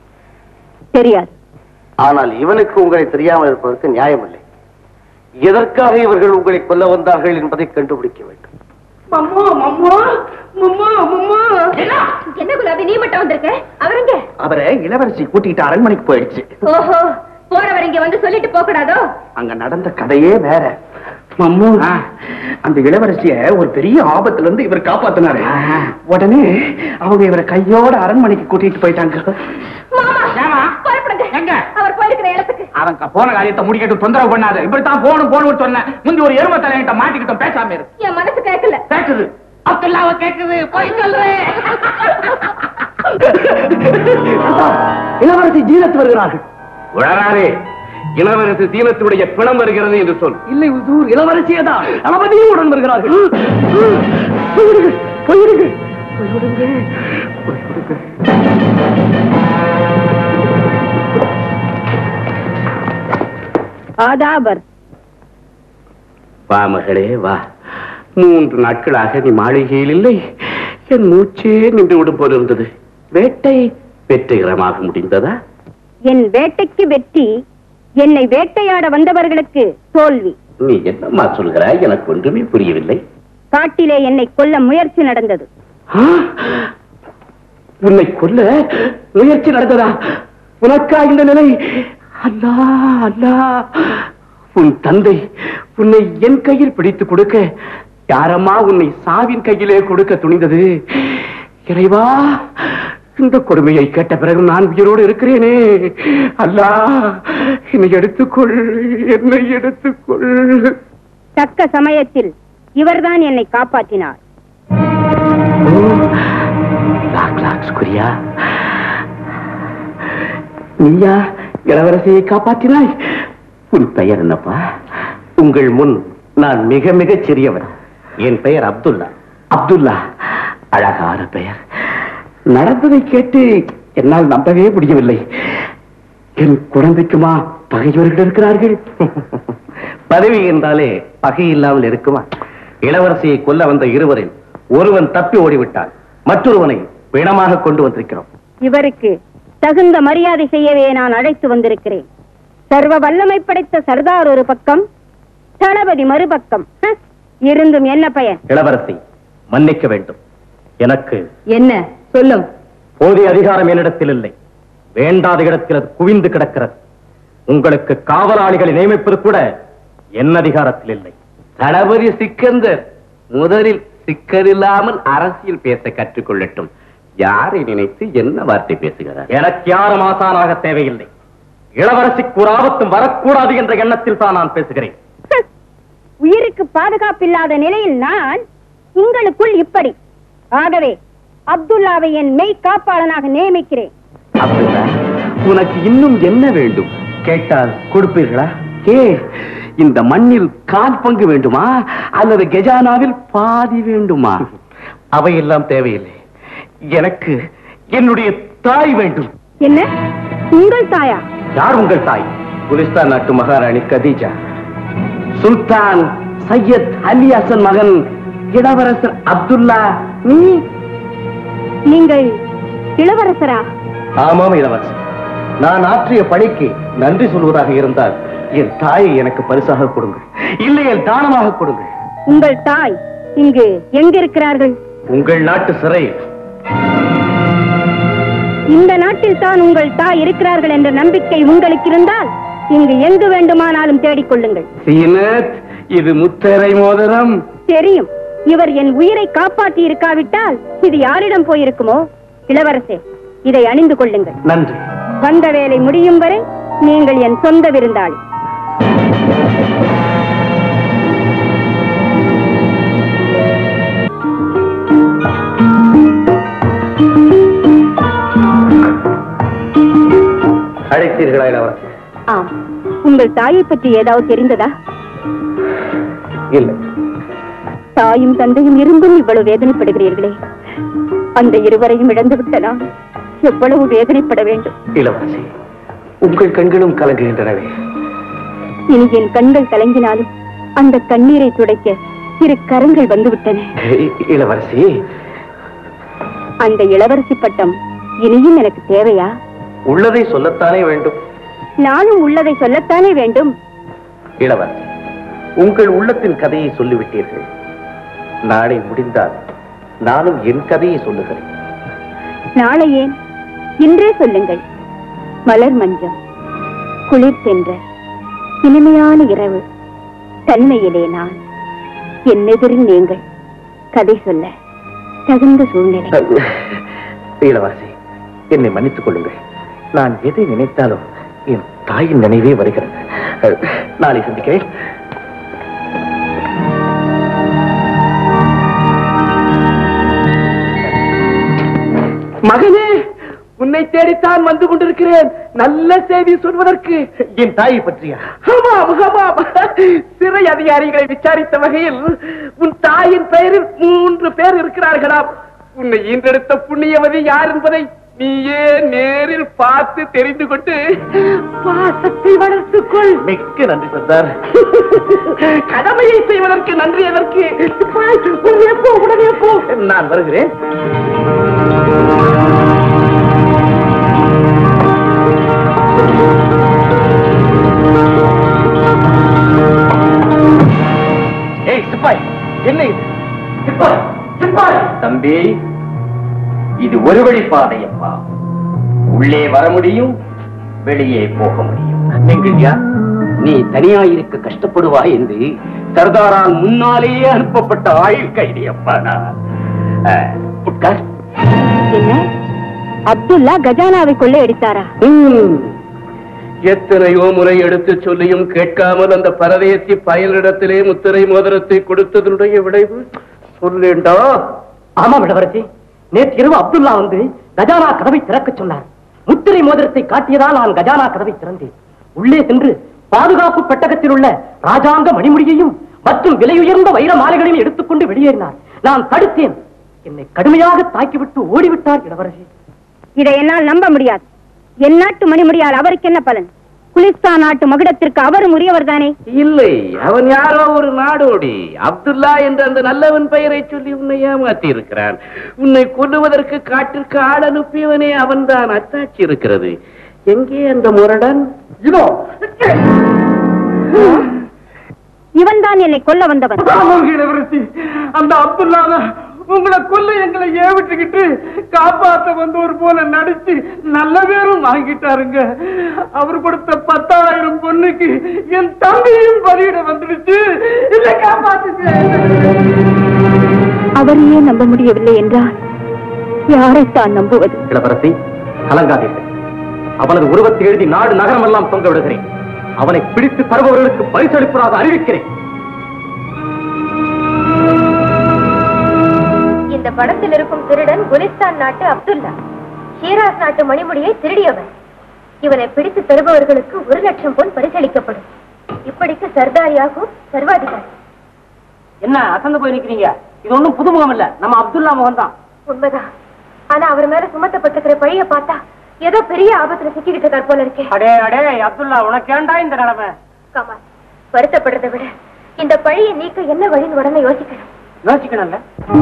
தெரியாது ஆனால் இவனுக்கு உங்களை தெரியாமல் இருப்பதற்கு நியாயமில்லை எதற்காக இவர்கள் உங்களை கொல்ல வந்தார்கள் என்பதை கண்டுபிடிக்க வேண்டும் என்ன குலாபி நீ மட்டும் வந்திருக்க அவருங்க அவரை இளவரசி கூட்டிட்டு அரண்மனைக்கு போயிடுச்சு ஓஹோ போறவர் இங்க வந்து சொல்லிட்டு போக கூடாதோ அங்க நடந்த கதையே வேற மம்மு அந்த இளவரசிய ஒரு பெரிய ஆபத்துல இருந்து இவர் காப்பாத்தினாரு உடனே அவங்க இவரை கையோட அரண்மனைக்கு கூட்டிட்டு போயிட்டாங்க எங்க அவர் போயிருக்கிற இடத்துக்கு அவன் க- போன காரியத்தை முடிக்கட்டும் தொந்தரவு பண்ணாத இப்படித்தான் போகணும் போகணும்னு சொன்னேன் முந்தி ஒரு எரும தலையிட்ட மாட்டிக்கிட்டோம் பேசாம இரு என் மனசு கேட்கல கேக்குது அப்துல்லாவ கேக்குது போய் சொல்றேன் இளவரசி ஜீனத்து வருகிறார்கள் உளராரே இளவரசு தீனத்துடைய பிணம் வருகிறது என்று சொல் இல்லை உசூர் இளவரசியே தான் தளபதியும் உடன் வருகிறார்கள் போயிடுங்கள் போயிடுங்கள் போய்விடுங்கள் ஆதாபர் வா மகளே வா மூன்று நாட்களாக நீ மாளிகையில் இல்லை என் மூச்சே நின்று விடும் போல இருந்தது வேட்டை வெற்றிகரமாக முடிந்ததா என் வேட்டைக்கு வெற்றி என்னை வேட்டையாட வந்தவர்களுக்கு தோல்வி நீ என்னம்மா சொல்கிறாய் எனக்கு ஒன்றுமே புரியவில்லை காட்டிலே என்னை கொல்ல முயற்சி நடந்தது ஆ! உன்னை கொல்ல முயற்சி நடந்ததா உனக்கா இந்த நிலை அல்லா அல்லா உன் தந்தை உன்னை என் கையில் பிடித்து கொடுக்க யாரம்மா உன்னை சாவின் கையிலே கொடுக்க துணிந்தது இறைவா இந்த கொடுமையை கேட்ட பிறகு நான் உயிரோடு இருக்கிறேனே அல்லா என்னை எடுத்துக்கொள் என்னை எடுத்துக்கொள் தக்க சமயத்தில் இவர்தான் என்னை காப்பாற்றினார் லாக் லாக் சுக்ரியா நீயா இளவரசியை காப்பாற்றினாய் உன் பெயர் என்னப்பா உங்கள் முன் நான் மிக மிகச் சிறியவன் என் பெயர் அப்துல்லா அப்துல்லா அழகான பெயர் நடந்ததை கேட்டு என்னால் நம்பவே முடியவில்லை என் குழந்தைக்குமா பகைவர்கள் இருக்கிறார்கள் பதவி என்றாலே பகை இல்லாமல் இருக்குமா இளவரசியை கொல்ல வந்த இருவரில் ஒருவன் தப்பி ஓடிவிட்டான் மற்றொருவனை பிணமாக கொண்டு வந்திருக்கிறோம் இவருக்கு தகுந்த மரியாதை செய்யவே நான் அழைத்து வந்திருக்கிறேன் சர்வ வல்லமை படைத்த சர்தார் ஒரு பக்கம் தளபதி மறுபக்கம் ஹ, இருந்தும் என்ன பயன் இளவரசி மன்னிக்க வேண்டும் எனக்கு என்ன சொல்லும் போதிய அதிகாரம் என்னிடத்தில் இல்லை வேண்டாத இடத்தில் அது குவிந்து கிடக்கிறது உங்களுக்கு காவலாளிகளை நியமிப்பது கூட என் அதிகாரத்தில் இல்லை தளபதி சிக்கந்தர் முதலில் சிக்கரில்லாமல் அரசியல் பேச கற்றுக்கொள்ளட்டும் யாரை நினைத்து என்ன வார்த்தை பேசுகிறார் எனக்கு யாரும் ஆசானாக தேவையில்லை இளவரசிக்கு ஒரு ஆபத்தும் வரக்கூடாது என்ற எண்ணத்தில் தான் நான் பேசுகிறேன் ஹ, உயிருக்கு பாதுகாப்பில்லாத நிலையில் நான் உங்களுக்குள் இப்படி ஆகவே அப்துல்லாவை என் மெய் காப்பாளனாக நியமிக்கிறேன் அப்துல்லா உனக்கு இன்னும் என்ன வேண்டும் கேட்டால் கொடுப்பீர்களா ஏ இந்த மண்ணில் கால் பங்கு வேண்டுமா அல்லது கெஜானாவில் பாதி வேண்டுமா அவையெல்லாம் தேவையில்லை எனக்கு என்னுடைய தாய் வேண்டும் என்ன உங்கள் தாயா யார் உங்கள் தாய் குலிஸ்தான் நாட்டு மகாராணி கதீஜா சுல்தான் சையத் அலி ஹசன் மகன் இளவரசர் அப்துல்லா நீ நீங்கள் இளவரசரா ஆமாம் இளவரசர் நான் ஆற்றிய பணிக்கு நன்றி சொல்வதாக இருந்தால் என் தாயை எனக்கு பரிசாக கொடுங்கள் இல்லையேல் தானமாக கொடுங்கள் உங்கள் தாய் இங்கு எங்கிருக்கிறார்கள் உங்கள் நாட்டு சிறையில் இந்த நாட்டில் தான் உங்கள் தாய் இருக்கிறார்கள் என்ற நம்பிக்கை உங்களுக்கு இருந்தால் இங்கு எங்கு வேண்டுமானாலும் தேடிக் கொள்ளுங்கள் சீனத் இது முத்தரை மோதிரம் தெரியும் இவர் என் உயிரை காப்பாற்றி இருக்காவிட்டால் இது யாரிடம் போயிருக்குமோ இளவரசே இதை அணிந்து கொள்ளுங்கள் நன்றி வந்த வேலை முடியும் வரை நீங்கள் என் சொந்த விருந்தாளி அழைத்தீர்களா இளவரசர் ஆம் உங்கள் தாயை பற்றி ஏதாவது தெரிந்ததா இல்லை தாயும் தந்தையும் இருந்தும் இவ்வளவு வேதனைப்படுகிறீர்களே அந்த இருவரையும் இழந்து விட்ட நான் எவ்வளவு வேதனைப்பட வேண்டும் இளவரசி உங்கள் கண்களும் கலங்குகின்றனவே இனி என் கண்கள் கலங்கினாலும் அந்த கண்ணீரை துடைக்க இரு கரங்கள் வந்துவிட்டன இ- இளவரசி அந்த இளவரசி பட்டம் இனியும் எனக்கு தேவையா உள்ளதை சொல்லத்தானே வேண்டும் நானும் உள்ளதை சொல்லத்தானே வேண்டும் இளவரசி உங்கள் உள்ளத்தின் கதையை சொல்லிவிட்டீர்கள் நாளை முடிந்தால் நானும் என் கதையை சொல்லுகிறேன் நாளை ஏன் இன்றே சொல்லுங்கள் மலர் மஞ்சம் குளிர் சென்ற இனிமையான இரவு தன்மையிலே நான் என் எதிரில் நீங்கள் கதை சொல்ல தகுந்த சூழ்நிலை இளவாசி என்னை மன்னித்துக் கொள்ளுங்கள் நான் எதை நினைத்தாலும் என் தாயின் நினைவே வருகிறது அஹ், நாளை சந்திக்கிறேன் மகனே உன்னை தேடித்தான் வந்து கொண்டிருக்கிறேன் நல்ல செய்தி சொல்வதற்கு என் தாயை பற்றியா ஆமாம் ஆமாம் சிறை அதிகாரிகளை விசாரித்த வகையில் உன் தாயின் பெயரில் மூன்று பேர் இருக்கிறார்களாம் உன்னை ஈன்றெடுத்த புண்ணியவதி யார் என்பதை நீயே நேரில் பார்த்து தெரிந்து கொண்டு பாசத்தை வளர்த்துக் கொள் மிக்க நன்றி சர்தார் கடமையை செய்வதற்கு நன்றி எதற்கு உடனே போ உடனே போ நான் வருகிறேன் ஏய் சிப்பாய் என்ன இது சிப்பாய் சிப்பாய் தம்பி இது ஒரு வழி பாதையப்பா உள்ளே வர முடியும் வெளியே போக முடியும் வெங்கய்யா நீ தனியா இருக்க கஷ்டப்படுவாய் என்று சர்தாரால் முன்னாலேயே அனுப்பப்பட்ட ஆயுள் கைதி அப்பா நான் அஹ், உட்கார் என்ன அப்துல்லா கஜானாவை கொள்ளையடித்தாரா ம். எத்தனையோ முறை எடுத்து சொல்லியும் கேட்காமல் அந்த பரதேசி பயலிடத்திலே முத்திரை மோதிரத்தை கொடுத்ததனுடைய விளைவு சொல்லேண்டா ஆமா இளவரசி நேற்று இரவு அப்துல்லா வந்து கஜானா கதவை திறக்க சொன்னார் முத்திரை மோதிரத்தை காட்டியதால் நான் கஜானா கதவை திறந்தேன் உள்ளே சென்று பாதுகாப்பு பெட்டகத்தில் உள்ள ராஜாங்க மணிமுடியையும் மற்றும் விலையுயர்ந்த வைர மாலைகளையும் எடுத்துக்கொண்டு வெளியேறினார் நான் தடுத்தேன் என்னை கடுமையாக தாக்கிவிட்டு ஓடிவிட்டார் இளவரசி இதை என்னால் நம்ப முடியாது என் நாட்டு மணிமுடியால் அவருக்கு என்ன பலன் குலிஸ்தான் நாட்டு மகுடத்திற்கு அவரும் உரியவர் தானே இல்லை அவன் யாரோ ஒரு நாடோடி அப்துல்லா என்ற அந்த நல்லவன் பெயரை சொல்லி உன்னை ஏமாத்தி இருக்கிறான் உன்னை கொல்லுவதற்கு காட்டிற்கு ஆள் அனுப்பியவனே அவன்தான் அத்தாட்சி இருக்கிறது எங்கே அந்த முரடன் இதோ இவன் தான் என்னை கொல்ல வந்தவன் இளவரசி அந்த அப்துல்லாத உங்களை கொல்ல எங்களை ஏவிட்டுக்கிட்டு காப்பாத்த வந்தவர் போல நடிச்சு நல்ல பேரும் வாங்கிட்டாருங்க அவர் கொடுத்த பத்தாயிரம் பொண்ணுக்கு என் தம்பியும் பலியிட வந்துடுச்சு இல்ல காப்பாத்துங்க அவரையே நம்ப முடியவில்லை என்றால் யாரைத்தான் நம்புவது இளவரசி கலங்காதீர்கள் அவனது உருவத்தை எழுதி நாடு நகரமெல்லாம் தொங்க விடுகிறேன் அவனை பிடித்து தருபவர்களுக்கு பரிசளிப்பதாக அறிவிக்கிறேன் இந்த படத்தில் இருக்கும் திருடன் குலிஸ்தான் நாட்டு அப்துல்லா ஷீராஸ் நாட்டு மணிமுடியை திருடியவன் இவனை பிடித்து தருபவர்களுக்கு ஒரு லட்சம் பொன் பரிசளிக்கப்படும் இப்படிக்கு சர்தார் யாகூப் சர்வாதிகாரி என்ன அசந்து போய் நிக்கிறீங்க இது ஒண்ணும் புதுமுகம் இல்ல நம்ம அப்துல்லா முகம் தான் உண்மைதான் ஆனா அவர் மேல சுமத்தப்பட்டிருக்கிற பழிய பார்த்தா ஏதோ பெரிய ஆபத்துல சிக்கிக்கிட்டு இருக்கார் போல இருக்கே அடே அடே அப்துல்லா உனக்கேண்டா இந்த நிலைமை கமால் வருத்தப்படுறதை விட இந்த பழியை நீக்க என்ன வழின்னு உடனே யோசிக்கணும் யோசிக்கணும்ல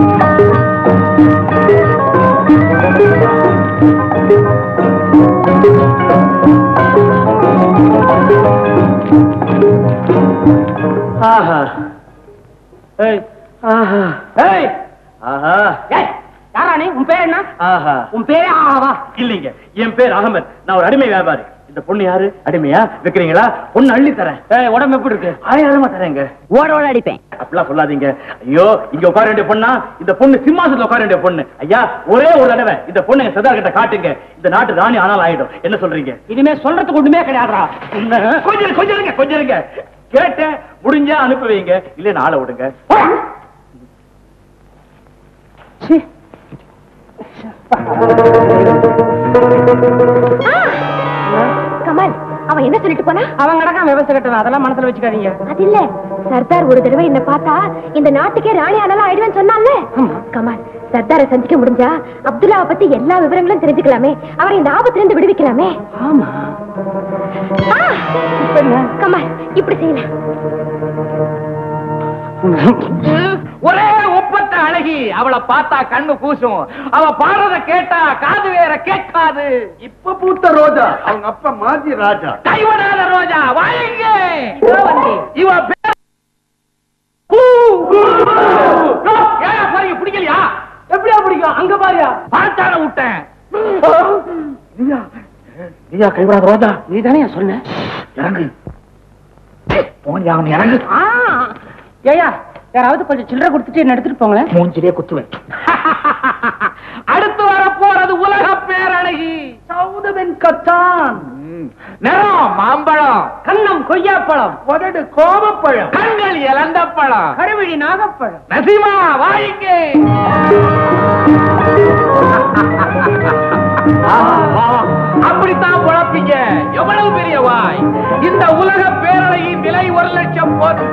ஆஹா ஏய் ஆஹா ஏய் ஆஹா ஏய், யாரா நீ உன் பேர் என்ன ஆஹா உன் பேரே ஆவா இல்லைங்க என் பேர் அகமது நான் ஒரு அடிமை வியாபாரி இந்த பொண்ணு யாரு அடிமையா விக்கிறீங்களா பொண்ணு அள்ளி தரேன் ஏய் உடம்பு எப்படி இருக்கு ஆயிரமா தரேங்க ஓட ஓட அடிப்பேன் அப்படிலாம் சொல்லாதீங்க ஐயோ இங்க உட்கார வேண்டிய பொண்ணா இந்த பொண்ணு சிம்மாசத்துல உட்கார வேண்டிய பொண்ணு ஐயா ஒரே ஒரு தடவை இந்த பொண்ணு எங்க சதா கிட்ட காட்டுங்க இந்த நாட்டு ராணி ஆனால் ஆயிடும் என்ன சொல்றீங்க இனிமே சொல்றதுக்கு ஒண்ணுமே கிடையாதுடா கொஞ்சம் கொஞ்சம் இருங்க கொஞ்சம் இருங்க கேட்டேன் முடிஞ்சா அனுப்பி வைங்க இல்ல நாளை விடுங்க கமால் அவன் என்ன சொல்லிட்டு போனா அவன் கிடக்கான் விவசாய கட்டணும் அதெல்லாம் மனசுல வச்சுக்காதீங்க அது இல்ல சர்தார் ஒரு தடவை என்ன பார்த்தா இந்த நாட்டுக்கே ராணி ஆனாலும் ஆயிடுவேன் சொன்னான்ல கமால் சர்தாரை சந்திக்க முடிஞ்சா அப்துல்லாவை பத்தி எல்லா விவரங்களும் தெரிஞ்சுக்கலாமே அவரை இந்த ஆபத்துல இருந்து விடுவிக்கலாமே ஆமா ஆ! கமால் இப்படி செய்யலாம் ஒரே ஒப்பத்த அழகி அவளை பார்த்தா கண்ணு கூசும் அவ பாடுறத கேட்டா காது வேற கேட்காது இப்ப பூத்த ரோஜா அவங்க அப்பா மாஜி ராஜா கைவிடாத ரோஜா வாங்க இவ பேர் ஏன் பாருங்க பிடிக்கலையா எப்படியா பிடிக்கும் அங்க பாரியா பார்த்தால விட்டேன் நீயா கைவிடாத ரோஜா நீ தானே சொன்ன இறங்கு போனியா அவன் இறங்கு ஆ ஏயா யாராவது கொஞ்சம் சில்லறை கொடுத்துட்டு என்ன எடுத்துட்டு போங்களேன் மூஞ்சிலே குத்துவேன் அடுத்து வரப்போறது உலக பேரழகி சௌதவின் கத்தான் நிறம் மாம்பழம் கண்ணம் கொய்யாப்பழம் உதடு கோபப்பழம் கண்கள் இழந்த பழம் கருவிழி நாகப்பழம் நசிமா வாயிங்க அப்படித்தான் குழப்பீங்க எவ்வளவு பெரிய வாய் இந்த உலக பேரழகின் விலை ஒரு லட்சம் பொன்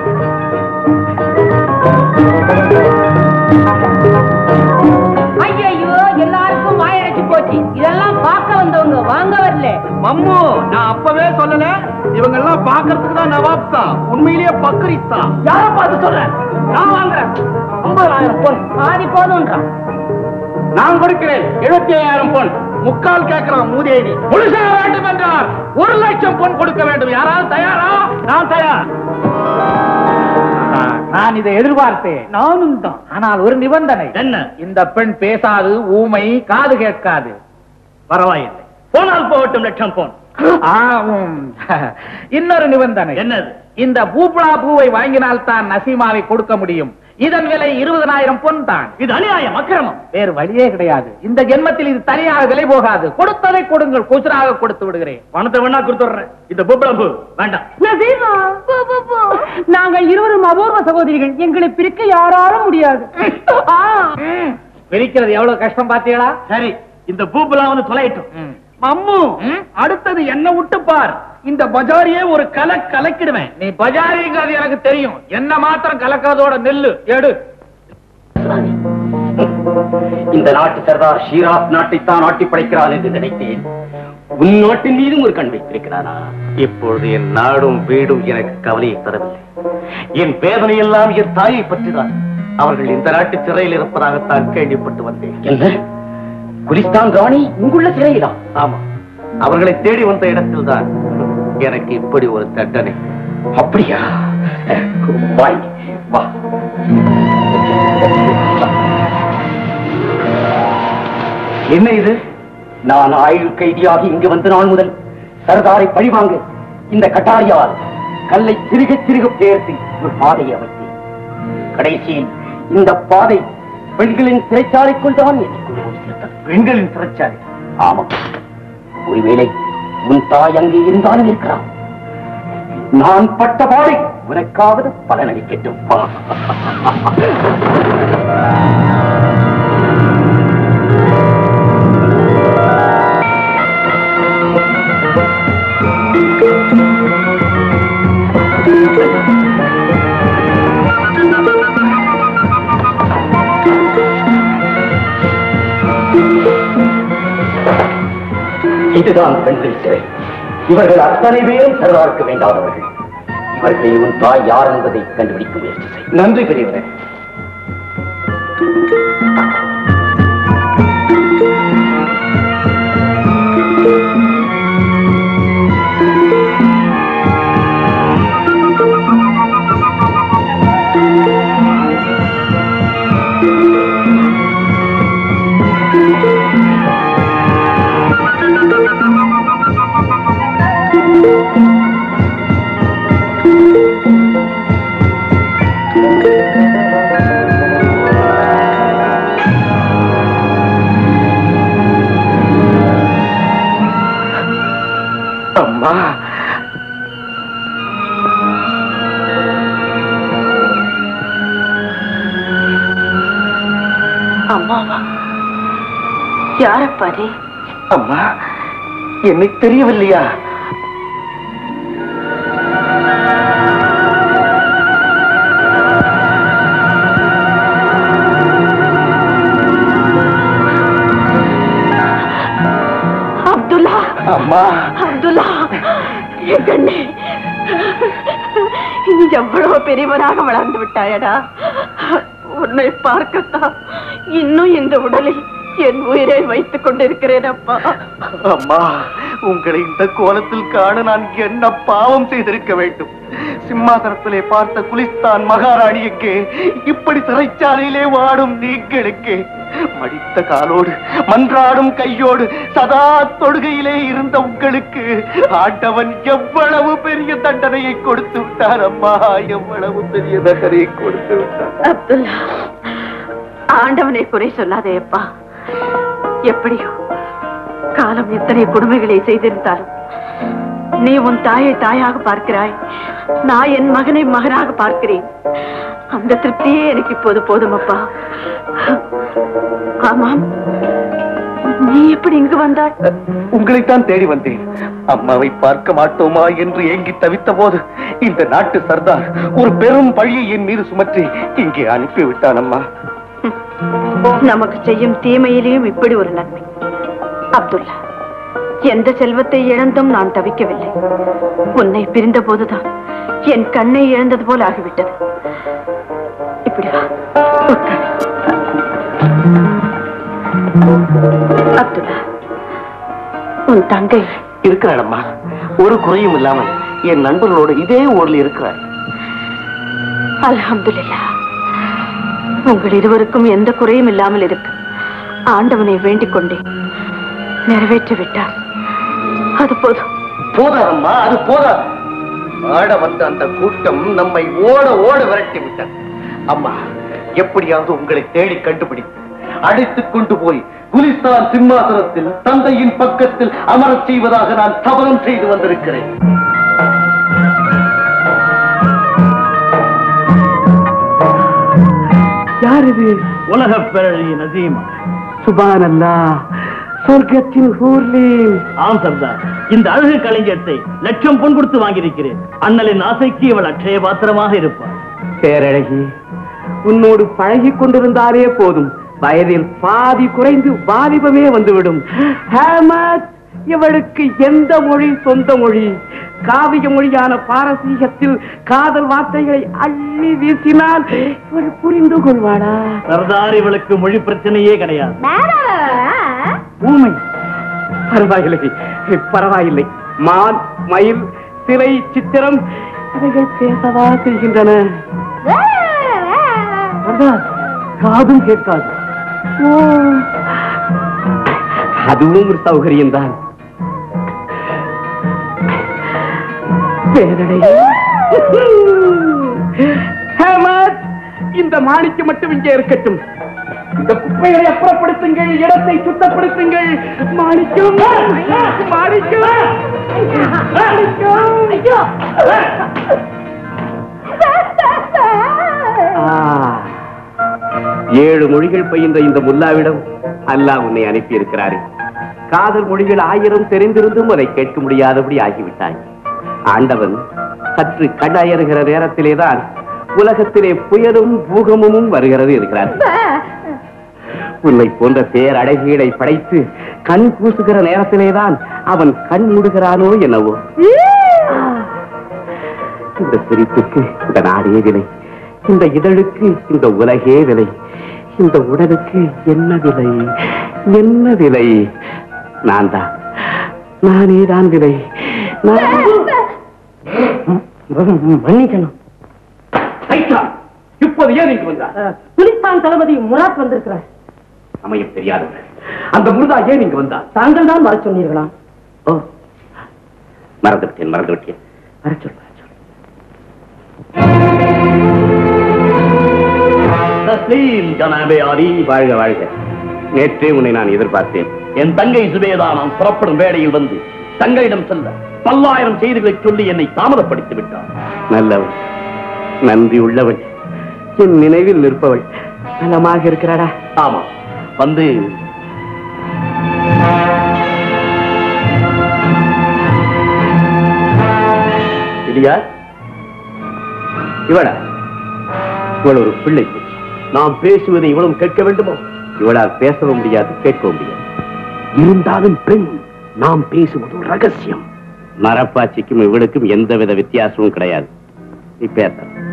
ஐயோ எல்லாருக்கும் வாயடைச்சு போச்சு இதெல்லாம் பார்க்க வந்தவங்க வாங்க வரல மம்மு நான் அப்பவே சொல்லல இவங்க எல்லாம் பாக்குறதுக்கு தான் நவாப் தான் உண்மையிலேயே பக்ரீத் தான் யார பார்த்து சொல்றேன் நான் வாங்குறேன் ஐம்பதாயிரம் பொன் பாதி போதும்ன்றான் நான் கொடுக்கிறேன் எழுபத்தி ஐயாயிரம் பொன் முக்கால் கேட்கிறான் மூதேவி முழுசா வேண்டும் என்றார் ஒரு லட்சம் பொன் கொடுக்க வேண்டும் யாராவது தயாரா நான் தயார் நான் இதை எதிர்பார்த்தேன் நானும் தான் ஆனால் ஒரு நிபந்தனை என்ன இந்த பெண் பேசாது ஊமை காது கேட்காது பரவாயில்லை போனால் போகட்டும் லட்சம் போன் இன்னொரு நிபந்தனை என்னது இந்த பூப்புளா பூவை வாங்கினால் தான் நசீமாவை கொடுக்க முடியும் இதன் விலை இருபதனாயிரம் பொன் தான் இது அநியாயம் அக்கிரமம் வேறு வழியே கிடையாது இந்த ஜென்மத்தில் இது தனியாக விலை போகாது கொடுத்ததை கொடுங்கள் குசுராக கொடுத்து விடுகிறேன் பணத்தை வேணா கொடுத்துடுறேன் இந்த பூப்புளா பூ வேண்டாம் நசீமா, போ, போ, போ. நாங்கள் இருவரும் அபூர்வ சகோதரிகள் எங்களை பிரிக்க யாராலும் முடியாது ஆ. பிரிக்கிறது எவ்வளவு கஷ்டம் பாத்தீங்களா சரி இந்த பூப்புலாம் வந்து தொலையட்டும் மம்மு அடுத்தது என்ன விட்டு பார் இந்த பஜாரியே ஒரு கல கலக்கிடுவேன் நீ பஜாரிங்கிறது எனக்கு தெரியும் என்ன மாத்திரம் கலக்கிறதோட நெல்லு எடு இந்த நாட்டு சர்தார் ஷீராஸ் நாட்டைத்தான் ஆட்டி படைக்கிறான் என்று நினைத்தேன் உன் நாட்டின் மீதும் ஒரு கண் வைத்திருக்கிறானா இப்பொழுது என் நாடும் வீடும் எனக்கு கவலையை தரவில்லை என் வேதனை எல்லாம் என் தாயை பற்றிதான் அவர்கள் இந்த நாட்டு சிறையில் இருப்பதாகத்தான் கேள்விப்பட்டு வந்தேன் என்ன குலிஸ்தான் ராணி உங்குள்ள சிறையிலா ஆமா அவர்களை தேடி வந்த இடத்தில்தான் எனக்கு இப்படி ஒரு தண்டனை அப்படியா வாய் வா என்ன இது நான் ஆயுள் கைதியாகி இங்கு வந்த நாள் முதல் சர்தாரை பழிவாங்க இந்த கட்டாரியால் கல்லை சிறுக சிறுக பெயர்த்து ஒரு பாதையை அமைத்தேன் கடைசியில் இந்த பாதை பெண்களின் சிறைச்சாலைக்குள் தான் என்னை கொண்டு போய் சேர்த்தது பெண்களின் சிறைச்சாலை ஆமாம் ஒருவேளை உன் தாய் அங்கே இருந்தாலும் இருக்கிறான் நான் பட்ட பாடை உனக்காவது பலனளிக்கட்டும் வா. இதுதான் பெண்கள் சிறை இவர்கள் அத்தனை பேரும் சர்தாருக்கு வேண்டாதவர்கள் இவர்களை உன் தாய் யார் என்பதை கண்டுபிடிக்க முயற்சி செய் நன்றி பெரியவரே அம்மா அம்மாவா யாரப்பா நீ அம்மா என்னை தெரியவில்லையா அப்துல்லா அம்மா அப்துல்லா என் கண்ணே நீ எவ்வளவு பெரியவனாக வளர்ந்து விட்டாயடா உன்னை பார்க்கத்தான் இன்னும் இந்த உடலில் என் உயிரை வைத்துக் கொண்டிருக்கிறேன் அப்பா அம்மா உங்களை இந்த கோலத்தில் காண நான் என்ன பாவம் செய்திருக்க வேண்டும் சிம்மாசனத்திலே பார்த்த குலிஸ்தான் மகாராணி எங்கே இப்படி சிறைச்சாலையிலே வாடும் நீங்களுக்கு மடித்த காலோடு மன்றாடும் கையோடு சதா தொழுகையிலே இருந்த உங்களுக்கு ஆண்டவன் எவ்வளவு பெரிய தண்டனையை கொடுத்து விட்டார் அம்மா எவ்வளவு பெரிய தண்டனையை கொடுத்து விட்டார் அப்துல்லா ஆண்டவனை குறை சொல்லாதே அப்பா எப்படியோ காலம் எத்தனை கொடுமைகளை செய்திருந்தாலும் நீ உன் தாயை தாயாக பார்க்கிறாய் நான் என் மகனை மகனாக பார்க்கிறேன் அந்த திருப்தியே எனக்கு இப்போது போதும் அப்பா ஆமாம் நீ எப்படி இங்கு வந்தாய் உங்களைத்தான் தேடி வந்தேன் அம்மாவை பார்க்க மாட்டோமா என்று ஏங்கி தவித்த போது இந்த நாட்டு சர்தார் ஒரு பெரும் பழியை என் மீது சுமற்றி இங்கே அனுப்பிவிட்டான் அம்மா நமக்கு செய்யும் தீமையிலேயும் இப்படி ஒரு நன்மை அப்துல்லா எந்த செல்வத்தை இழந்தும் நான் தவிக்கவில்லை உன்னை பிரிந்த போதுதான் என் கண்ணை இழந்தது போல் ஆகிவிட்டது இப்படி வா உட்கார். அப்துல்லா உன் தங்கை இருக்கிறாள் அம்மா ஒரு குறையும் இல்லாமல் என் நண்பர்களோடு இதே ஊரில் இருக்கிறாள் அல்ஹம்துலில்லாஹ் உங்கள் இருவருக்கும் எந்த குறையும் இல்லாமல் இருக்கு ஆண்டவனை வேண்டிக் கொண்டேன் நிறைவேற்றி விட்டார் அது போதும் போதாதம்மா அது போதாது ஆட வந்த அந்த கூட்டம் நம்மை ஓட ஓட விரட்டி விட்டது அம்மா எப்படியாவது உங்களை தேடி கண்டுபிடித்து அழைத்துக் கொண்டு போய் குலிஸ்தான் சிம்மாசனத்தில் தந்தையின் பக்கத்தில் அமரச் செய்வதாக நான் சபதம் செய்து வந்திருக்கிறேன் யார் இது உலக பிறழி நசீமா சுபானல்லா சொர்க்கத்தின் ஊர்லேன் ஆம் சர்தார் இந்த அழகு கலைஞத்தை லட்சம் பொன் கொடுத்து வாங்கியிருக்கிறேன் அண்ணலின் ஆசைக்கு இவள் அட்சய பாத்திரமாக இருப்பாள் பேரழகி உன்னோடு பழகி கொண்டிருந்தாலே போதும் வயதில் பாதி குறைந்து வாலிபமே வந்துவிடும் ஹேமத் இவளுக்கு எந்த மொழி சொந்த மொழி காவிய மொழியான பாரசீகத்தில் காதல் வார்த்தைகளை அள்ளி வீசினால் இவள் புரிந்து கொள்வாளா சர்தார் இவளுக்கு மொழி பிரச்சனையே கிடையாது ஊமை பரவாயில்லை பரவாயில்லை மான் மயில் சிலை சித்திரம் இவைகள் பேசவா செய்கின்றன சர்தார், காதும் கேட்காது ஓ, அதுவும் ஒரு சௌகரியம் தான் ஹேமத் இந்த மாணிக்கம் மட்டும் இங்கே இருக்கட்டும் இந்த குப்பைகளை அப்புறப்படுத்துங்கள் இடத்தை சுத்தப்படுத்துங்கள் மாணிக்கம் மாணிக்கம் ஆ, ஏழு மொழிகள் பயின்ற இந்த முல்லாவிடம் அல்லாஹ் உன்னை அனுப்பி இருக்கிறாரே காதல் மொழிகள் ஆயிரம் தெரிந்திருந்தும் அதை கேட்க முடியாதபடி ஆகிவிட்டாய் ஆண்டவன் சற்று கண்ணயறுகிற நேரத்திலேதான் உலகத்திலே புயலும் பூகமும் வருகிறது இருக்கிறார் உன்னை போன்ற பேரழகிகளை படைத்து கண் கூசுகிற நேரத்திலேதான் அவன் கண் மூடுகிறானோ என்னவோ இந்த சிரிப்புக்கு இந்த நாடே விலை இந்த இதழுக்கு இந்த உலகே விலை இந்த உடலுக்கு என்ன விலை என்ன விலை நான் தான் நானே தான் விலை நான் மன்னிக்கணும் இப்போது ஏன் இங்கு வந்தார் குலிஸ்தான் தளபதி முராத் வந்திருக்கிறார் சமயம் தெரியாதவர் அந்த முருதா ஏன் இங்கு வந்தார் தாங்கள் தான் வர சொன்னீர்களாம் ஓ மறந்து விட்டேன் மறந்து விட்டேன் வர சொல் வர சொல். தஸ்லீம் ஜனாபே ஆலி வாழ்க வாழ்க நேற்றே உன்னை நான் எதிர்பார்த்தேன் என் தங்கை சுபேதா நான் புறப்படும் வேளையில் வந்து தங்களிடம் செல்ல பல்லாயிரம் செய்திகளை சொல்லி என்னை தாமதப்படுத்தி விட்டார் நல்லவள் நன்றி உள்ளவள் என் நினைவில் நிற்பவள் நலமாக இருக்கிறாடா ஆமா வந்து இல்லையா இவளா இவள் ஒரு பிள்ளை நாம் பேசுவதை இவளும் கேட்க வேண்டுமோ இவளால் பேசவும் முடியாது கேட்கவும் முடியாது இருந்தாலும் பெண் நாம் பேசுவது ஒரு ரகசியம் மரப்பாச்சிக்கும் இவளுக்கும் எந்தவித வித்தியாசமும் கிடையாது நீ பேச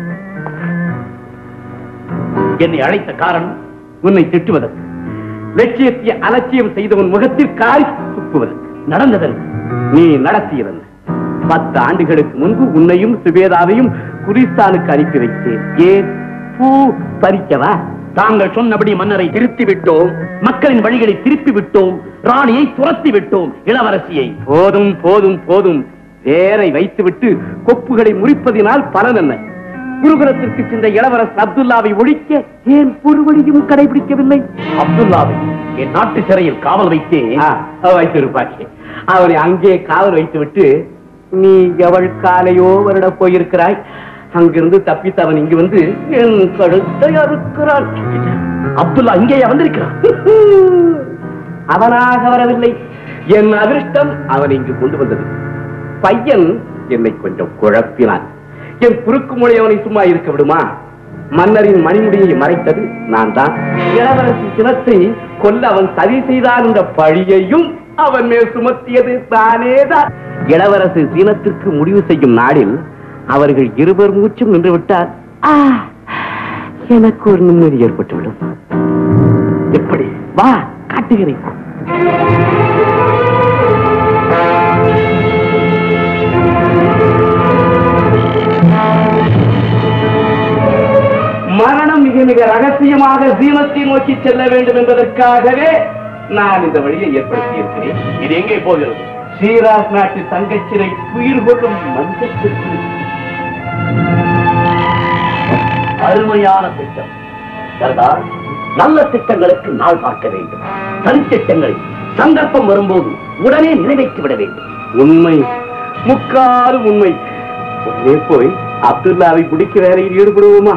என்னை அழைத்த காரணம் உன்னை திட்டுவதற்கு லட்சியத்தை அலட்சியம் செய்தவன் முகத்தில் காரி துப்புவதற்கு நடந்ததற்கு நீ நடத்தியிருந்த பத்து ஆண்டுகளுக்கு முன்பு உன்னையும் சுபேதாவையும் குரிஸ்தானுக்கு அனுப்பி வைத்தேன் ஏன் பூ பறிக்கவா தாங்கள் சொன்னபடி மன்னரை திருத்தி விட்டோம் மக்களின் வழிகளை திருப்பி விட்டோம் ராணியை துரத்தி விட்டோம் இளவரசியை போதும் போதும் போதும் வேரை வைத்துவிட்டு கொப்புகளை முறிப்பதினால் பலன் என்ன குருகுலத்திற்கு சென்ற இளவரசர் அப்துல்லாவை ஒழிக்க ஏன் ஒரு வழியும் கடைபிடிக்கவில்லை அப்துல்லாவை என் நாட்டு சிறையில் காவல் வைத்தேன் வைத்திருப்பாய் அவனை அங்கே காவல் வைத்துவிட்டு நீ எவள் காலையோ வருட போயிருக்கிறாய் அங்கிருந்து தப்பித்து அவன் இங்கு வந்து என் கழுத்தை அறுக்கிறான் அப்துல்லா இங்கேயே வந்திருக்கிறான் அவனாக வரவில்லை என் அதிர்ஷ்டம் அவன் இங்கு கொண்டு வந்தது பையன் என்னை கொஞ்சம் குழப்பினான் என் குறுக்கு மொழி அவனை சும்மா இருக்க விடுமா மன்னரின் மணிமுடியை மறைத்தது நான் தான் இளவரசி சினத்தை கொல்ல அவன் சதி செய்தான் என்ற பழியையும் அவன் மேல் சுமத்தியது தானேதான் இளவரசு சீனத்திற்கு முடிவு செய்யும் நாளில் அவர்கள் இருவர் மூச்சும் நின்று விட்டார் ஆ, எனக்கு ஒரு நிம்மதி ஏற்பட்டுவிடும் எப்படி வா காட்டுகிறேன் மரணம் மிக மிக ரகசியமாக சீனத்தை நோக்கி செல்ல வேண்டும் என்பதற்காகவே நான் இந்த வழியை ஏற்படுத்தி இருக்கிறேன் இது எங்கே போகிறது ஸ்ரீராஸ் நாட்டு தங்கச்சிறை உயிர் கொள்ளும் மஞ்சத்திற்கு அருமையான திட்டம் சர்தார் நல்ல திட்டங்களுக்கு நாள் பார்க்க வேண்டும் சதித்திட்டங்களை சந்தர்ப்பம் வரும்போது உடனே நிறைவேற்றி விட வேண்டும் உண்மை முக்காலும் உண்மை உடனே போய் அப்துல்லாவை பிடிக்க வேலையில் ஈடுபடுவோமா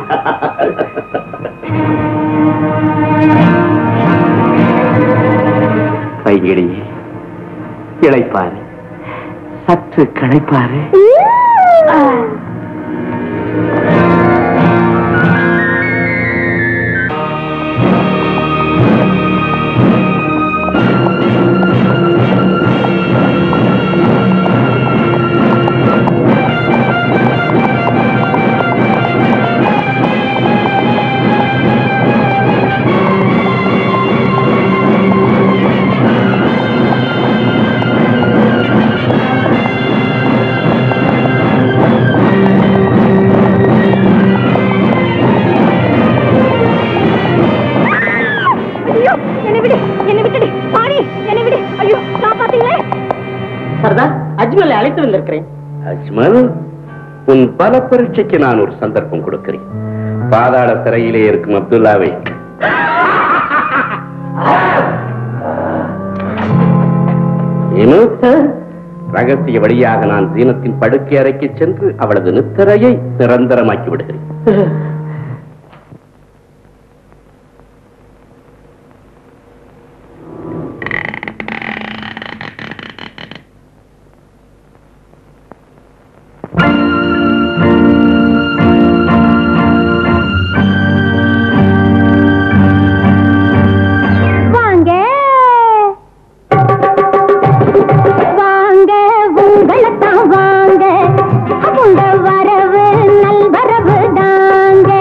பைகிடி இழைப்பாரு சற்று களைப்பாரு ஐயோ என்னை விடு என்னை விட்டுடு பாடி என்னை விடு ஐயோ காப்பாத்துங்களே சர்தார் அஜ்மலை அழைத்து வந்திருக்கிறேன் அஜ்மல் உன் பல பரீட்சைக்கு நான் ஒரு சந்தர்ப்பம் கொடுக்கிறேன் பாதாள சிறையிலே இருக்கும் அப்துல்லாவை ஏனோ ரகசிய வழியாக நான் ஜீனத்தின் படுக்கை அறைக்கு சென்று அவளது நித்திரையை நிரந்தரமாக்கி விடுகிறேன் வாங்க வாங்க உங்களைத்தான் வாங்க உங்க வரவு நல் வரவு தாங்க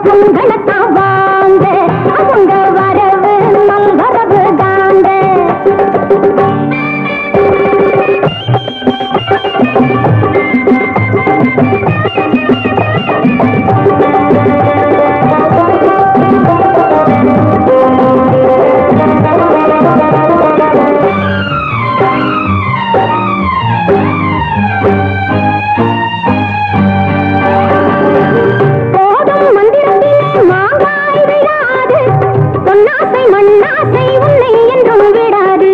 உங்களத்தான் வாங்க அவங்க வரவு நல்வரவு தாங்க போதும் மந்திரத்திலே மாங்காய் விழாது பொன்னாசை மண்ணாசை உன்னை என்றும் விடாது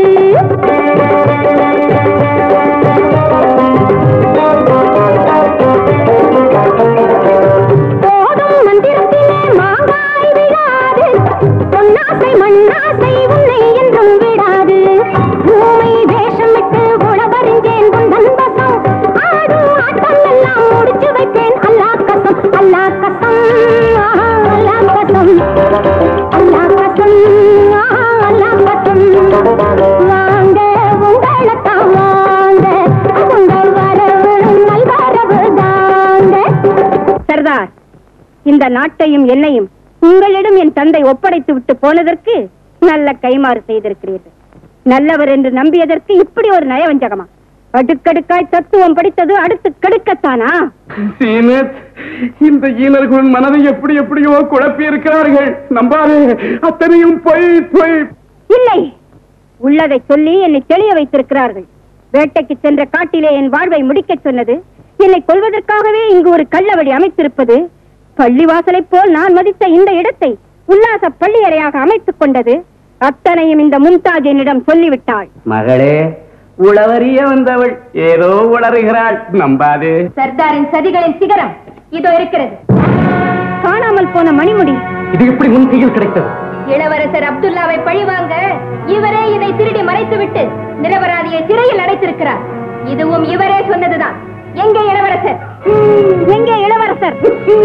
போதும் மந்திரத்திலே மாங்காய் விழாது பொன்னாசை மண்ணாசை உன்னை என்றும் விடாது ஊமை வேஷமிட்டு உழவறிஞ்சேன் உந்தன் வசம் ஆடும் ஆட்டம் எல்லாம் முடிச்சு வைப்பேன் அல்லா கசம் அல்லா கசம் ஆஹா, அல்லா கசம் அல்லா கசம் ஆஹா, அல்லா கசம் வாங்க உங்களத்தான் வாங்க உங்கள் வரவு நல்வரவு தாங்க சர்தார் இந்த நாட்டையும் என்னையும் உங்களிடம் என் தந்தை ஒப்படைத்து விட்டு போனதற்கு நல்ல கைமாறு செய்திருக்கிறீர்கள் நல்லவர் என்று நம்பியதற்கு இப்படி ஒரு நயவஞ்சகமா அடுக்கடுக்காய் தத்துவம் படித்தது அடுத்து கடுக்கத்தானா சீனத் இந்த ஈனர்களின் மனதை எப்படி எப்படியோ குழப்பி இருக்கிறார்கள் நம்பாதே அத்தனையும் பொய் பொய் இல்லை உள்ளதை சொல்லி என்னை தெளிய வைத்திருக்கிறார்கள் வேட்டைக்கு சென்ற காட்டிலே என் வாழ்வை முடிக்கச் சொன்னது என்னை கொல்வதற்காகவே இங்கு ஒரு கள்ளவழி அமைத்திருப்பது பள்ளிவாசலைப் போல் நான் மதித்த இந்த இடத்தை உல்லாச பள்ளியறையாக அமைத்துக் கொண்டது அத்தனையும் இந்த மும்தாஜ் என்னிடம் சொல்லிவிட்டாள் மகளே உளவறிய வந்தவள் ஏதோ உளறுகிறாள் நம்பாதே சர்தாரின் சதிகளின் சிகரம் இதோ இருக்கிறது காணாமல் போன மணிமுடி இது எப்படி உன் கையில் கிடைத்தது இளவரசர் அப்துல்லாவை பழிவாங்க இவரே இதை திருடி மறைத்துவிட்டு நிரபராதியை சிறையில் அடைத்திருக்கிறார் இதுவும் இவரே சொன்னதுதான் எங்கே இளவரசர் எங்கே இளவரசர்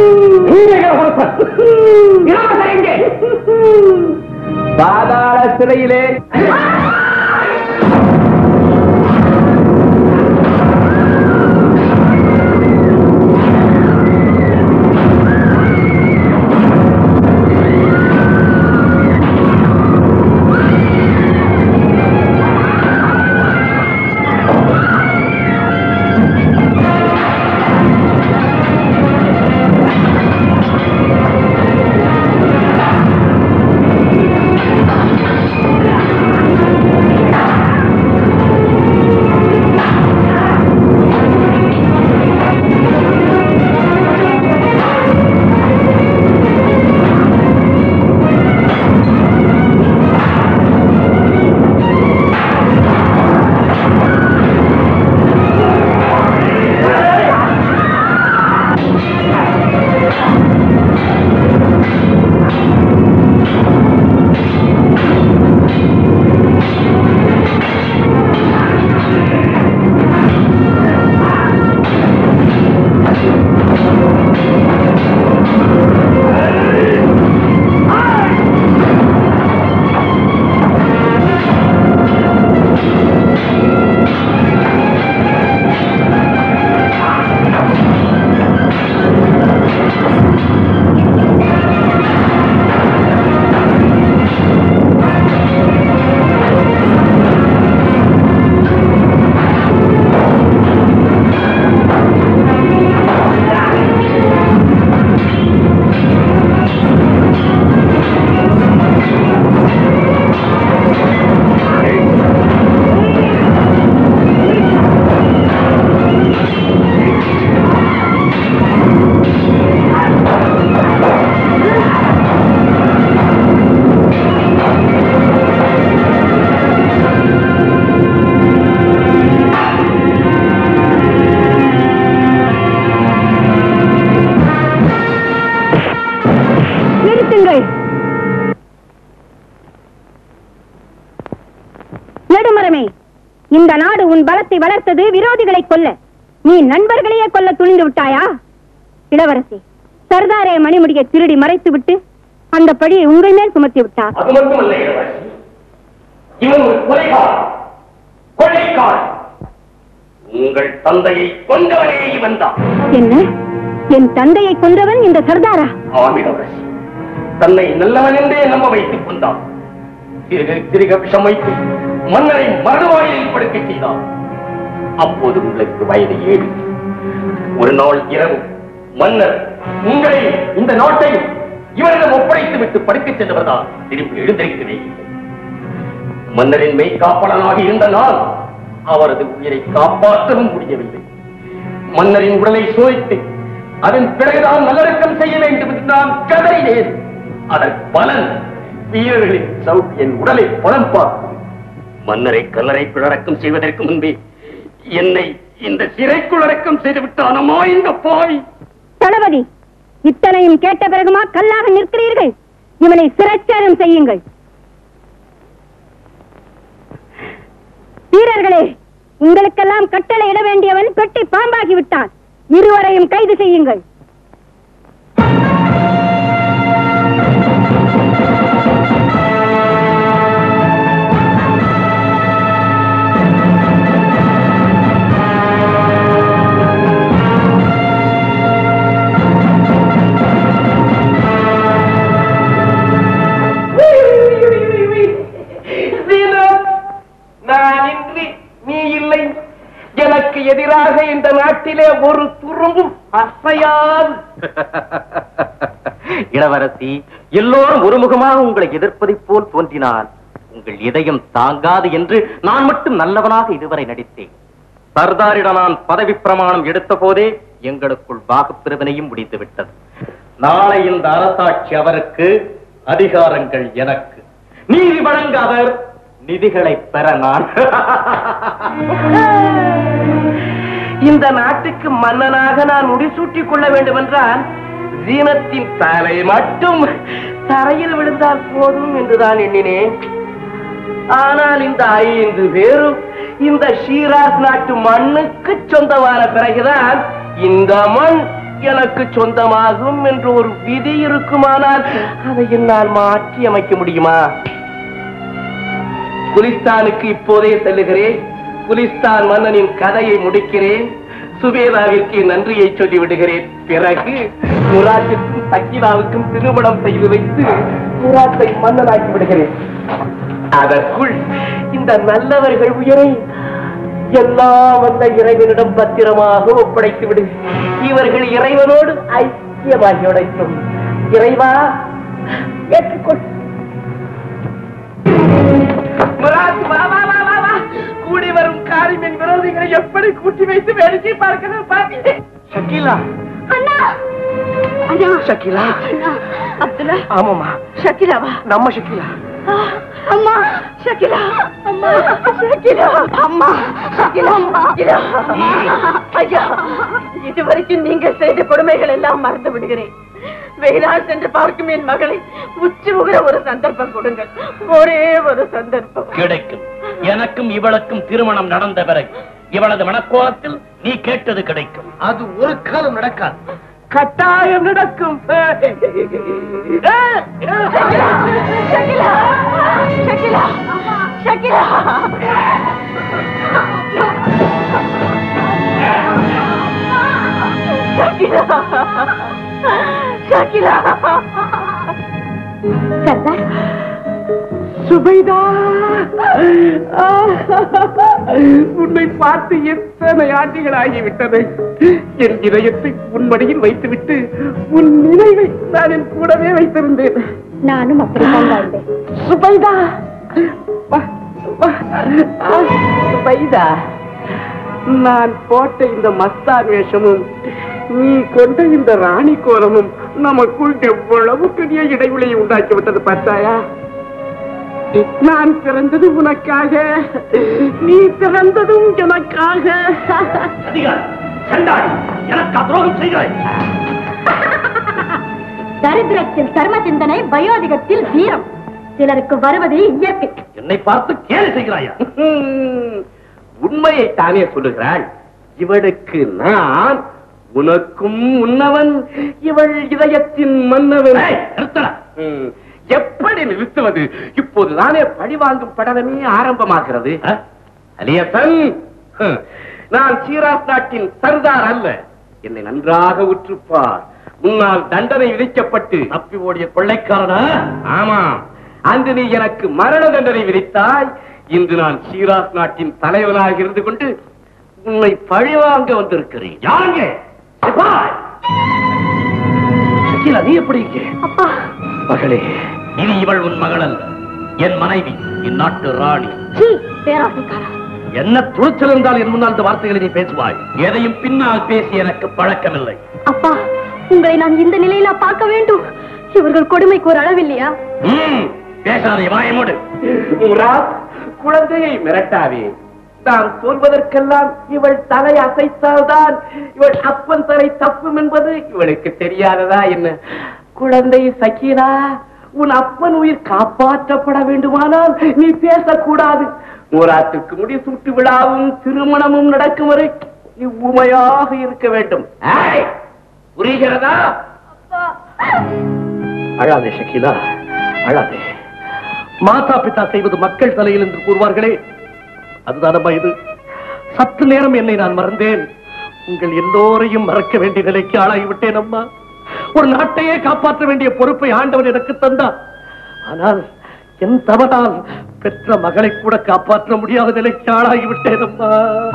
பாதாள சிறையிலே நிறுத்துங்கள் நெடுமரமே இந்த நாடு உன் பலத்தை வளர்த்தது விரோதிகளை கொல்ல நீ நண்பர்களையே கொல்ல துணிந்து விட்டாயா இளவரசி சர்தாரே மணிமுடியை திருடி மறைத்து விட்டு அந்த படியை உங்கள் மேல் சுமத்தி விட்டார் அது மட்டுமல்ல இளவரசி இவன் ஒரு கொலைகாரன் கொலைகாரன் உங்கள் தந்தையை கொண்டவனே இவன் தான் என்ன என் தந்தையை கொன்றவன் இந்த சர்தாரா ஆமிடவரசி தன்னை நல்லவன் என்றே நம்ப வைத்துக் கொண்டான் சிறுக சிறுக விஷம் வைத்து மன்னரை மரணவாயில் படுக்க செய்தான் அப்போது உங்களுக்கு வயது ஏழு ஒரு நாள் இரவு மன்னர் உங்களை இந்த நாட்டை இவரிடம் ஒப்படைத்து விட்டு படுக்கச் சென்றவர்தான் திரும்பி எழுந்திருக்கவே இல்லை மன்னரின் மெய்காப்பாளனாக இருந்த நான் அவரது உயிரை காப்பாற்றவும் முடியவில்லை மன்னரின் உடலை சோதித்து அதன் பிறகுதான் நல்லடக்கம் செய்ய வேண்டும் என்று நான் கதறினேன் அதன் பலன் வீரர்களின் சவுட் என் உடலை பலம் பார்க்கும் மன்னரை கல்லறை பிழறக்கம் செய்வதற்கு முன்பே என்னை இந்த சிறைக்குள் அடக்கம் செய்து விட்டானமா இந்த பாவி தளபதி இத்தனையும் கேட்ட பிறகுமா கல்லாக நிற்கிறீர்கள் இவனை சிரச்சேதம் செய்யுங்கள் வீரர்களே உங்களுக்கெல்லாம் கட்டளை இட வேண்டியவன் பெட்டி பாம்பாகி விட்டான் இருவரையும் கைது செய்யுங்கள் நான் இன்றி நீ இல்லை எனக்கு எதிராக இந்த நாட்டிலே ஒரு துரும்பும் அசையாது இளவரசி எல்லோரும் ஒருமுகமாக உங்களை எதிர்ப்பதைப் போல் தோன்றினால் உங்கள் இதயம் தாங்காது என்று நான் மட்டும் நல்லவனாக இதுவரை நடித்தேன் சர்தாரிடம் நான் பதவி பிரமாணம் எடுத்த போதே எங்களுக்குள் பாகப்பிரிவினையும் முடிந்து விட்டது நாளை இந்த அரசாட்சி அவருக்கு அதிகாரங்கள் எனக்கு நீதி வழங்க அவர் நிதிகளை பெற நான் இந்த நாட்டுக்கு மன்னனாக நான் முடிசூட்டிக் கொள்ள வேண்டும் என்றால் ஜீனத்தின் தலை மட்டும் தரையில் விழுந்தால் போதும் என்றுதான் எண்ணினேன் ஆனால் இந்த ஐந்து பேரும் இந்த ஷீராஸ் நாட்டு மண்ணுக்கு சொந்தமான பிறகுதான் இந்த மண் எனக்கு சொந்தமாகும் என்று ஒரு விதி இருக்குமானால் அதை என்னால் மாற்றி அமைக்க முடியுமா குலிஸ்தானுக்கு இப்போதே செல்லுகிறேன் குலிஸ்தான் மன்னனின் கதையை முடிக்கிறேன் சுபேதாவிற்கு நன்றியை சொல்லி விடுகிறேன் பிறகு முராத்திற்கும் சக்கிலாவுக்கும் திருமணம் செய்து வைத்து முராத்தை மன்னனாக்கி விடுகிறேன் அதற்குள் இந்த நல்லவர்கள் உயிரை எல்லாம் வந்த இறைவனிடம் பத்திரமாக ஒப்படைத்து விடு இவர்கள் இறைவனோடு ஐக்கியமாகி உடைக்கும் இறைவா ஏற்றுக்கொள் முராத், வா, வா, வா, வா, வா. கூடி வரும் காரிமின் விரோதிகளை எப்படி கூட்டி வைத்து வேடிக்கை பார்க்கணும் பாத்தீங்க ஷக்கீலா அண்ணா அண்ணா ஷக்கீலா அண்ணா அப்துல்லா ஆமாமா ஷக்கிலாவா நம்ம ஷக்கீலா அம்மா ஷக்கிலா அம்மா ஷக்கிலா அம்மா ஷக்கிலா ஷக்கிலா ஐயா இதுவரைக்கும் நீங்கள் செய்த கொடுமைகள் எல்லாம் மறந்து விடுகிறேன் வெயிலால் சென்று பார்க்கும் என் மகளை உச்சி உகிற ஒரு சந்தர்ப்பம் கொடுங்கள் ஒரே ஒரு சந்தர்ப்பம் கிடைக்கும் எனக்கும் இவளுக்கும் திருமணம் நடந்த பிறகு இவளது மனக்கோலத்தில் நீ கேட்டது கிடைக்கும் அது ஒரு காலம் நடக்காது கட்டாயம் நடக்கும் ஷக்கிலா ஷக்கிலா ஷக்கிலா ஷக்கிலா ஷக்கிலா சர்தார் சுபைதா உன்னை பார்த்து எத்தனை ஆண்டுகள் ஆகிவிட்டது என் இதயத்தை உன் மடியில் வைத்துவிட்டு உன் நினைவை நான் என் கூடவே வைத்திருந்தேன் நானும் அப்படித்தான் வாழ்ந்தேன் சுபைதா வா, வா. சுபைதா நான் போட்ட இந்த மஸ்தான் வேஷமும் நீ கொண்ட இந்த ராணி கோலமும் நமக்குள் எவ்வளவு பெரிய இடைவெளியை உண்டாக்கி விட்டது பார்த்தாயா நான் பிறந்தது உனக்காக நீ பிறந்ததும் எனக்காக எனக்கு துரோகம் செய்கிறாய் தரித்திரத்தில் தர்ம சிந்தனை வயோதிகத்தில் வீரம் சிலருக்கு வருவது இயற்கை என்னை பார்த்து கேலி செய்கிறாயா உண்மையை தானே சொல்லுகிறாள் இவளுக்கு நான் உனக்கும் உன்னவன் இவள் இதயத்தின் மன்னவன் ம், எப்படி நிறுத்துவது இப்போது தானே பழிவாங்கும் படலமே ஆரம்பமாகிறது அலியசன் ஹம், நான் சீராஸ் நாட்டின் சர்தார் அல்ல என்னை நன்றாக உற்றுப்பார் முன்னால் தண்டனை விதிக்கப்பட்டு தப்பி ஓடிய கொள்ளைக்காரனா ஆமாம் அன்று நீ எனக்கு மரண தண்டனை விதித்தாய் இன்று நான் ஷீராஸ் நாட்டின் தலைவனாக இருந்து கொண்டு உன்னை பழிவாங்க வந்திருக்கிறேன் யாருங்க சிப்பாய்! சகிலா, நீ எப்படி இங்கே மகளே இனி இவள் உன் மகள் அல்ல என் மனைவி இந்நாட்டு ராணி பேராசைக்காரா என்ன துணிச்சல் இருந்தால் என் முன்னால் இந்த வார்த்தைகளை நீ பேசுவாய் எதையும் பின்னால் பேசி எனக்கு பழக்கமில்லை அப்பா உங்களை நான் இந்த நிலையில பார்க்க வேண்டும் இவர்கள் கொடுமைக்கு ஒரு அளவில்லையா ம், பேசாதே வாயமோடு முராத், குழந்தையை மிரட்டாவே நான் சொல்வதற்கெல்லாம் இவள் தலை அசைத்தால்தான் இவள் அப்பன் தலை தப்பும் என்பது இவளுக்கு தெரியாததா என்ன குழந்தை சக்கீரா உன் அப்பன் உயிர் காப்பாற்றப்பட வேண்டுமானால் நீ பேசக்கூடாது மூராத்துக்கு முடி சூட்டு விழாவும் திருமணமும் நடக்கும் வரை நீ ஊமையாக இருக்க வேண்டும் ஏய், புரிகிறதா அழாதே ஷக்கீலா அழாதே மாதா பிதா செய்வது மக்கள் தலையில் என்று கூறுவார்களே அதுதானம்மா இது சற்று நேரம் என்னை நான் மறந்தேன் உங்கள் எல்லோரையும் மறக்க வேண்டிய நிலைக்கு ஆளாகிவிட்டேன் அம்மா ஒரு நாட்டையே காப்பாற்ற வேண்டிய பொறுப்பை ஆண்டவன் எனக்கு தந்தார் ஆனால் என் தவறால் பெற்ற மகளை கூட காப்பாற்ற முடியாத நிலைக்கு ஆளாகிவிட்டேன் அம்மா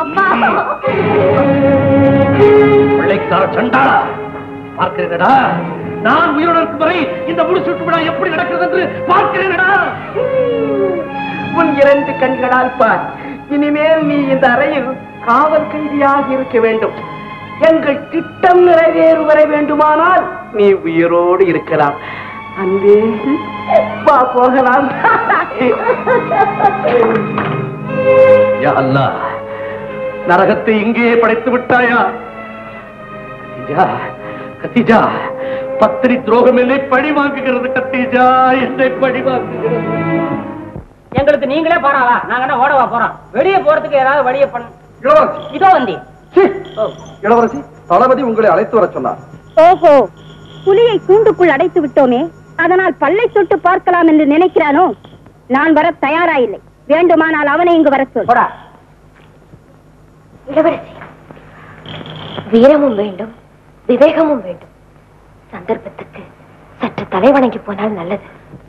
பிள்ளைக்கார சண்டாளா பார்க்கிறேனடா நான் உயிரோடு இருக்கும் வரை இந்த முடிசூட்டு விழா எப்படி நடக்கிறது என்று பார்க்கிறேனடா உன் இரண்டு கண்களால் பார் இனிமேல் நீ இந்த அறையில் காவல் கைதியாக இருக்க வேண்டும் எங்கள் திட்டம் நிறைவேறு வரை வேண்டுமானால் நீ உயிரோடு இருக்கலாம் அன்பே வா போகலாம் யா அல்லாஹ் நரகத்தை இங்கேயே படைத்து விட்டாயா கத்தீஜா கத்தீஜா பத்திரி துரோகம் என்னை பழி வாங்குகிறது கத்தீஜா என்னை பழி வாங்குகிறது எங்களுக்கு நீங்களே பாராவா நாங்க என்ன ஓடவா போறோம் வெளியே போறதுக்கு ஏதாவது வழியை பண்ணு இதோ வந்தி இளவரசி தளபதி உங்களை அழைத்து வர சொன்னார் ஓஹோ புலியை கூண்டுக்குள் அடைத்து விட்டோமே அதனால் பல்லை தொட்டு பார்க்கலாம் என்று நினைக்கிறானோ நான் வர தயாராயில்லை வேண்டுமானால் அவனை இங்கு வர சொல் இளவரசி வீரமும் வேண்டும் விவேகமும் வேண்டும் சந்தர்ப்பத்துக்கு சற்று தலைவணங்கி போனால் நல்லது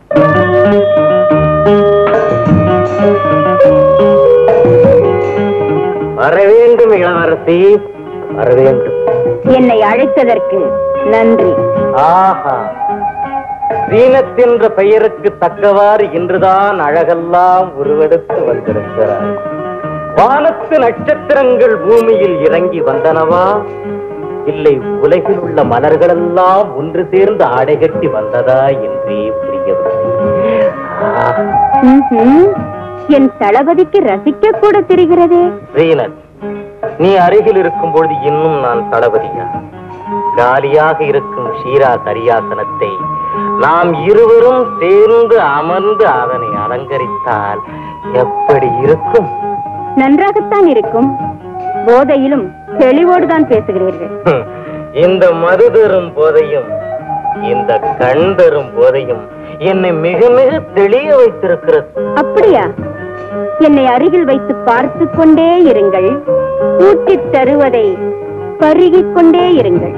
வர வேண்டும் இளவரசி வர வேண்டும் என்னை அழைத்ததற்கு நன்றி ஆஹா சீனத்தின்ற பெயருக்கு தக்கவாறு இன்றுதான் அழகெல்லாம் உருவெடுத்து வந்திருக்கிறார் வானத்து நட்சத்திரங்கள் பூமியில் இறங்கி வந்தனவா இல்லை உலகில் உள்ள மலர்களெல்லாம் ஒன்று சேர்ந்து ஆடை கட்டி வந்ததா என்றே புரியவில்லை ஆஹா, ம்ஹும். என் தளபதிக்கு ரசிக்க கூட தெரிகிறதே ஸ்ரீனத் நீ அருகில் இருக்கும் பொழுது இன்னும் நான் தளபதியா காலியாக இருக்கும் ஷீரா கரியாசனத்தை நாம் இருவரும் சேர்ந்து அமர்ந்து அதனை அலங்கரித்தால் எப்படி இருக்கும் நன்றாகத்தான் இருக்கும் போதையிலும் தெளிவோடு தான் பேசுகிறீர்கள் ஹம், இந்த மது தரும் போதையும் இந்த கண் தரும் போதையும் என்னை மிக மிக தெளிய வைத்திருக்கிறது அப்படியா என்னை அருகில் வைத்து பார்த்து கொண்டே இருங்கள் ஊட்டித் தருவதை பருகிக் கொண்டே இருங்கள்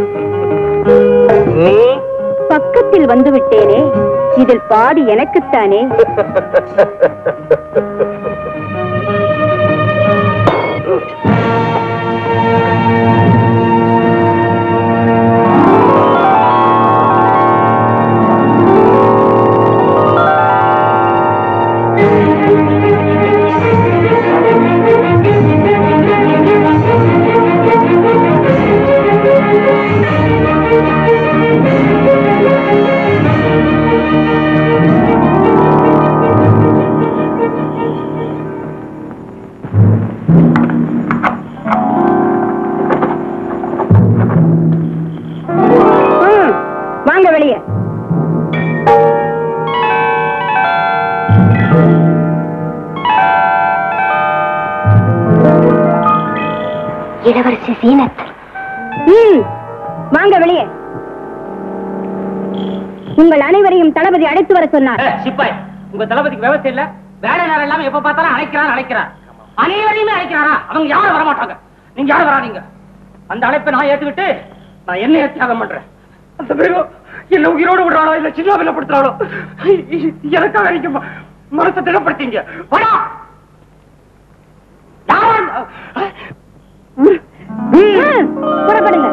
நீ பக்கத்தில் வந்து விட்டேனே இதில் பாதி எனக்குத்தானே ம், வாங்க வெளியே இளவரசி சீனத் ம், வாங்க வெளியே உங்கள் அனைவரையும் தளபதி அழைத்து வர சொன்னார் சிப்பாய் உங்க தளபதிக்கு விவசாயம் இல்ல வேலை நேரம் இல்லாம எப்ப பார்த்தாலும் அழைக்கிறார் அழைக்கிறார் அனைவரையுமே அழைக்கிறாரா அவங்க யாரும் வர மாட்டாங்க நீங்க யாரும் வராதீங்க அந்த அழைப்பை நான் ஏத்துக்கிட்டு நான் என்ன தியாகம் பண்றேன் அந்த பிறகு என்ன உயிரோடு விடுறாளோ இல்ல சின்ன விலப்படுத்துறாளோ எனக்காக நீங்க ம- மனசை திடப்படுத்தீங்க வாடா புறப்படுங்க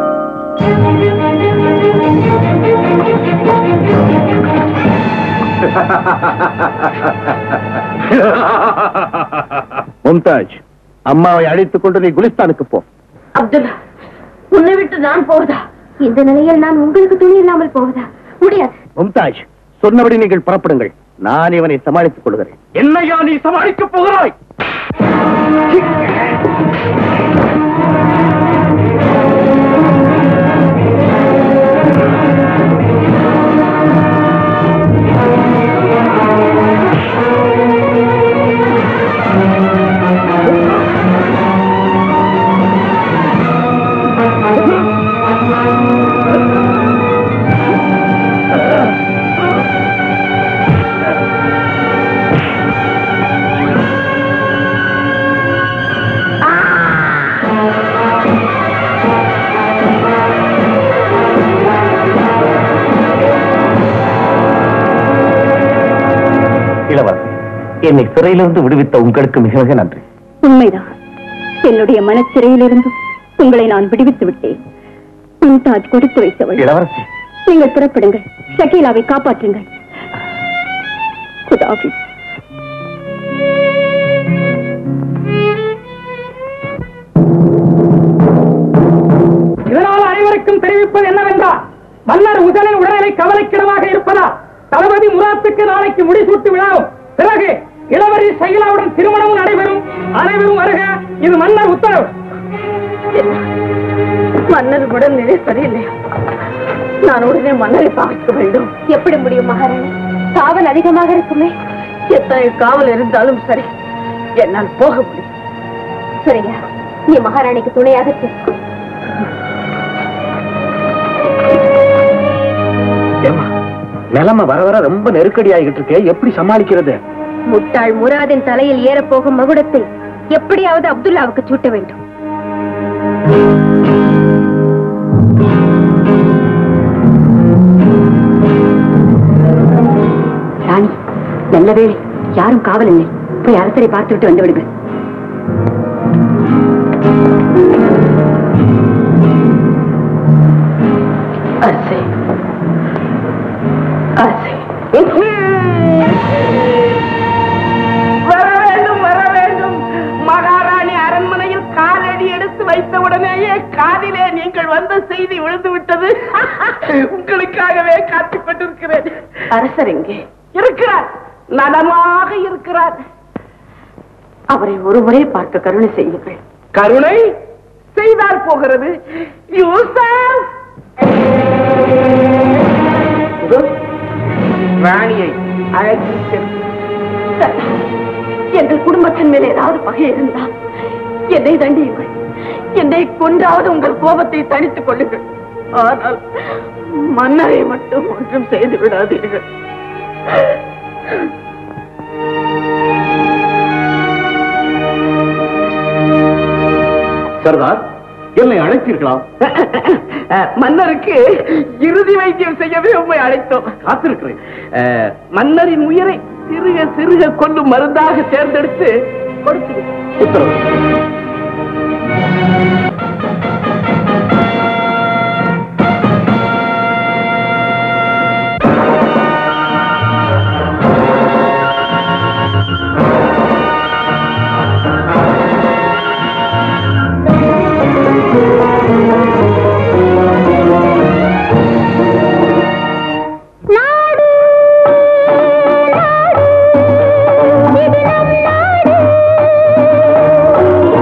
மும்தாஜ் அம்மாவை அழைத்துக் கொண்டு நீ குலிஸ்தானுக்கு போ அப்துல்லா உன்னை விட்டு நான் போவதா இந்த நிலையில் நான் உங்களுக்கு துணி இல்லாமல் போவதா முடியாது மும்தாஜ் சொன்னபடி நீங்கள் புறப்படுங்கள் நான் இவனை சமாளித்துக் கொள்கிறேன் என்னையா நீ சமாளிக்க போகிறாய் இளவரசி என்னை சிறையிலிருந்து விடுவித்த உங்களுக்கு மிக மிக நன்றி உண்மைதான் என்னுடைய மனச்சிறையிலிருந்தும் உங்களை நான் விடுவித்து விட்டேன் மும்தாஜ் கொடுத்து வைத்தவள் இளவரசி நீங்கள் புறப்படுங்கள் ஷக்கீலாவை காப்பாற்றுங்கள் குதாபி இதனால் அனைவருக்கும் தெரிவிப்பது என்னவென்றால் மன்னர் உதலின் உடல்நிலை கவலைக்கிடமாக இருப்பதால் தளபதி முராத்துக்கு நாளைக்கு முடிசூட்டு விழாவும் பிறகு இளவரி சைலாவுடன் திருமணமும் நடைபெறும் அனைவரும் வருக இது மன்னர் உத்தரவு மன்னர் உடல்நிலை சரியில்லை நான் உடனே மன்னரை பார்க்க வேண்டும் எப்படி முடியும் மகாராணி காவல் அதிகமாக இருக்குமே எத்தனை காவல் இருந்தாலும் சரி என்னால் போக முடியும் சரியா நீ மகாராணிக்கு துணையாக செல். ஏமா நிலைமை வர வர ரொம்ப நெருக்கடி ஆகிட்டு இருக்கே எப்படி சமாளிக்கிறது முட்டாள் முராதின் தலையில் ஏறப்போகும் மகுடத்தை எப்படியாவது அப்துல்லாவுக்கு சூட்ட வேண்டும் ராணி நல்ல வேளை யாரும் காவல் இல்லை போய் அரசரை பார்த்துவிட்டு வந்து விடுங்கள் அரசே அரசே வர வேண்டும் வர வேண்டும் மகாராணி அரண்மனையில் காலடி எடுத்து வைத்த உடனேயே காதிலே நீங்கள் வந்த செய்தி விழுந்து விட்டது உங்களுக்காகவே காத்துக் கொண்டிருக்கிறேன் அரசர் எங்கே இருக்கிறார் நலமாக இருக்கிறார் அவரை ஒரு முறை பார்க்க கருணை செய்யுங்கள் கருணை செய்தால் போகிறது யூசப் ராணியை அழைத்து சென்று எங்கள் குடும்பத்தின் மேல் ஏதாவது பகை இருந்தால் என்னை தண்டியுங்கள் என்னை கொன்றாவது உங்கள் கோபத்தை தணித்துக் கொள்ளுங்கள் ஆனால் மன்னரை மட்டும் ஒன்றும் செய்து விடாதீர்கள் சர்தார் என்னை அழைத்தீர்களா மன்னருக்கு இறுதி வைத்தியம் செய்யவே உண்மை அழைத்தோம் காத்திருக்கிறேன் அஹ், மன்னரின் உயிரை சிறுக சிறுக கொல்லும் மருந்தாக தேர்ந்தெடுத்து கொடுத்து உத்தரவு நாடு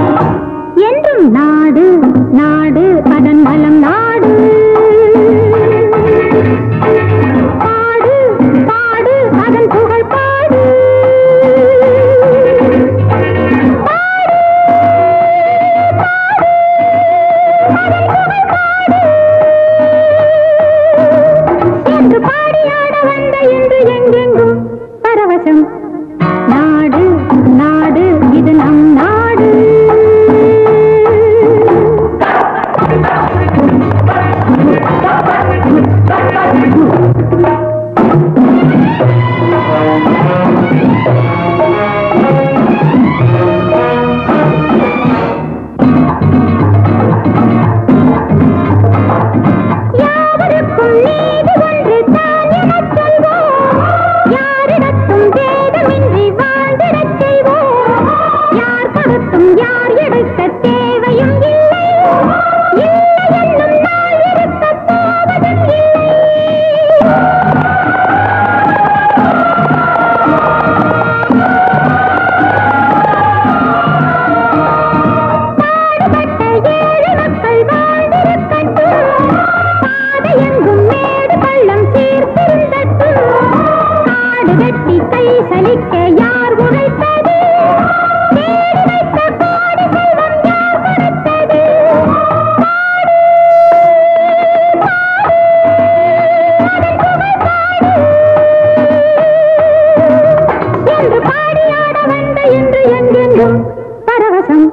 படிக்க யார் உரைத்தது தேடி வைத்த கோடி செல்வம் யார் கொடுத்தது என்று பாடியாட வந்த இன்று எங்கெங்கும் பரவசம்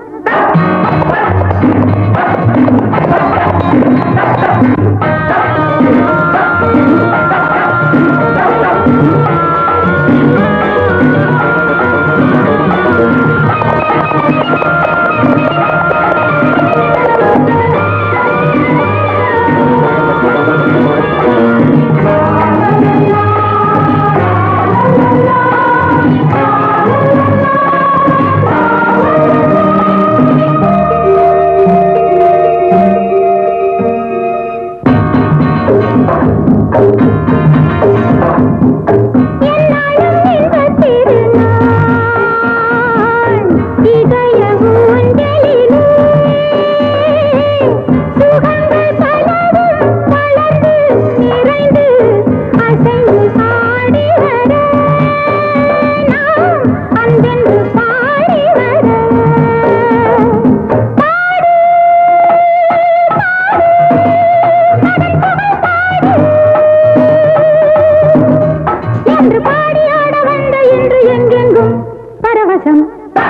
என்னாலும் இந்த திருநாள் இதய ஊஞ்சலிலே சுகங்கள் பலவும் வளர்ந்து நிறைந்து அசைந்து ஆடி வர நாம் அன்பென்று பாடி வர பாடு என்று பாடியாட வந்த இன்று எங்கெங்கும் பரவசம்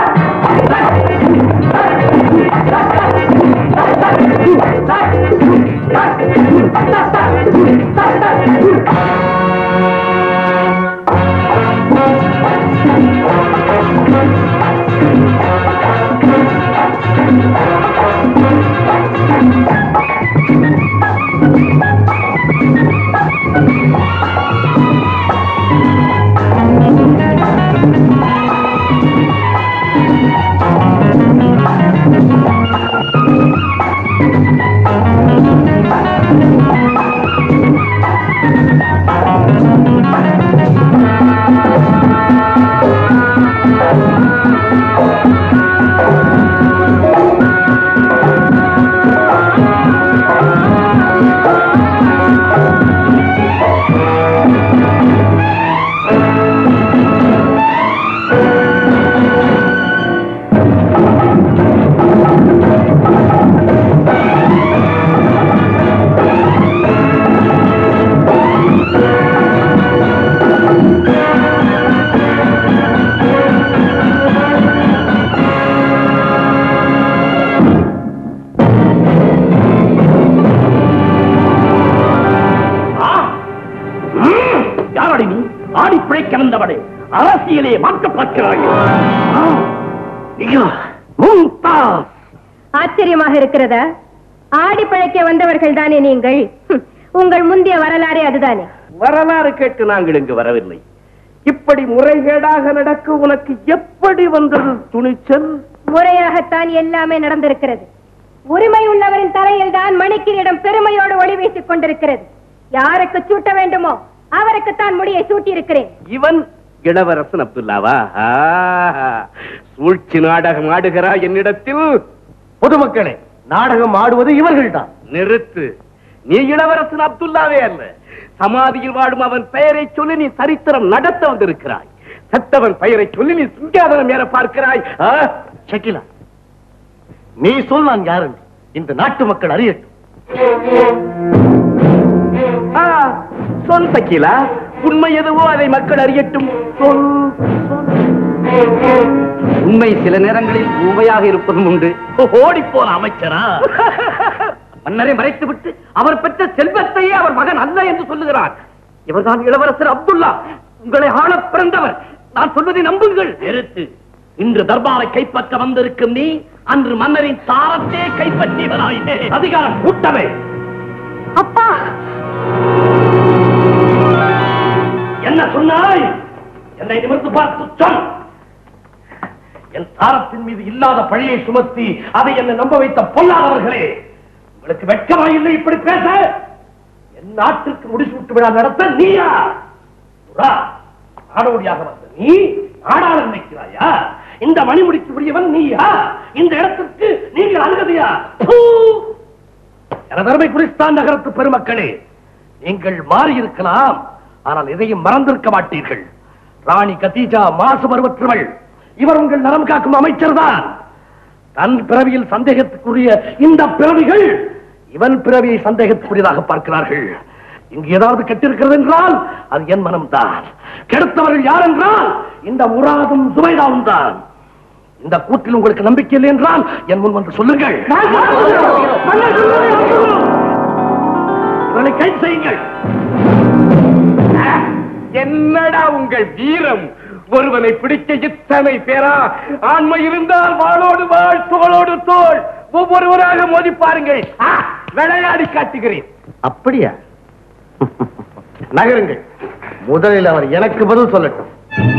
யாரடி நீ ஆடி பிழைக்க வந்தவளே அரசியலே மாற்ற பார்க்கிறாய் ஆ, ஐயோ, மும்தாஸ் ஆச்சரியமாக இருக்கிறதா ஆடி பிழைக்க வந்தவர்கள் தானே நீங்கள் ஹம், உங்கள் முந்தைய வரலாறே அதுதானே வரலாறு கேட்டு நாங்கள் இங்கு வரவில்லை இப்படி முறைகேடாக நடக்க உனக்கு எப்படி வந்தது துணிச்சல் முறையாகத்தான் எல்லாமே நடந்திருக்கிறது உரிமை உள்ளவரின் தலையில் தான் மணிக்கினிடம் பெருமையோடு ஒளி வீசிக் கொண்டிருக்கிறது யாருக்கு சூட்ட வேண்டுமோ அவருக்குத்தான் முடியை சூட்டியிருக்கிறேன் இவன் இளவரசன் அப்துல்லாவா ஆஹா, சூழ்ச்சி நாடகம் ஆடுகிறாய் என்னிடத்தில் பொதுமக்களே நாடகம் ஆடுவது இவர்கள்தான் நிறுத்து நீ இளவரசன் அப்துல்லாவே அல்ல சமாதியில் வாடும் அவன் பெயரை சொல்லி நீ சரித்திரம் நடத்த வந்திருக்கிறாய் சத்தவன் பெயரை சொல்லி நீ சிங்காதனம் ஏற பார்க்கிறாய் ஆ? ஷக்கிலா நீ சொல் நான் யாரு இந்த நாட்டு மக்கள் அறியட்டும் ஆ, சொல் சக்கீலா உண்மை எதுவோ அதை மக்கள் அறியட்டும் சொல் உண்மை சில நேரங்களில் ஊமையாக இருப்பதும் உண்டு ஓடி போன அமைச்சரா மன்னரை மறைத்து விட்டு அவர் பெற்ற செல்வத்தையே அவர் மகன் அல்ல என்று சொல்லுகிறார் இவர்தான் இளவரசர் அப்துல்லா உங்களை ஆள பிறந்தவர் நான் சொல்வதை நம்புங்கள் நிறுத்து இன்று தர்பாரை கைப்பற்ற வந்திருக்கும் நீ அன்று மன்னரின் தாரத்தை கைப்பற்றியவராயினே அதிகாரம் கூட்டமே அப்பா என்ன சொன்னாய் என்னை நிமிர்ந்து பார்த்து சொல் என் தாரத்தின் மீது இல்லாத பழியை சுமத்தி அதை என்னை நம்ப வைத்த பொல்லாதவர்களே உங்களுக்கு வெட்கமா இல்லை இப்படி பேச என் நாட்டிற்கு முடிசூட்டு விழா நடத்த நீயா புறா, நாடோடியாக வந்த நீ நாடாள நினைக்கிறாயா இந்த மணிமுடிக்கு உரியவன் நீயா இந்த இடத்திற்கு நீங்கள் அருகதையா பூ! எனதருமை குறிஸ்தான் நகரத்து பெருமக்களே நீங்கள் மாறி இருக்கலாம் ஆனால் எதையும் மறந்திருக்க மாட்டீர்கள் ராணி கத்தீஜா மாசு பருவற்றவள் இவர் உங்கள் நலம் காக்கும் அமைச்சர் தான் தன் பிறவியில் சந்தேகத்துக்குரிய இந்த பிறவிகள் இவன் பிறவியை சந்தேகத்துக்குரியதாக பார்க்கிறார்கள் இங்கு ஏதாவது கெட்டிருக்கிறது என்றால் அது என் மனம்தான் கெடுத்தவர்கள் யார் என்றால் இந்த முராதும் சுபைதாவும் தான் இந்த கூட்டில் உங்களுக்கு நம்பிக்கை இல்லை என்றால் என் முன் வந்து சொல்லுங்கள் இவனை கைது செய்யுங்கள் என்னடா உங்கள் வீரம் ஒருவனை பிடிக்க இத்தனை பேரா ஆண்மை இருந்தால் வாளோடு வாழ் தோளோடு தோள் ஒவ்வொருவராக மோதி பாருங்கள் ஆ, விளையாடி காட்டுகிறேன் அப்படியா நகருங்கள் முதலில் அவர் எனக்கு பதில் சொல்லட்டும்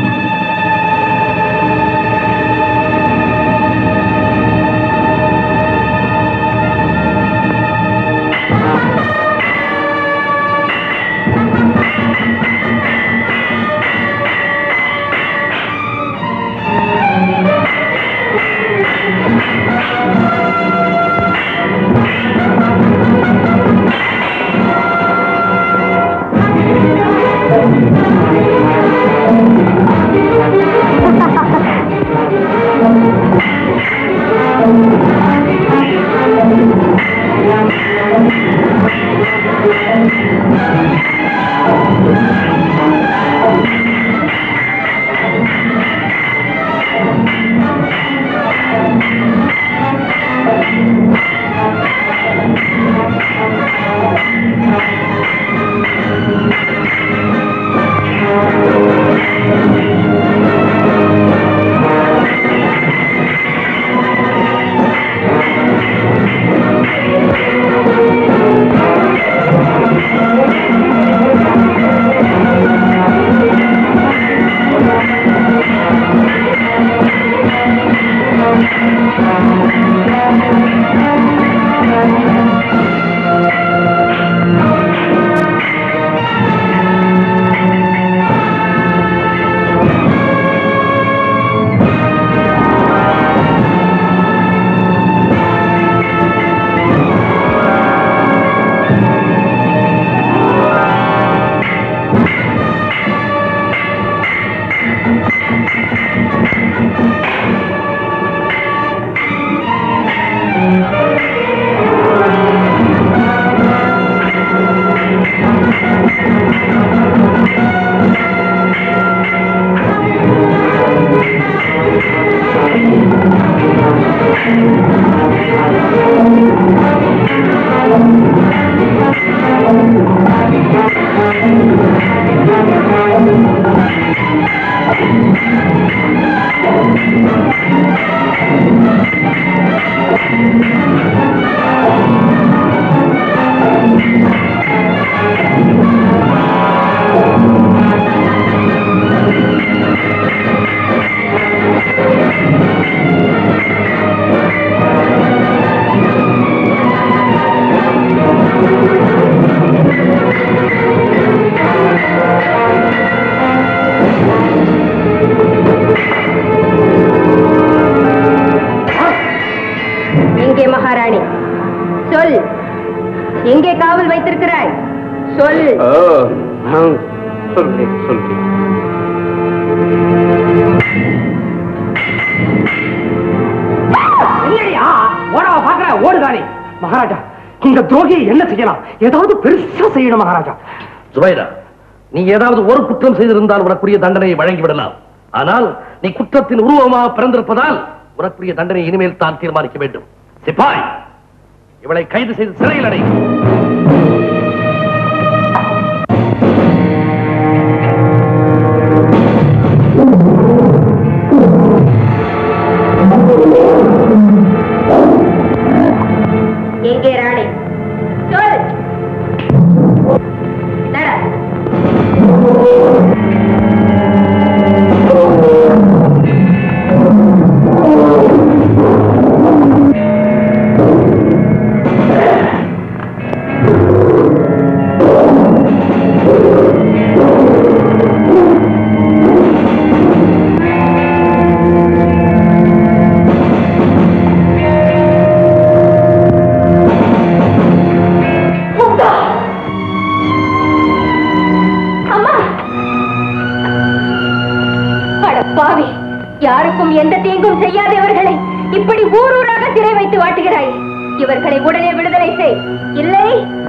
எங்கே மகாராணி சொல் எங்கே காவல் வைத்திருக்கிறாய் சொல் சொல்றேன் சொல்றேன் இல்லையா ஓடாவ பாக்குற ஓடுதானே மகாராஜா இந்த துரோகியை என்ன செய்யலாம் ஏதாவது பெருசா செய்யணும் மகாராஜா சுபைதா நீ ஏதாவது ஒரு குற்றம் செய்திருந்தால் உனக்குரிய தண்டனையை வழங்கிவிடலாம் ஆனால் நீ குற்றத்தின் உருவமாக பிறந்திருப்பதால் உனக்குரிய தண்டனை இனிமேல் தான் தீர்மானிக்க வேண்டும் சிப்பாய் இவளை கைது செய்து சிறையில் அடை எங்கே ராணி சொல் நட ஆ பாவி யாருக்கும் எந்த தீங்கும் செய்யாதவர்களை இப்படி ஊர் ஊராக சிறை வைத்து வாட்டுகிறாய் இவர்களை உடனே விடுதலை செய் இல்லை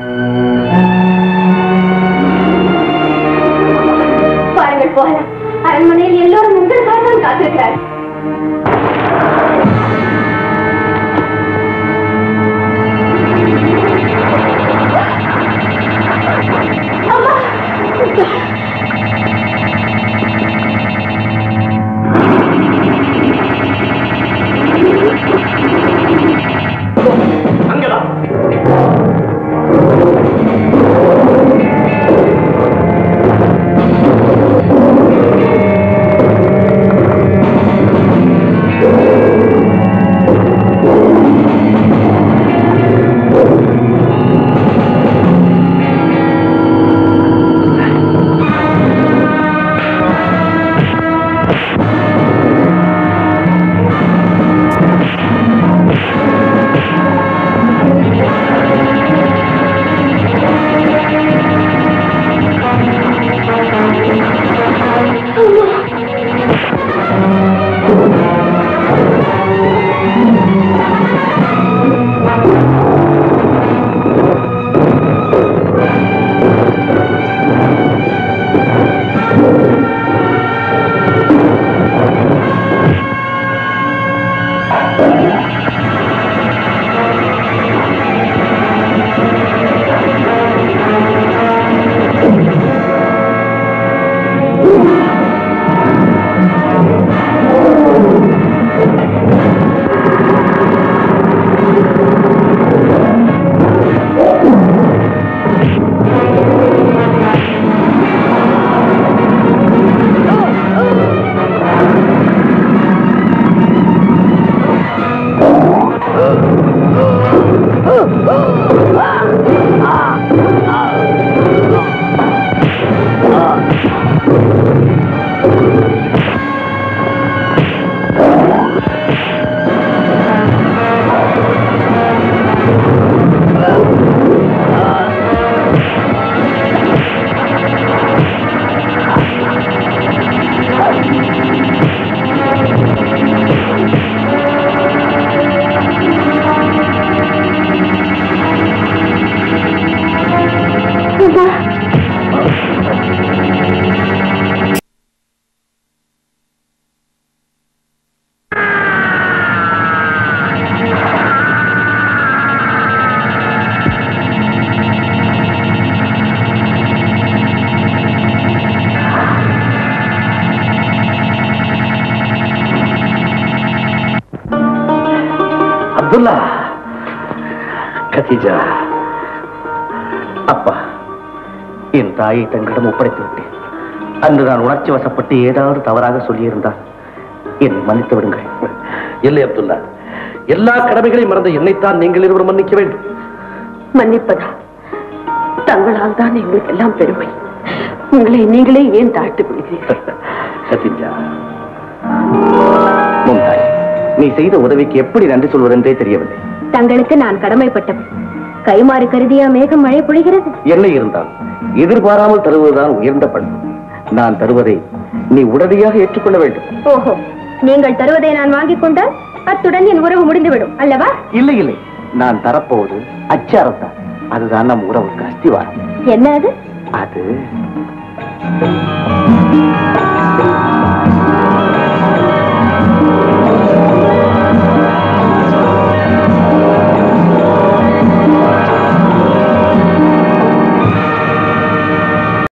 பாருங்கள் போகலாம் அரண்மனையில் எல்லோரும் உங்களுக்காக தான் காத்திருக்கிறார் அங்கதான் அப்துல்லா கதீஜா அப்பா என் தாயை தங்களிடம் ஒப்படைத்து விட்டேன் அன்று நான் உணர்ச்சி வசப்பட்டு ஏதாவது தவறாக சொல்லியிருந்தால் என்னை மன்னித்து விடுங்கள் இல்லை அப்துல்லா எல்லா கடமைகளையும் மறந்த என்னைத்தான் நீங்கள் இருவரும் மன்னிக்க வேண்டும் மன்னிப்பதா தங்களால் தான் எங்களுக்கு எல்லாம் பெருமை உங்களை நீங்களே ஏன் தாழ்த்து கொள்கிறீர்கள் கதீஜா மும்தாஜ் நீ செய்த உதவிக்கு எப்படி நன்றி சொல்வதென்றே தெரியவில்லை தங்களுக்கு நான் கடமைப்பட்டவன் கைமாறு கருதியா மேகம் மழை பொழிகிறது என்ன இருந்தால் எதிர்பாராமல் தருவதுதான் உயர்ந்த பண்பு நான் தருவதை நீ உடனடியாக ஏற்றுக்கொள்ள வேண்டும் ஓஹோ நீங்கள் தருவதை நான் வாங்கிக் கொண்டால் அத்துடன் என் உறவு முடிந்துவிடும் அல்லவா இல்லை இல்லை நான் தரப்போவது அச்சாரம் தான் அதுதான் நம் உறவுக்கு அஸ்திவாரம் என்ன அது அது